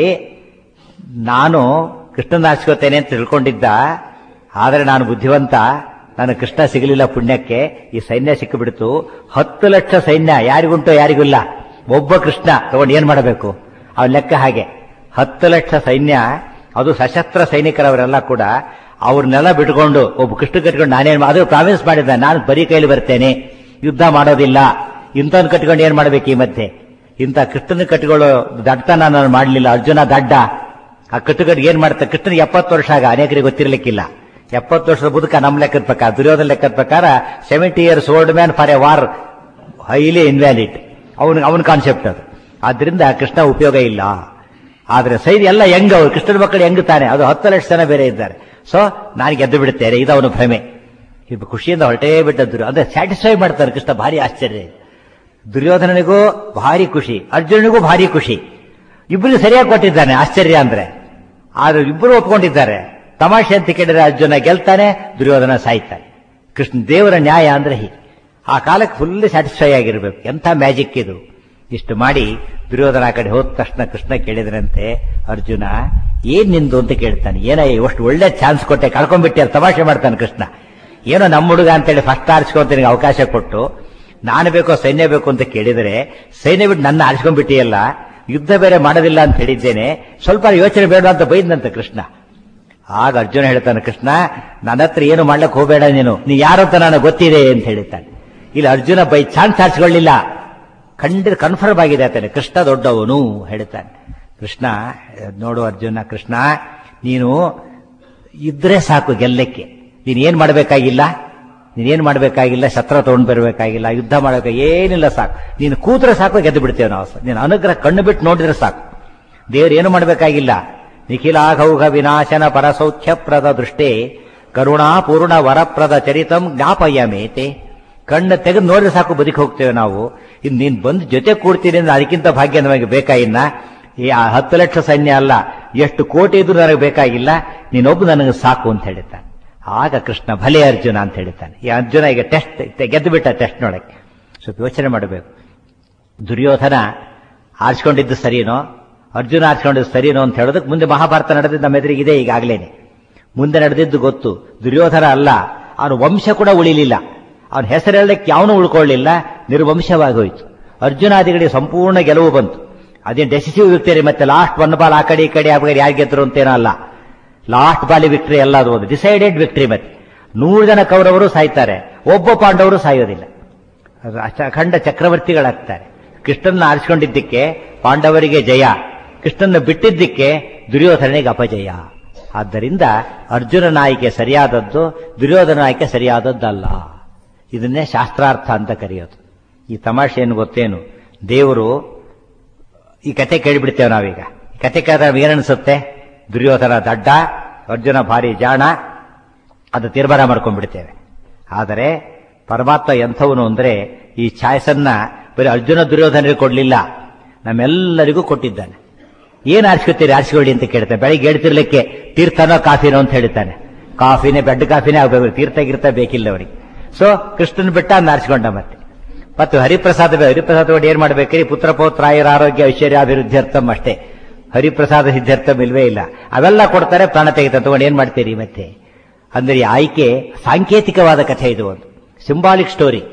ನಾನು ಕೃಷ್ಣನ ಆರಿಸ್ಕೋತೇನೆ ಅಂತ ತಿಳ್ಕೊಂಡಿದ್ದ ಆದರೆ ನಾನು ಬುದ್ಧಿವಂತ ನಾನು ಕೃಷ್ಣ ಸಿಗಲಿಲ್ಲ ಪುಣ್ಯಕ್ಕೆ ಈ ಸೈನ್ಯ ಸಿಕ್ಕಿಬಿಡ್ತು ಹತ್ತು ಲಕ್ಷ ಸೈನ್ಯ ಯಾರಿಗುಂಟು ಯಾರಿಗಿಲ್ಲ ಒಬ್ಬ ಕೃಷ್ಣ ತಗೊಂಡು ಏನ್ ಮಾಡಬೇಕು ಅವ್ನ ಲೆಕ್ಕ ಹಾಗೆ ಹತ್ತು ಲಕ್ಷ ಸೈನ್ಯ ಅದು ಸಶಸ್ತ್ರ ಸೈನಿಕರವರೆಲ್ಲ ಕೂಡ ಅವ್ರನ್ನೆಲ್ಲ ಬಿಟ್ಕೊಂಡು ಒಬ್ಬ ಕೃಷ್ಣ ಕಟ್ಕೊಂಡು ನಾನೇನ್ ಅದು ಪ್ರಾಮಿಸ್ ಮಾಡಿದ್ದ ನಾನು ಬರೀ ಕೈಲಿ ಬರ್ತೇನೆ ಯುದ್ಧ ಮಾಡೋದಿಲ್ಲ ಇಂಥವ್ನು ಕಟ್ಕೊಂಡು ಏನ್ ಮಾಡ್ಬೇಕು ಈ ಮಧ್ಯೆ ಇಂಥ ಕೃಷ್ಣನ ಕಟ್ಕೊಳ್ಳೋ ದಡ್ತನ ನಾನು ಮಾಡಲಿಲ್ಲ ಅರ್ಜುನ ದಡ್ಡ ಆ ಕಟ್ಟುಗಟ್ಟು ಏನ್ ಮಾಡ್ತಾರೆ ಕೃಷ್ಣನಿಗೆ ಎಪ್ಪತ್ತು ವರ್ಷ ಆಗ ಅನೇಕರಿಗೆ ಗೊತ್ತಿರ್ಲಿಕ್ಕಿಲ್ಲ ಎಪ್ಪತ್ತು ವರ್ಷದ ಬದುಕ ನಮ್ಮ ಲೆಕ್ಕದ ಪ್ರಕಾರ ದುರ್ಯೋಧನ ಲೆಕ್ಕದ ಪ್ರಕಾರ seventy years old man for a war highly invalid ಅವನ ಅವನ ಕಾನ್ಸೆಪ್ಟ್ ಅದು ಆದ್ರಿಂದ ಕೃಷ್ಣ ಉಪಯೋಗ ಇಲ್ಲ ಆದ್ರೆ ಸೈನ್ಯ ಎಲ್ಲ ಹೆಂಗ್ ಅವರು ಕೃಷ್ಣನ ಮಕ್ಕಳು ಹೆಂಗ್ ತಾನೆ ಅದು ಹತ್ತು ಲಕ್ಷ ಜನ ಬೇರೆ ಇದ್ದಾರೆ ಸೊ ನಾನು ಗೆದ್ದು ಬಿಡುತ್ತೇನೆ ಇದು ಅವನು ಭ್ರಮೆ ಇದು ಖುಷಿಯಿಂದ ಹೊರಟೇ ಬಿಟ್ಟದ್ರು ಅಂದ್ರೆ ಸ್ಯಾಟಿಸ್ಫೈ ಮಾಡ್ತಾರೆ ಕೃಷ್ಣ ಭಾರಿ ಆಶ್ಚರ್ಯ ದುರ್ಯೋಧನನಿಗೂ ಭಾರಿ ಖುಷಿ ಅರ್ಜುನನಿಗೂ ಭಾರಿ ಖುಷಿ ಇಬ್ಬರು ಸರಿಯಾಗಿ ಕೊಟ್ಟಿದ್ದಾನೆ ಆಶ್ಚರ್ಯ ಅಂದ್ರೆ ಆದ್ರೆ ಇಬ್ಬರು ಒಪ್ಕೊಂಡಿದ್ದಾರೆ ತಮಾಷೆ ಅಂತ ಕೇಳಿದ್ರೆ ಅರ್ಜುನ ಗೆಲ್ತಾನೆ ದುರ್ಯೋಧನ ಸಾಯ್ತಾನೆ ಕೃಷ್ಣ ದೇವರ ನ್ಯಾಯ ಅಂದ್ರೆ ಹೀಗೆ ಆ ಕಾಲಕ್ಕೆ ಫುಲ್ ಸ್ಯಾಟಿಸ್ಫೈ ಆಗಿರ್ಬೇಕು ಎಂಥ ಮ್ಯಾಜಿಕ್ ಇದು ಇಷ್ಟು ಮಾಡಿ ದುರ್ಯೋಧನ ಆ ಕಡೆ ಹೋದ ತಕ್ಷಣ ಕೃಷ್ಣ ಕೇಳಿದ್ರಂತೆ ಅರ್ಜುನ ಏನ್ ನಿಂದು ಅಂತ ಕೇಳ್ತಾನೆ ಏನ ಎಷ್ಟು ಒಳ್ಳೆ ಚಾನ್ಸ್ ಕೊಟ್ಟೆ ಕಳ್ಕೊಂಡ್ಬಿಟ್ಟೆ ಅಂತ ತಮಾಷೆ ಮಾಡ್ತಾನೆ ಕೃಷ್ಣ ಏನೋ ನಮ್ಮ ಹುಡುಗ ಅಂತೇಳಿ ಫಸ್ಟ್ ಆರಿಸ್ಕೊಂತ ನಿನಗೆ ಅವಕಾಶ ಕೊಟ್ಟು ನಾನು ಬೇಕೋ ಸೈನ್ಯ ಬೇಕು ಅಂತ ಕೇಳಿದರೆ ಸೈನ್ಯ ಬಿಟ್ಟು ನನ್ನ ಆರಿಸ್ಕೊಂಡ್ಬಿಟ್ಟಿಯಲ್ಲ ಯುದ್ಧ ಬೇರೆ ಮಾಡೋದಿಲ್ಲ ಅಂತ ಹೇಳಿದ್ದೇನೆ ಸ್ವಲ್ಪ ಯೋಚನೆ ಬೇಡ ಅಂತ ಬೈದಂತೆ ಕೃಷ್ಣ ಆಗ ಅರ್ಜುನ ಹೇಳ್ತಾನೆ ಕೃಷ್ಣ ನನ್ನ ಹತ್ರ ಏನು ಮಾಡ್ಲಕ್ ಹೋಗಬೇಡ ನೀನು ನೀ ಯಾರು ಅಂತ ನನಗೆ ಗೊತ್ತಿದೆ ಅಂತ ಹೇಳ್ತಾನೆ ಇಲ್ಲಿ ಅರ್ಜುನ ಬೈ ಚಾನ್ಸ್ ಆರಿಸ್ಕೊಳ್ಳಿಲ್ಲ ಖಂಡಿತ ಕನ್ಫರ್ಮ್ ಆಗಿದೆ ಆತನೆ ಕೃಷ್ಣ ದೊಡ್ಡವನು ಹೇಳ್ತಾನೆ ಕೃಷ್ಣ ನೋಡು ಅರ್ಜುನ ಕೃಷ್ಣ ನೀನು ಇದ್ರೆ ಸಾಕು ಗೆಲ್ಲಕ್ಕೆ ನೀನ್ ಏನ್ ಮಾಡಬೇಕಾಗಿಲ್ಲ ನೀನೇನ್ ಮಾಡಬೇಕಾಗಿಲ್ಲ ಶಸ್ತ್ರ ತಗೊಂಡ್ ಬರಬೇಕಾಗಿಲ್ಲ ಯುದ್ಧ ಮಾಡಬೇಕು ಏನಿಲ್ಲ ಸಾಕು ನೀನು ಕೂತ್ರೆ ಸಾಕು ಗೆದ್ದು ಬಿಡ್ತೇವೆ ನಾವು ನೀನು ಅನುಗ್ರಹ ಕಣ್ಣು ಬಿಟ್ಟು ನೋಡಿದ್ರೆ ಸಾಕು ದೇವ್ರು ಏನು ಮಾಡಬೇಕಾಗಿಲ್ಲ ನಿಖಿಲಾಘೌಘ ವಿನಾಶನ ಪರಸೌಖ್ಯಪ್ರದ ದೃಷ್ಟೇ ಕರುಣಾ ಪೂರ್ಣ ವರಪ್ರದ ಚರಿತಂ ಜ್ಞಾಪಯಮೇತೆ ಕಣ್ಣು ತೆಗೆದು ನೋಡಿದ್ರೆ ಸಾಕು ಬದುಕಿ ಹೋಗ್ತೇವೆ ನಾವು ಇನ್ನು ನೀನ್ ಬಂದು ಜೊತೆ ಕೂಡ್ತೀನಿ ಅಂದ್ರೆ ಅದಕ್ಕಿಂತ ಭಾಗ್ಯ ನಮಗೆ ಬೇಕಾ ಇನ್ನ ಈ ಆ ಹತ್ತು ಲಕ್ಷ ಸೈನ್ಯ ಅಲ್ಲ ಎಷ್ಟು ಕೋಟಿ ಇದ್ರು ನನಗೆ ಬೇಕಾಗಿಲ್ಲ ನೀನೊಬ್ಬ ನನಗೆ ಸಾಕು ಅಂತ ಹೇಳ್ತಾನೆ ಆಗ ಕೃಷ್ಣ ಭಲೆ ಅರ್ಜುನ ಅಂತ ಹೇಳ್ತಾನೆ ಈ ಅರ್ಜುನ ಈಗ ಟೆಸ್ಟ್ ಗೆದ್ದು ಬಿಟ್ಟ ಟೆಸ್ಟ್ ನೋಡಕ್ಕೆ ಸ್ವಲ್ಪ ಯೋಚನೆ ಮಾಡಬೇಕು ದುರ್ಯೋಧನ ಆರಿಸ್ಕೊಂಡಿದ್ದು ಸರಿನೋ ಅರ್ಜುನ ಆರಿಸ್ಕೊಂಡಿದ್ದು ಸರಿನೋ ಅಂತ ಹೇಳೋದಕ್ಕೆ ಮುಂದೆ ಮಹಾಭಾರತ ನಡೆದಿದ್ದು ನಮ್ಮ ಎದುರಿಗೆ ಇದೆ ಈಗಾಗಲೇನೆ ಮುಂದೆ ನಡೆದಿದ್ದು ಗೊತ್ತು ದುರ್ಯೋಧನ ಅಲ್ಲ ಅವನ ವಂಶ ಕೂಡ ಉಳಿಲಿಲ್ಲ ಅವನ ಹೆಸರು ಹೇಳಕ್ಕೆ ಯಾವನು ಉಳ್ಕೊಳ್ಳಿಲ್ಲ ನಿರ್ವಂಶವಾಗಿ ಹೋಯ್ತು ಅರ್ಜುನಾದಿಗಳಿಗೆ ಸಂಪೂರ್ಣ ಗೆಲುವು ಬಂತು ಅದೇನು ಡೆಸಿಸಿವ್ ವಿಕ್ಟರಿ ಮತ್ತೆ ಲಾಸ್ಟ್ ಒನ್ ಬಾಲ್ ಆ ಕಡೆ ಈ ಕಡೆ ಆಗ್ಬೇಕು ಯಾರು ಗೆದ್ರು ಅಂತೇನೋ ಅಲ್ಲ ಲಾಸ್ಟ್ ಬಾಲಿ ವಿಕ್ಟರಿ ಎಲ್ಲ ಅದು ಒಂದು ಡಿಸೈಡೆಡ್ ವಿಕ್ಟರಿ ಮತ್ತೆ ನೂರು ಜನ ಕೌರವರು ಸಾಯ್ತಾರೆ ಒಬ್ಬ ಪಾಂಡವರು ಸಾಯೋದಿಲ್ಲ ಅದು ಅಖಂಡ ಚಕ್ರವರ್ತಿಗಳಾಗ್ತಾರೆ ಕೃಷ್ಣನ ಆರಿಸಿಕೊಂಡಿದ್ದಕ್ಕೆ ಪಾಂಡವರಿಗೆ ಜಯ ಕೃಷ್ಣನ ಬಿಟ್ಟಿದ್ದಕ್ಕೆ ದುರ್ಯೋಧನಿಗೆ ಅಪಜಯ ಆದ್ದರಿಂದ ಅರ್ಜುನ ಆಯ್ಕೆ ಸರಿಯಾದದ್ದು ದುರ್ಯೋಧನ ಆಯ್ಕೆ ಸರಿಯಾದದ್ದಲ್ಲ ಇದನ್ನೇ ಶಾಸ್ತ್ರಾರ್ಥ ಅಂತ ಕರೆಯೋದು ಈ ತಮಾಷೆ ಏನು ಗೊತ್ತೇನು ದೇವರು ಈ ಕತೆ ಕೇಳಿಬಿಡ್ತೇವೆ ನಾವೀಗ ಈ ಕತೆ ಕೇಳಿದ್ರೆ ಏನನ್ಸುತ್ತೆ ದುರ್ಯೋಧನ ದಡ್ಡ ಅರ್ಜುನ ಭಾರಿ ಜಾಣ ಅದು ತೀರ್ಮಾನ ಮಾಡ್ಕೊಂಡ್ಬಿಡ್ತೇವೆ ಆದರೆ ಪರಮಾತ್ಮ ಎಂಥವನು ಅಂದ್ರೆ ಈ ಛಾಯಸನ್ನ ಬರೀ ಅರ್ಜುನ ದುರ್ಯೋಧನರಿಗೆ ಕೊಡ್ಲಿಲ್ಲ ನಮ್ಮೆಲ್ಲರಿಗೂ ಕೊಟ್ಟಿದ್ದಾನೆ ಏನ್ ಆರಿಸ್ಕೊತೀರಿ ಆರಿಸ್ಕೊಳ್ಳಿ ಅಂತ ಕೇಳ್ತಾನೆ ಬೆಳಿಗ್ಗೆ ಹೇಳ್ತಿರ್ಲಿಕ್ಕೆ ತೀರ್ಥನೋ ಕಾಫಿನೋ ಅಂತ ಹೇಳ್ತಾನೆ ಕಾಫಿನೇ ಬೆಡ್ ಕಾಫಿನೇ ಆಗ್ಬೇಕು ತೀರ್ಥ ಗಿರ್ತ ಬೇಕಿಲ್ಲ ಅವರಿಗೆ ಸೊ ಕೃಷ್ಣನ್ ಬಿಟ್ಟ ಅನ್ನ ಆರಿಸ್ಕೊಂಡ ಮತ್ತೆ ಮತ್ತು ಹರಿಪ್ರಸಾದ ಹರಿಪ್ರಸಾದ ನೋಡಿ ಏನ್ ಮಾಡ್ಬೇಕ್ರಿ ಪುತ್ರ ಪೌತ್ರಾಯರ ಆರೋಗ್ಯ ಐಶ್ವರ್ಯಾಭಿವೃದ್ಧರ್ಥಂ ಅಷ್ಟೇ ಹರಿಪ್ರಸಾದ ಸಿದ್ಧಾರ್ಥಂ ಇಲ್ವೇ ಇಲ್ಲ ಅವೆಲ್ಲ ಕೊಡ್ತಾರೆ ಪ್ರಾಣ ತೆಗಿತ ತಗೊಂಡು ಏನ್ ಮಾಡ್ತೀರಿ ಮತ್ತೆ ಅಂದ್ರೆ ಈ ಆಯ್ಕೆ ಸಾಂಕೇತಿಕವಾದ ಕಥೆ ಇದು ಒಂದು ಸಿಂಬಾಲಿಕ್ ಸ್ಟೋರಿ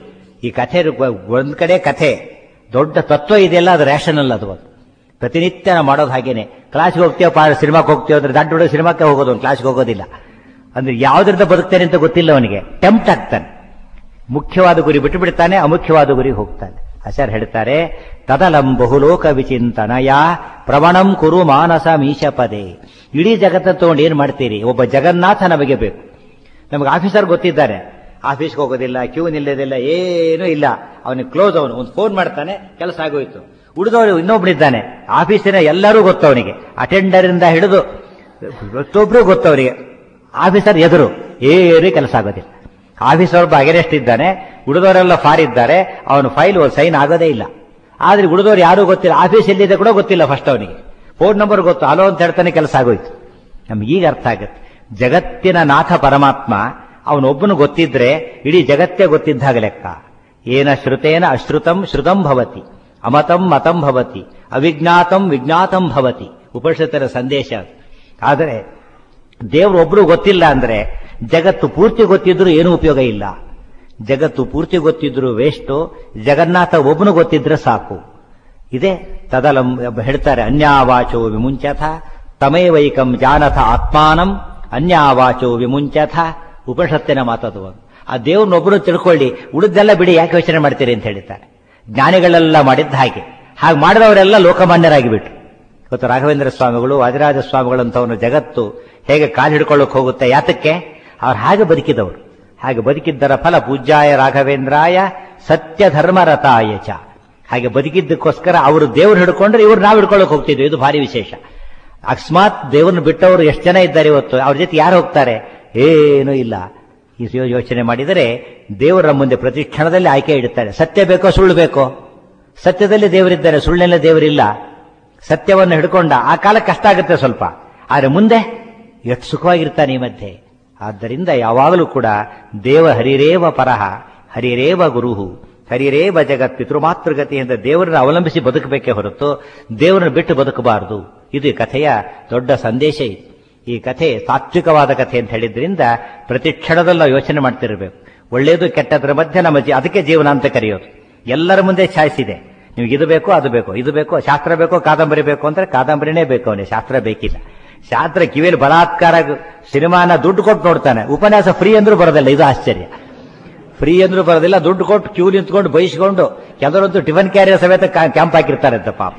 ಈ ಕಥೆ ರು- ಒಂದ್ ಕಡೆ ಕಥೆ ದೊಡ್ಡ ತತ್ವ ಇದೆಯಲ್ಲ ಅದು ರ್ಯಾಷನಲ್ ಅದು ಒಂದು ಪ್ರತಿನಿತ್ಯ ನಾವು ಮಾಡೋದು ಹಾಗೇನೆ ಕ್ಲಾಸ್ಗೆ ಹೋಗ್ತೀವೋ ಪಾ ಸಿನಿಮಾಕ್ಕೆ ಹೋಗ್ತೀವೋ ಅಂದ್ರೆ ದಡ್ಡ ಹುಡುಗ ಸಿನಿಮಾಕ್ಕೆ ಹೋಗೋದು ಅವ್ನು ಕ್ಲಾಸ್ಗೆ ಹೋಗೋದಿಲ್ಲ ಅಂದ್ರೆ ಯಾವ್ದ್ರಿಂದ ಬದುಕ್ತಾನೆ ಅಂತ ಗೊತ್ತಿಲ್ಲ ಅವನಿಗೆ ಟೆಂಪ್ಟ್ ಆಗ್ತಾನೆ ಮುಖ್ಯವಾದ ಗುರಿ ಬಿಟ್ಟು ಬಿಡ್ತಾನೆ ಅಮುಖ್ಯವಾದ ಗುರಿ ಹೋಗ್ತಾನೆ ಆಚಾರ್ಯ ಹೇಳ್ತಾರೆ ತದಲಂ ಬಹುಲೋಕ ವಿಚಿಂತನಯ ಪ್ರವಣಂ ಕುರು ಮಾನಸ ಮೀಶ ಪದೇ ಇಡೀ ಜಗತ್ತನ್ನು ತಗೊಂಡು ಏನ್ ಮಾಡ್ತೀರಿ ಒಬ್ಬ ಜಗನ್ನಾಥ ನಮಗೆ ಬೇಕು ನಮಗೆ ಆಫೀಸರ್ ಗೊತ್ತಿದ್ದಾರೆ ಆಫೀಸ್ಗೆ ಹೋಗೋದಿಲ್ಲ ಕ್ಯೂ ನಿಲ್ಲೋದಿಲ್ಲ ಏನೂ ಇಲ್ಲ ಅವನಿಗೆ ಕ್ಲೋಸ್ ಅವನು ಒಂದು ಫೋನ್ ಮಾಡ್ತಾನೆ ಕೆಲಸ ಆಗೋಯ್ತು ಉಳಿದವರು ಇನ್ನೊಬ್ಬನಿದ್ದಾನೆ ಆಫೀಸಿನ ಎಲ್ಲರೂ ಗೊತ್ತು ಅವನಿಗೆ ಅಟೆಂಡರ್ ಇಂದ ಹಿಡಿದು ಪ್ರತಿಯೊಬ್ರು ಗೊತ್ತು ಅವರಿಗೆ ಆಫೀಸರ್ ಎದುರು ಏನೂ ಕೆಲಸ ಆಗೋದಿಲ್ಲ ಆಫೀಸರ್ ಒಬ್ಬ ಅಗೆರೆಸ್ಟ್ ಇದ್ದಾನೆ ಉಳಿದವರೆಲ್ಲ ಫಾರ್ ಇದ್ದಾರೆ ಅವನು ಫೈಲ್ ಸೈನ್ ಆಗೋದೇ ಇಲ್ಲ ಆದ್ರೆ ಉಳಿದವರು ಯಾರೂ ಗೊತ್ತಿಲ್ಲ ಆಫೀಸ್ ಎಲ್ಲಿದೆ ಕೂಡ ಗೊತ್ತಿಲ್ಲ ಫಸ್ಟ್ ಅವನಿಗೆ ಫೋನ್ ನಂಬರ್ ಗೊತ್ತು ಹಲೋ ಅಂತ ಹೇಳ್ತಾನೆ ಕೆಲಸ ಆಗೋಯ್ತು ನಮ್ಗೆ ಈಗ ಅರ್ಥ ಆಗುತ್ತೆ ಜಗತ್ತಿನ ನಾಥ ಪರಮಾತ್ಮ ಅವನೊಬ್ಬನು ಗೊತ್ತಿದ್ರೆ ಇಡೀ ಜಗತ್ತೇ ಗೊತ್ತಿದ್ದಾಗ ಲೆಕ್ಕ ಏನ ಶ್ರುತೇನ ಅಶ್ರುತಂ ಶ್ರುತಂ ಭವತಿ ಅಮತಂ ಮತಂ ಭವತಿ ಅವಿಜ್ಞಾತಂ ವಿಜ್ಞಾತಂ ಭವತಿ ಉಪನಿಷತ್ತರ ಸಂದೇಶ ಅದು. ಆದರೆ ದೇವರು ಒಬ್ರು ಗೊತ್ತಿಲ್ಲ ಅಂದ್ರೆ ಜಗತ್ತು ಪೂರ್ತಿ ಗೊತ್ತಿದ್ರು ಏನೂ ಉಪಯೋಗ ಇಲ್ಲ ಜಗತ್ತು ಪೂರ್ತಿ ಗೊತ್ತಿದ್ರು ವೇಸ್ಟು ಜಗನ್ನಾಥ ಒಬ್ಬನು ಗೊತ್ತಿದ್ರೆ ಸಾಕು ಇದೆ ತದಲಂ ಹೇಳ್ತಾರೆ ಅನ್ಯಾವಾಚೋ ವಿಮುಂಚಥ ತಮೇವೈಕಂ ಜಾನಥ ಆತ್ಮಾನಂ ಅನ್ಯಾವಾಚೋ ವಿಮುಂಚಥ ಉಪನಿಷತ್ತಿನ ಮಾತದು ಒಂದು. ಆ ದೇವ್ರನ್ನೊಬ್ಬರು ತಿಳ್ಕೊಳ್ಳಿ ಉಳಿದೆಲ್ಲ ಬಿಡಿ ಯಾಕೆ ಯೋಚನೆ ಮಾಡ್ತೀರಿ ಅಂತ ಹೇಳ್ತಾರೆ ಜ್ಞಾನಿಗಳೆಲ್ಲ ಮಾಡಿದ್ದ ಹಾಗೆ ಹಾಗೆ ಮಾಡಿದವರೆಲ್ಲ ಲೋಕಮಾನ್ಯರಾಗಿ ಬಿಟ್ರು ಇವತ್ತು ರಾಘವೇಂದ್ರ ಸ್ವಾಮಿಗಳು ವಾದಿರಾಜ ಸ್ವಾಮಿಗಳಂತವನು ಜಗತ್ತು ಹೇಗೆ ಕಾಲು ಹಿಡ್ಕೊಳ್ಳೋಕೆ ಹೋಗುತ್ತೆ ಯಾತಕ್ಕೆ ಅವ್ರು ಹಾಗೆ ಬದುಕಿದವರು ಹಾಗೆ ಬದುಕಿದ್ದರ ಫಲ ಪೂಜ್ಯಾಯ ರಾಘವೇಂದ್ರಾಯ ಸತ್ಯ ಧರ್ಮರತಾಯ ಚ ಹಾಗೆ ಬದುಕಿದ್ದಕ್ಕೋಸ್ಕರ ಅವರು ದೇವ್ರು ಹಿಡ್ಕೊಂಡ್ರೆ ಇವ್ರು ನಾವು ಹಿಡ್ಕೊಳ್ಳೋಕೆ ಹೋಗ್ತಿದ್ವಿ ಇದು ಭಾರಿ ವಿಶೇಷ ಅಕಸ್ಮಾತ್ ದೇವ್ರನ್ನ ಬಿಟ್ಟವರು ಎಷ್ಟು ಜನ ಇದ್ದಾರೆ ಇವತ್ತು ಅವ್ರ ಜೊತೆ ಯಾರು ಹೋಗ್ತಾರೆ ಏನೂ ಇಲ್ಲ ಈ ಯೋ- ಯೋಚನೆ ಮಾಡಿದರೆ ದೇವರ ಮುಂದೆ ಪ್ರತಿ ಕ್ಷಣದಲ್ಲಿ ಆಯ್ಕೆ ಇಡುತ್ತಾರೆ ಸತ್ಯ ಬೇಕೋ ಸುಳ್ಳು ಬೇಕೋ ಸತ್ಯದಲ್ಲಿ ದೇವರಿದ್ದಾರೆ ಸುಳ್ಳಿನಲ್ಲಿ ದೇವರಿಲ್ಲ ಸತ್ಯವನ್ನು ಹಿಡ್ಕೊಂಡ ಆ ಕಾಲ ಕಷ್ಟ ಆಗುತ್ತೆ ಸ್ವಲ್ಪ ಆದರೆ ಮುಂದೆ ಎಷ್ಟು ಸುಖವಾಗಿರ್ತಾನೆ ಈ ಮಧ್ಯೆ ಆದ್ದರಿಂದ ಯಾವಾಗಲೂ ಕೂಡ ದೇವ ಹರಿರೇವ ಪರಹ ಹರಿರೇವ ಗುರುಹು ಹರಿರೇವ ಜಗತ್ ಪಿತೃಮಾತೃಗತಿ ಅಂತ ದೇವರನ್ನು ಅವಲಂಬಿಸಿ ಬದುಕಬೇಕೇ ಹೊರತು ದೇವರನ್ನು ಬಿಟ್ಟು ಬದುಕಬಾರದು ಇದು ಈ ಕಥೆಯ ದೊಡ್ಡ ಸಂದೇಶ ಇದು ಈ ಕಥೆ ಸಾತ್ವಿಕವಾದ ಕಥೆ ಅಂತ ಹೇಳಿದ್ರಿಂದ ಪ್ರತಿ ಕ್ಷಣದಲ್ಲೂ ನಾವು ಯೋಚನೆ ಮಾಡ್ತಿರ್ಬೇಕು ಒಳ್ಳೆಯದು ಕೆಟ್ಟದ್ರ ಮಧ್ಯೆ ನಮ್ಮ ಜೀ- ಅದಕ್ಕೆ ಜೀವನ ಅಂತ ಕರೆಯೋದು ಎಲ್ಲರ ಮುಂದೆ ಚಾಯ್ಸ್ ಇದೆ ನಿಮ್ಗೆ ಇದು ಬೇಕು ಅದು ಬೇಕು ಇದು ಬೇಕು ಶಾಸ್ತ್ರ ಬೇಕು ಕಾದಂಬರಿ ಬೇಕು ಅಂದ್ರೆ ಕಾದಂಬರಿನೇ ಬೇಕು ಅವನಿಗೆ ಶಾಸ್ತ್ರ ಬೇಕಿಲ್ಲ ಶಾಸ್ತ್ರ ಕಿವಿಯಲ್ಲಿ ಬಲಾತ್ಕಾರ ಸಿನಿಮಾನ ದುಡ್ಡು ಕೊಟ್ಟು ನೋಡ್ತಾನೆ ಉಪನ್ಯಾಸ ಫ್ರೀ ಅಂದ್ರೂ ಬರೋದಿಲ್ಲ ಇದು ಆಶ್ಚರ್ಯ ಫ್ರೀ ಅಂದ್ರೂ ಬರೋದಿಲ್ಲ ದುಡ್ಡು ಕೊಟ್ಟು ಕ್ಯೂ ನಿಂತ್ಕೊಂಡು ಬಯಸ್ಕೊಂಡು ಕೆಲವರಂತೂ ಟಿಫನ್ ಕ್ಯಾರಿಯರ್ ಸಮೇತ ಕ್ಯಾಂಪ್ ಹಾಕಿರ್ತಾರೆ ಅಂತ ಪಾಪ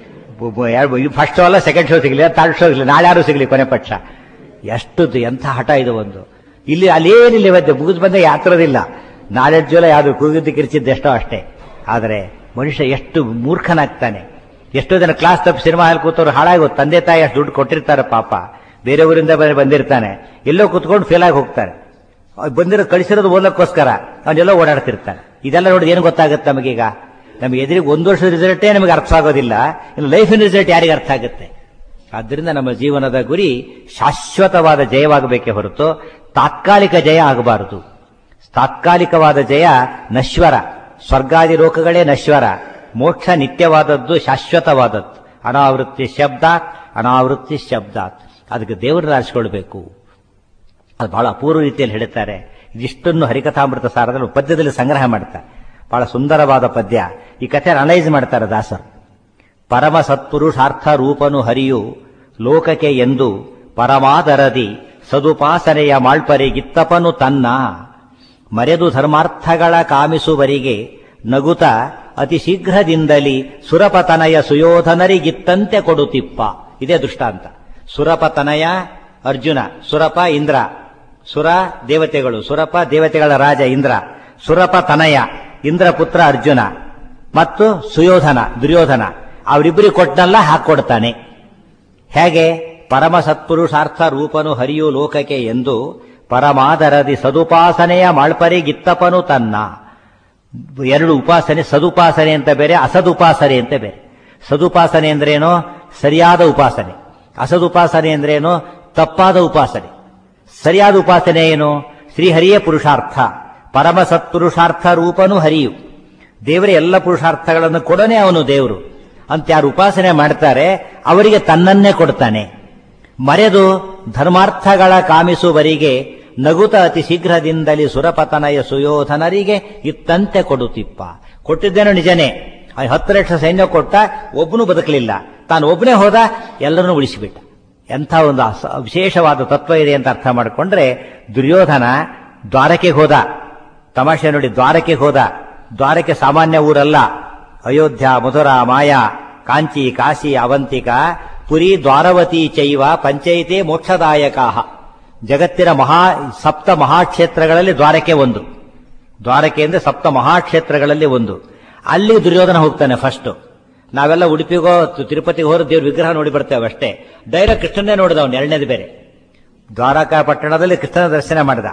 ಫಸ್ಟ್ ಶೋ ಅಲ್ಲ ಸೆಕೆಂಡ್ ಶೋ ಸಿಗಲಿ ಥರ್ಡ್ ಶೋ ಸಿಗಲಿ ನಾಳೆ ಯಾರು ಸಿಗಲಿ ಕೊನೆ ಪಕ್ಷ ಎಷ್ಟು ಎಂಥ ಹಠ ಇದು ಒಂದು ಇಲ್ಲಿ ಅಲ್ಲೇನಿಲ್ಲ ಇವತ್ತು ಮುಗಿದು ಬಂದ ಯಾತ್ರದಿಲ್ಲ ನಾಲೆಡ್ಜು ಎಲ್ಲ ಯಾವುದು ಕೂಗಿದ್ದು ಕಿರ್ಚಿದ್ದು ಎಷ್ಟೋ ಅಷ್ಟೇ ಆದರೆ ಮನುಷ್ಯ ಎಷ್ಟು ಮೂರ್ಖನಾಗ್ತಾನೆ ಎಷ್ಟೋ ಜನ ಕ್ಲಾಸ್ ತಪ್ಪು ಸಿನಿಮಾ ಹಾಲ್ ಕೂತವ್ರು ಹಾಳಾಗಿ ತಂದೆ ತಾಯಿ ಅಷ್ಟು ದುಡ್ಡು ಕೊಟ್ಟಿರ್ತಾರೆ ಪಾಪ ಬೇರೆ ಊರಿಂದ ಬಂದು ಬಂದಿರ್ತಾನೆ ಎಲ್ಲೋ ಕುತ್ಕೊಂಡು ಫೇಲ್ ಆಗಿ ಹೋಗ್ತಾರೆ ಅವ್ರು ಬಂದಿರೋ ಕಳಿಸಿರೋದು ಓದಕ್ಕೋಸ್ಕರ ಅವನ್ನೆಲ್ಲೋ ಓಡಾಡ್ತಿರ್ತಾನೆ ಇದೆಲ್ಲ ನೋಡಿ ಏನು ಗೊತ್ತಾಗುತ್ತೆ ನಮಗೀಗ ನಮಗೆ ಎದುರಿಗೆ ಒಂದು ವರ್ಷದ ರಿಸಲ್ಟೇ ನಮಗೆ ಅರ್ಥ ಆಗೋದಿಲ್ಲ ಇನ್ನು ಲೈಫಿನ ರಿಸಲ್ಟ್ ಯಾರಿಗೆ ಅರ್ಥ ಆಗುತ್ತೆ ಆದ್ದರಿಂದ ನಮ್ಮ ಜೀವನದ ಗುರಿ ಶಾಶ್ವತವಾದ ಜಯವಾಗಬೇಕೇ ಹೊರತು ತಾತ್ಕಾಲಿಕ ಜಯ ಆಗಬಾರದು ತಾತ್ಕಾಲಿಕವಾದ ಜಯ ನಶ್ವರ ಸ್ವರ್ಗಾದಿ ಲೋಕಗಳೇ ನಶ್ವರ ಮೋಕ್ಷ ನಿತ್ಯವಾದದ್ದು ಶಾಶ್ವತವಾದದ್ದು ಅನಾವೃತ್ತಿ ಶಬ್ದಾತ್ ಅನಾವೃತ್ತಿ ಶಬ್ದಾತ್ ಅದಕ್ಕೆ ದೇವರನ್ನ ಆರಿಸಿಕೊಳ್ಬೇಕು ಅದು ಬಹಳ ಅಪೂರ್ವ ರೀತಿಯಲ್ಲಿ ಹೇಳುತ್ತಾರೆ ಇದಿಷ್ಟನ್ನು ಹರಿಕಥಾಮೃತ ಸಾರದಲ್ಲಿ ಪದ್ಯದಲ್ಲಿ ಸಂಗ್ರಹ ಮಾಡ್ತಾರೆ ಬಹಳ ಸುಂದರವಾದ ಪದ್ಯ ಈ ಕಥೆ ಅನಲೈಸ್ ಮಾಡ್ತಾರೆ ದಾಸರು ಪರಮ ಸತ್ಪುರುಷಾರ್ಥ ರೂಪನು ಹರಿಯು ಲೋಕಕ್ಕೆ ಎಂದು ಪರಮಾದರದಿ ಸದುಪಾಸನೆಯ ಮಾಳ್ಪರಿಗಿತ್ತಪನು ತನ್ನ ಮರೆದು ಧರ್ಮಾರ್ಥಗಳ ಕಾಮಿಸುವರಿಗೆ ನಗುತ ಅತಿ ಶೀಘ್ರದಿಂದಲಿ ಸುರಪತನಯ ಸುಯೋಧನರಿಗಿತ್ತಂತೆ ಕೊಡುತ್ತಿಪ್ಪ ಇದೇ ದೃಷ್ಟಾಂತ ಸುರಪತನಯ ಅರ್ಜುನ ಸುರಪ ಇಂದ್ರ ಸುರ ದೇವತೆಗಳು ಸುರಪ ದೇವತೆಗಳ ರಾಜ ಇಂದ್ರ ಸುರಪ ತನಯ ಇಂದ್ರ ಪುತ್ರ ಅರ್ಜುನ ಮತ್ತು ಸುಯೋಧನ ದುರ್ಯೋಧನ ಅವರಿಬ್ಬರಿಗೆ ಕೊಟ್ಟನಲ್ಲ ಹಾಕೊಡ್ತಾನೆ ಹೇಗೆ ಪರಮ ಸತ್ಪುರುಷಾರ್ಥ ರೂಪನು ಹರಿಯು ಲೋಕಕ್ಕೆ ಎಂದು ಪರಮಾದರದಿ ಸದುಪಾಸನೆಯ ಮಾಳ್ಪರಿಗಿತ್ತಪನು ತನ್ನ ಎರಡು ಉಪಾಸನೆ ಸದುಪಾಸನೆ ಅಂತ ಬೇರೆ ಅಸದುಪಾಸನೆ ಅಂತ ಬೇರೆ ಸದುಪಾಸನೆ ಅಂದ್ರೇನು ಸರಿಯಾದ ಉಪಾಸನೆ ಅಸದುಪಾಸನೆ ಅಂದ್ರೇನು ತಪ್ಪಾದ ಉಪಾಸನೆ ಸರಿಯಾದ ಉಪಾಸನೆ ಏನು ಶ್ರೀಹರಿಯ ಪುರುಷಾರ್ಥ ಪರಮ ಸತ್ಪುರುಷಾರ್ಥ ರೂಪನು ಹರಿಯು ದೇವರೇ ಎಲ್ಲ ಪುರುಷಾರ್ಥಗಳನ್ನು ಕೊಡನೆ ಅವನು ದೇವರು ಅಂತ ಯಾರು ಉಪಾಸನೆ ಮಾಡ್ತಾರೆ ಅವರಿಗೆ ತನ್ನನ್ನೇ ಕೊಡ್ತಾನೆ ಮರೆದು ಧರ್ಮಾರ್ಥಗಳ ಕಾಮಿಸುವರಿಗೆ ನಗುತ ಅತಿ ಶೀಘ್ರದಿಂದಲೇ ಸುರಪತನಯ ಸುಯೋಧನರಿಗೆ ಇತ್ತಂತೆ ಕೊಡುತ್ತಿಪ್ಪ ಕೊಟ್ಟಿದ್ದೇನೋ ನಿಜನೇ ಆ ಹತ್ತು ಲಕ್ಷ ಸೈನ್ಯ ಕೊಟ್ಟ ಒಬ್ಬನು ಬದುಕಲಿಲ್ಲ ತಾನು ಒಬ್ಬನೇ ಹೋದ ಎಲ್ಲರನ್ನೂ ಉಳಿಸಿಬಿಟ್ಟ ಎಂಥ ಒಂದು ಅಸ- ವಿಶೇಷವಾದ ತತ್ವ ಇದೆ ಅಂತ ಅರ್ಥ ಮಾಡಿಕೊಂಡ್ರೆ ದುರ್ಯೋಧನ ದ್ವಾರಕೆಗೆ ಹೋದ ತಮಾಷೆ ನೋಡಿ ದ್ವಾರಕೆಗೆ ಹೋದ ದ್ವಾರಕೆ ಸಾಮಾನ್ಯ ಊರಲ್ಲ ಅಯೋಧ್ಯ ಮಧುರಾ ಮಾಯಾ ಕಾಂಚಿ ಕಾಶಿ ಅವಂತಿಕ ಪುರಿ ದ್ವಾರವತಿ ಚೈವ ಪಂಚಾಯಿತಿ ಮೋಕ್ಷದಾಯಕಾಹ ಜಗತ್ತಿನ ಮಹಾ ಸಪ್ತ ಮಹಾಕ್ಷೇತ್ರಗಳಲ್ಲಿ ದ್ವಾರಕೆ ಒಂದು ದ್ವಾರಕೆ ಅಂದ್ರೆ ಸಪ್ತ ಮಹಾಕ್ಷೇತ್ರಗಳಲ್ಲಿ ಒಂದು ಅಲ್ಲಿ ದುರ್ಯೋಧನ ಹೋಗ್ತಾನೆ ಫಸ್ಟ್ ನಾವೆಲ್ಲ ಉಡುಪಿಗೋ ತಿ- ತಿರುಪತಿಗೆ ಹೋದ್ರೆ ದೇವ್ರ ವಿಗ್ರಹ ನೋಡಿ ಬರ್ತೇವೆ ಅಷ್ಟೇ ಡೈರೆಕ್ಟ್ ಕೃಷ್ಣನೇ ನೋಡಿದವನು ಎರಡನೇದು ಬೇರೆ ದ್ವಾರಕಾ ಪಟ್ಟಣದಲ್ಲಿ ಕೃಷ್ಣನ ದರ್ಶನ ಮಾಡಿದ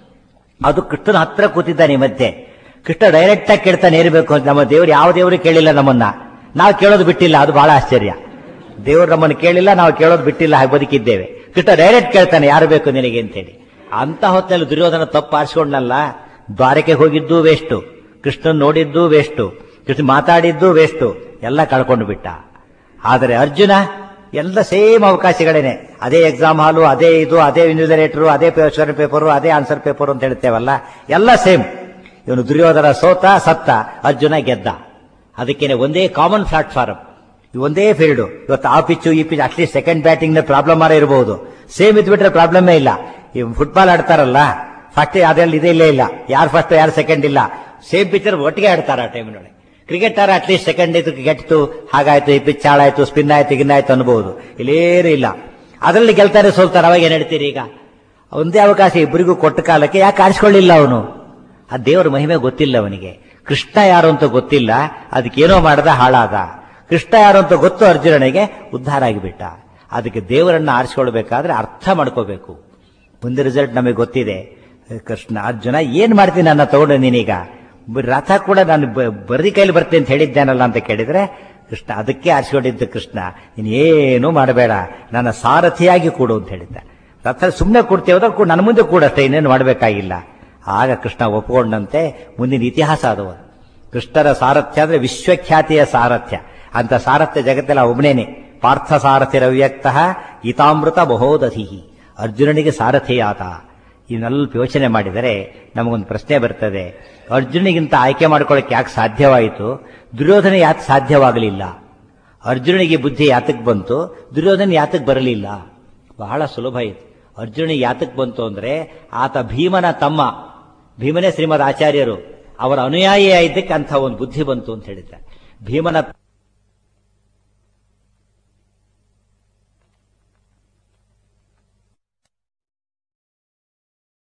ಅದು ಕೃಷ್ಣನ ಹತ್ರ ಕೂತಿದ್ದಾನೆ ಈ ಮಧ್ಯೆ ಕೃಷ್ಣ ಡೈರೆಕ್ಟ್ ಆಗಿ ಕೇಳ್ತಾನೆ ಇರಬೇಕು ಅಂತ ನಮ್ಮ ದೇವರು ಯಾವ ದೇವರು ಕೇಳಿಲ್ಲ ನಮ್ಮನ್ನ ನಾವು ಕೇಳೋದು ಬಿಟ್ಟಿಲ್ಲ ಅದು ಬಹಳ ಆಶ್ಚರ್ಯ ದೇವರು ನಮ್ಮನ್ನು ಕೇಳಿಲ್ಲ ನಾವು ಕೇಳೋದು ಬಿಟ್ಟಿಲ್ಲ ಹಾಗೆ ಬದುಕಿದ್ದೇವೆ ಕೃಷ್ಣ ಡೈರೆಕ್ಟ್ ಕೇಳ್ತಾನೆ ಯಾರು ಬೇಕು ನಿನಗೆ ಅಂತೇಳಿ ಅಂತ ಹೊತ್ತಲ್ಲಿ ದುರ್ಯೋಧನ ತಪ್ಪು ಆರಿಸ್ಕೊಂಡಲ್ಲ ದ್ವಾರಕೆಗೆ ಹೋಗಿದ್ದು ವೇಸ್ಟು ಕೃಷ್ಣನ್ ನೋಡಿದ್ದು ವೇಸ್ಟು ಕೃಷ್ಣ ಮಾತಾಡಿದ್ದು ವೇಸ್ಟು ಎಲ್ಲ ಕಳ್ಕೊಂಡು ಬಿಟ್ಟ ಆದರೆ ಅರ್ಜುನ ಎಲ್ಲ ಸೇಮ್ ಅವಕಾಶಗಳೇನೆ ಅದೇ ಎಕ್ಸಾಮ್ ಹಾಲು ಅದೇ ಇದು ಅದೇ ಇನ್ವಿಜಿಲೇಟರು ಅದೇ ಕ್ವಶನ್ ಪೇಪರು ಅದೇ ಆನ್ಸರ್ ಪೇಪರ್ ಅಂತ ಹೇಳ್ತೇವಲ್ಲ ಎಲ್ಲ ಸೇಮ್ ಇವನು ದುರ್ಯೋಧನ ಸೋತ ಸತ್ತ ಅರ್ಜುನ ಗೆದ್ದ ಅದಕ್ಕೇನೆ ಒಂದೇ ಕಾಮನ್ ಪ್ಲಾಟ್ಫಾರ್ಮ್ ಒಂದೇ ಫೀಲ್ಡ್ ಇವತ್ತು ಆ ಪಿಚ್ಚು ಈ ಪಿಚ್ ಅಟ್ಲೀಸ್ಟ್ ಸೆಕೆಂಡ್ ಬ್ಯಾಟಿಂಗ್ ನ ಪ್ರಾಬ್ಲಮ್ ಆರ ಇರಬಹುದು ಸೇಮ್ ಇದ್ಬಿಟ್ರೆ ಪ್ರಾಬ್ಲಮೇ ಇಲ್ಲ ಈ ಫುಟ್ಬಾಲ್ ಆಡ್ತಾರಲ್ಲ ಫಸ್ಟ್ ಅದ್ರಲ್ಲಿ ಇದೇ ಇಲ್ಲೇ ಇಲ್ಲ ಯಾರು ಫಸ್ಟ್ ಯಾರು ಸೆಕೆಂಡ್ ಇಲ್ಲ ಸೇಮ್ ಪಿಚ್ಚರ್ ಒಟ್ಟಿಗೆ ಆಡ್ತಾರ ಆ ಟೈಮಿನೊಳಗೆ ಕ್ರಿಕೆಟ್ ಆರ ಅಟ್ಲೀಸ್ಟ್ ಸೆಕೆಂಡ್ ಇದು ಗೆಟ್ತು ಹಾಗಾಯ್ತು ಈ ಪಿಚ್ ಹಾಳಾಯ್ತು ಸ್ಪಿನ್ ಆಯ್ತು ಗಿನ್ ಆಯ್ತು ಅನ್ಬಹುದು ಇಲ್ಲೇನು ಇಲ್ಲ ಅದರಲ್ಲಿ ಗೆಲ್ತಾರೆ ಸೋಲ್ತಾರೆ ಅವಾಗ ಏನ್ ಹೇಳ್ತೀರಿ ಈಗ ಒಂದೇ ಅವಕಾಶ ಇಬ್ಬರಿಗೂ ಕೊಟ್ಟ ಕಾಲಕ್ಕೆ ಯಾಕೆ ಆರಿಸ್ಕೊಳ್ಳಿಲ್ಲ ಅವನು ಆ ದೇವರ ಮಹಿಮೆ ಗೊತ್ತಿಲ್ಲ ಅವನಿಗೆ ಕೃಷ್ಣ ಯಾರು ಅಂತ ಗೊತ್ತಿಲ್ಲ ಅದಕ್ಕೇನೋ ಮಾಡದ ಹಾಳಾದ ಕೃಷ್ಣ ಯಾರು ಅಂತ ಗೊತ್ತು ಅರ್ಜುನನಿಗೆ ಉದ್ಧಾರ ಆಗಿಬಿಟ್ಟ ಅದಕ್ಕೆ ದೇವರನ್ನ ಆರಿಸ್ಕೊಳ್ಬೇಕಾದ್ರೆ ಅರ್ಥ ಮಾಡ್ಕೋಬೇಕು ಮುಂದೆ ರಿಸಲ್ಟ್ ನಮಗೆ ಗೊತ್ತಿದೆ ಕೃಷ್ಣ ಅರ್ಜುನ ಏನ್ ಮಾಡ್ತೀನಿ ನನ್ನ ತಗೊಂಡು ನೀನೀಗ ಬ- ರಥ ಕೂಡ ನಾನು ಬ- ಬರೀ ಕೈಲಿ ಬರ್ತೀನಿ ಅಂತ ಹೇಳಿದ್ದೇನಲ್ಲ ಅಂತ ಕೇಳಿದ್ರೆ ಕೃಷ್ಣ ಅದಕ್ಕೆ ಆರಿಸ್ಕೊಂಡಿದ್ದ ಕೃಷ್ಣ ನೀನು ಏನು ಮಾಡಬೇಡ ನನ್ನ ಸಾರಥಿಯಾಗಿ ಕೂಡು ಅಂತ ಹೇಳಿದ್ದ ರಥ ಸುಮ್ಮನೆ ಕೂಡ್ತೇವೆ ಕೂಡ ನನ್ನ ಮುಂದೆ ಕೂಡ ಅಷ್ಟೇ ಇನ್ನೇನು ಮಾಡಬೇಕಾಗಿಲ್ಲ ಆಗ ಕೃಷ್ಣ ಒಪ್ಪಿಕೊಂಡಂತೆ ಮುಂದಿನ ಇತಿಹಾಸ ಅದು ಕೃಷ್ಣರ ಸಾರಥ್ಯ ಅಂದ್ರೆ ವಿಶ್ವಖ್ಯಾತಿಯ ಸಾರಥ್ಯ ಅಂತ ಸಾರಥ್ಯ ಜಗತ್ತೆಲ್ಲ ಒಬ್ಬನೇನೆ ಪಾರ್ಥ ಸಾರಥಿ ರವ್ಯಕ್ತ ಹಿತಾಮೃತ ಬಹೋದಧಿ ಅರ್ಜುನನಿಗೆ ಸಾರಥಿಯಾತ ಇನ್ನಲ್ಪ ಯೋಚನೆ ಮಾಡಿದರೆ ನಮಗೊಂದು ಪ್ರಶ್ನೆ ಬರ್ತದೆ ಅರ್ಜುನಿಗಿಂತ ಆಯ್ಕೆ ಮಾಡ್ಕೊಳ್ಳೋಕೆ ಯಾಕೆ ಸಾಧ್ಯವಾಯಿತು ದುರ್ಯೋಧನ ಯಾಕೆ ಸಾಧ್ಯವಾಗಲಿಲ್ಲ ಅರ್ಜುನನಿಗೆ ಬುದ್ಧಿ ಯಾತಕ್ ಬಂತು ದುರ್ಯೋಧನ ಯಾತಕ್ ಬರಲಿಲ್ಲ ಬಹಳ ಸುಲಭ ಇತ್ತು ಅರ್ಜುನಿಗೆ ಯಾತಕ್ ಬಂತು ಅಂದ್ರೆ ಆತ ಭೀಮನ ತಮ್ಮ ಭೀಮನೇ ಶ್ರೀಮದ್ ಆಚಾರ್ಯರು ಅವರ ಅನುಯಾಯಿಯಾಗಿದ್ದಕ್ಕೆ ಅಂತ ಒಂದು ಬುದ್ಧಿ ಬಂತು ಅಂತ ಹೇಳಿದ್ದಾರೆ ಭೀಮನ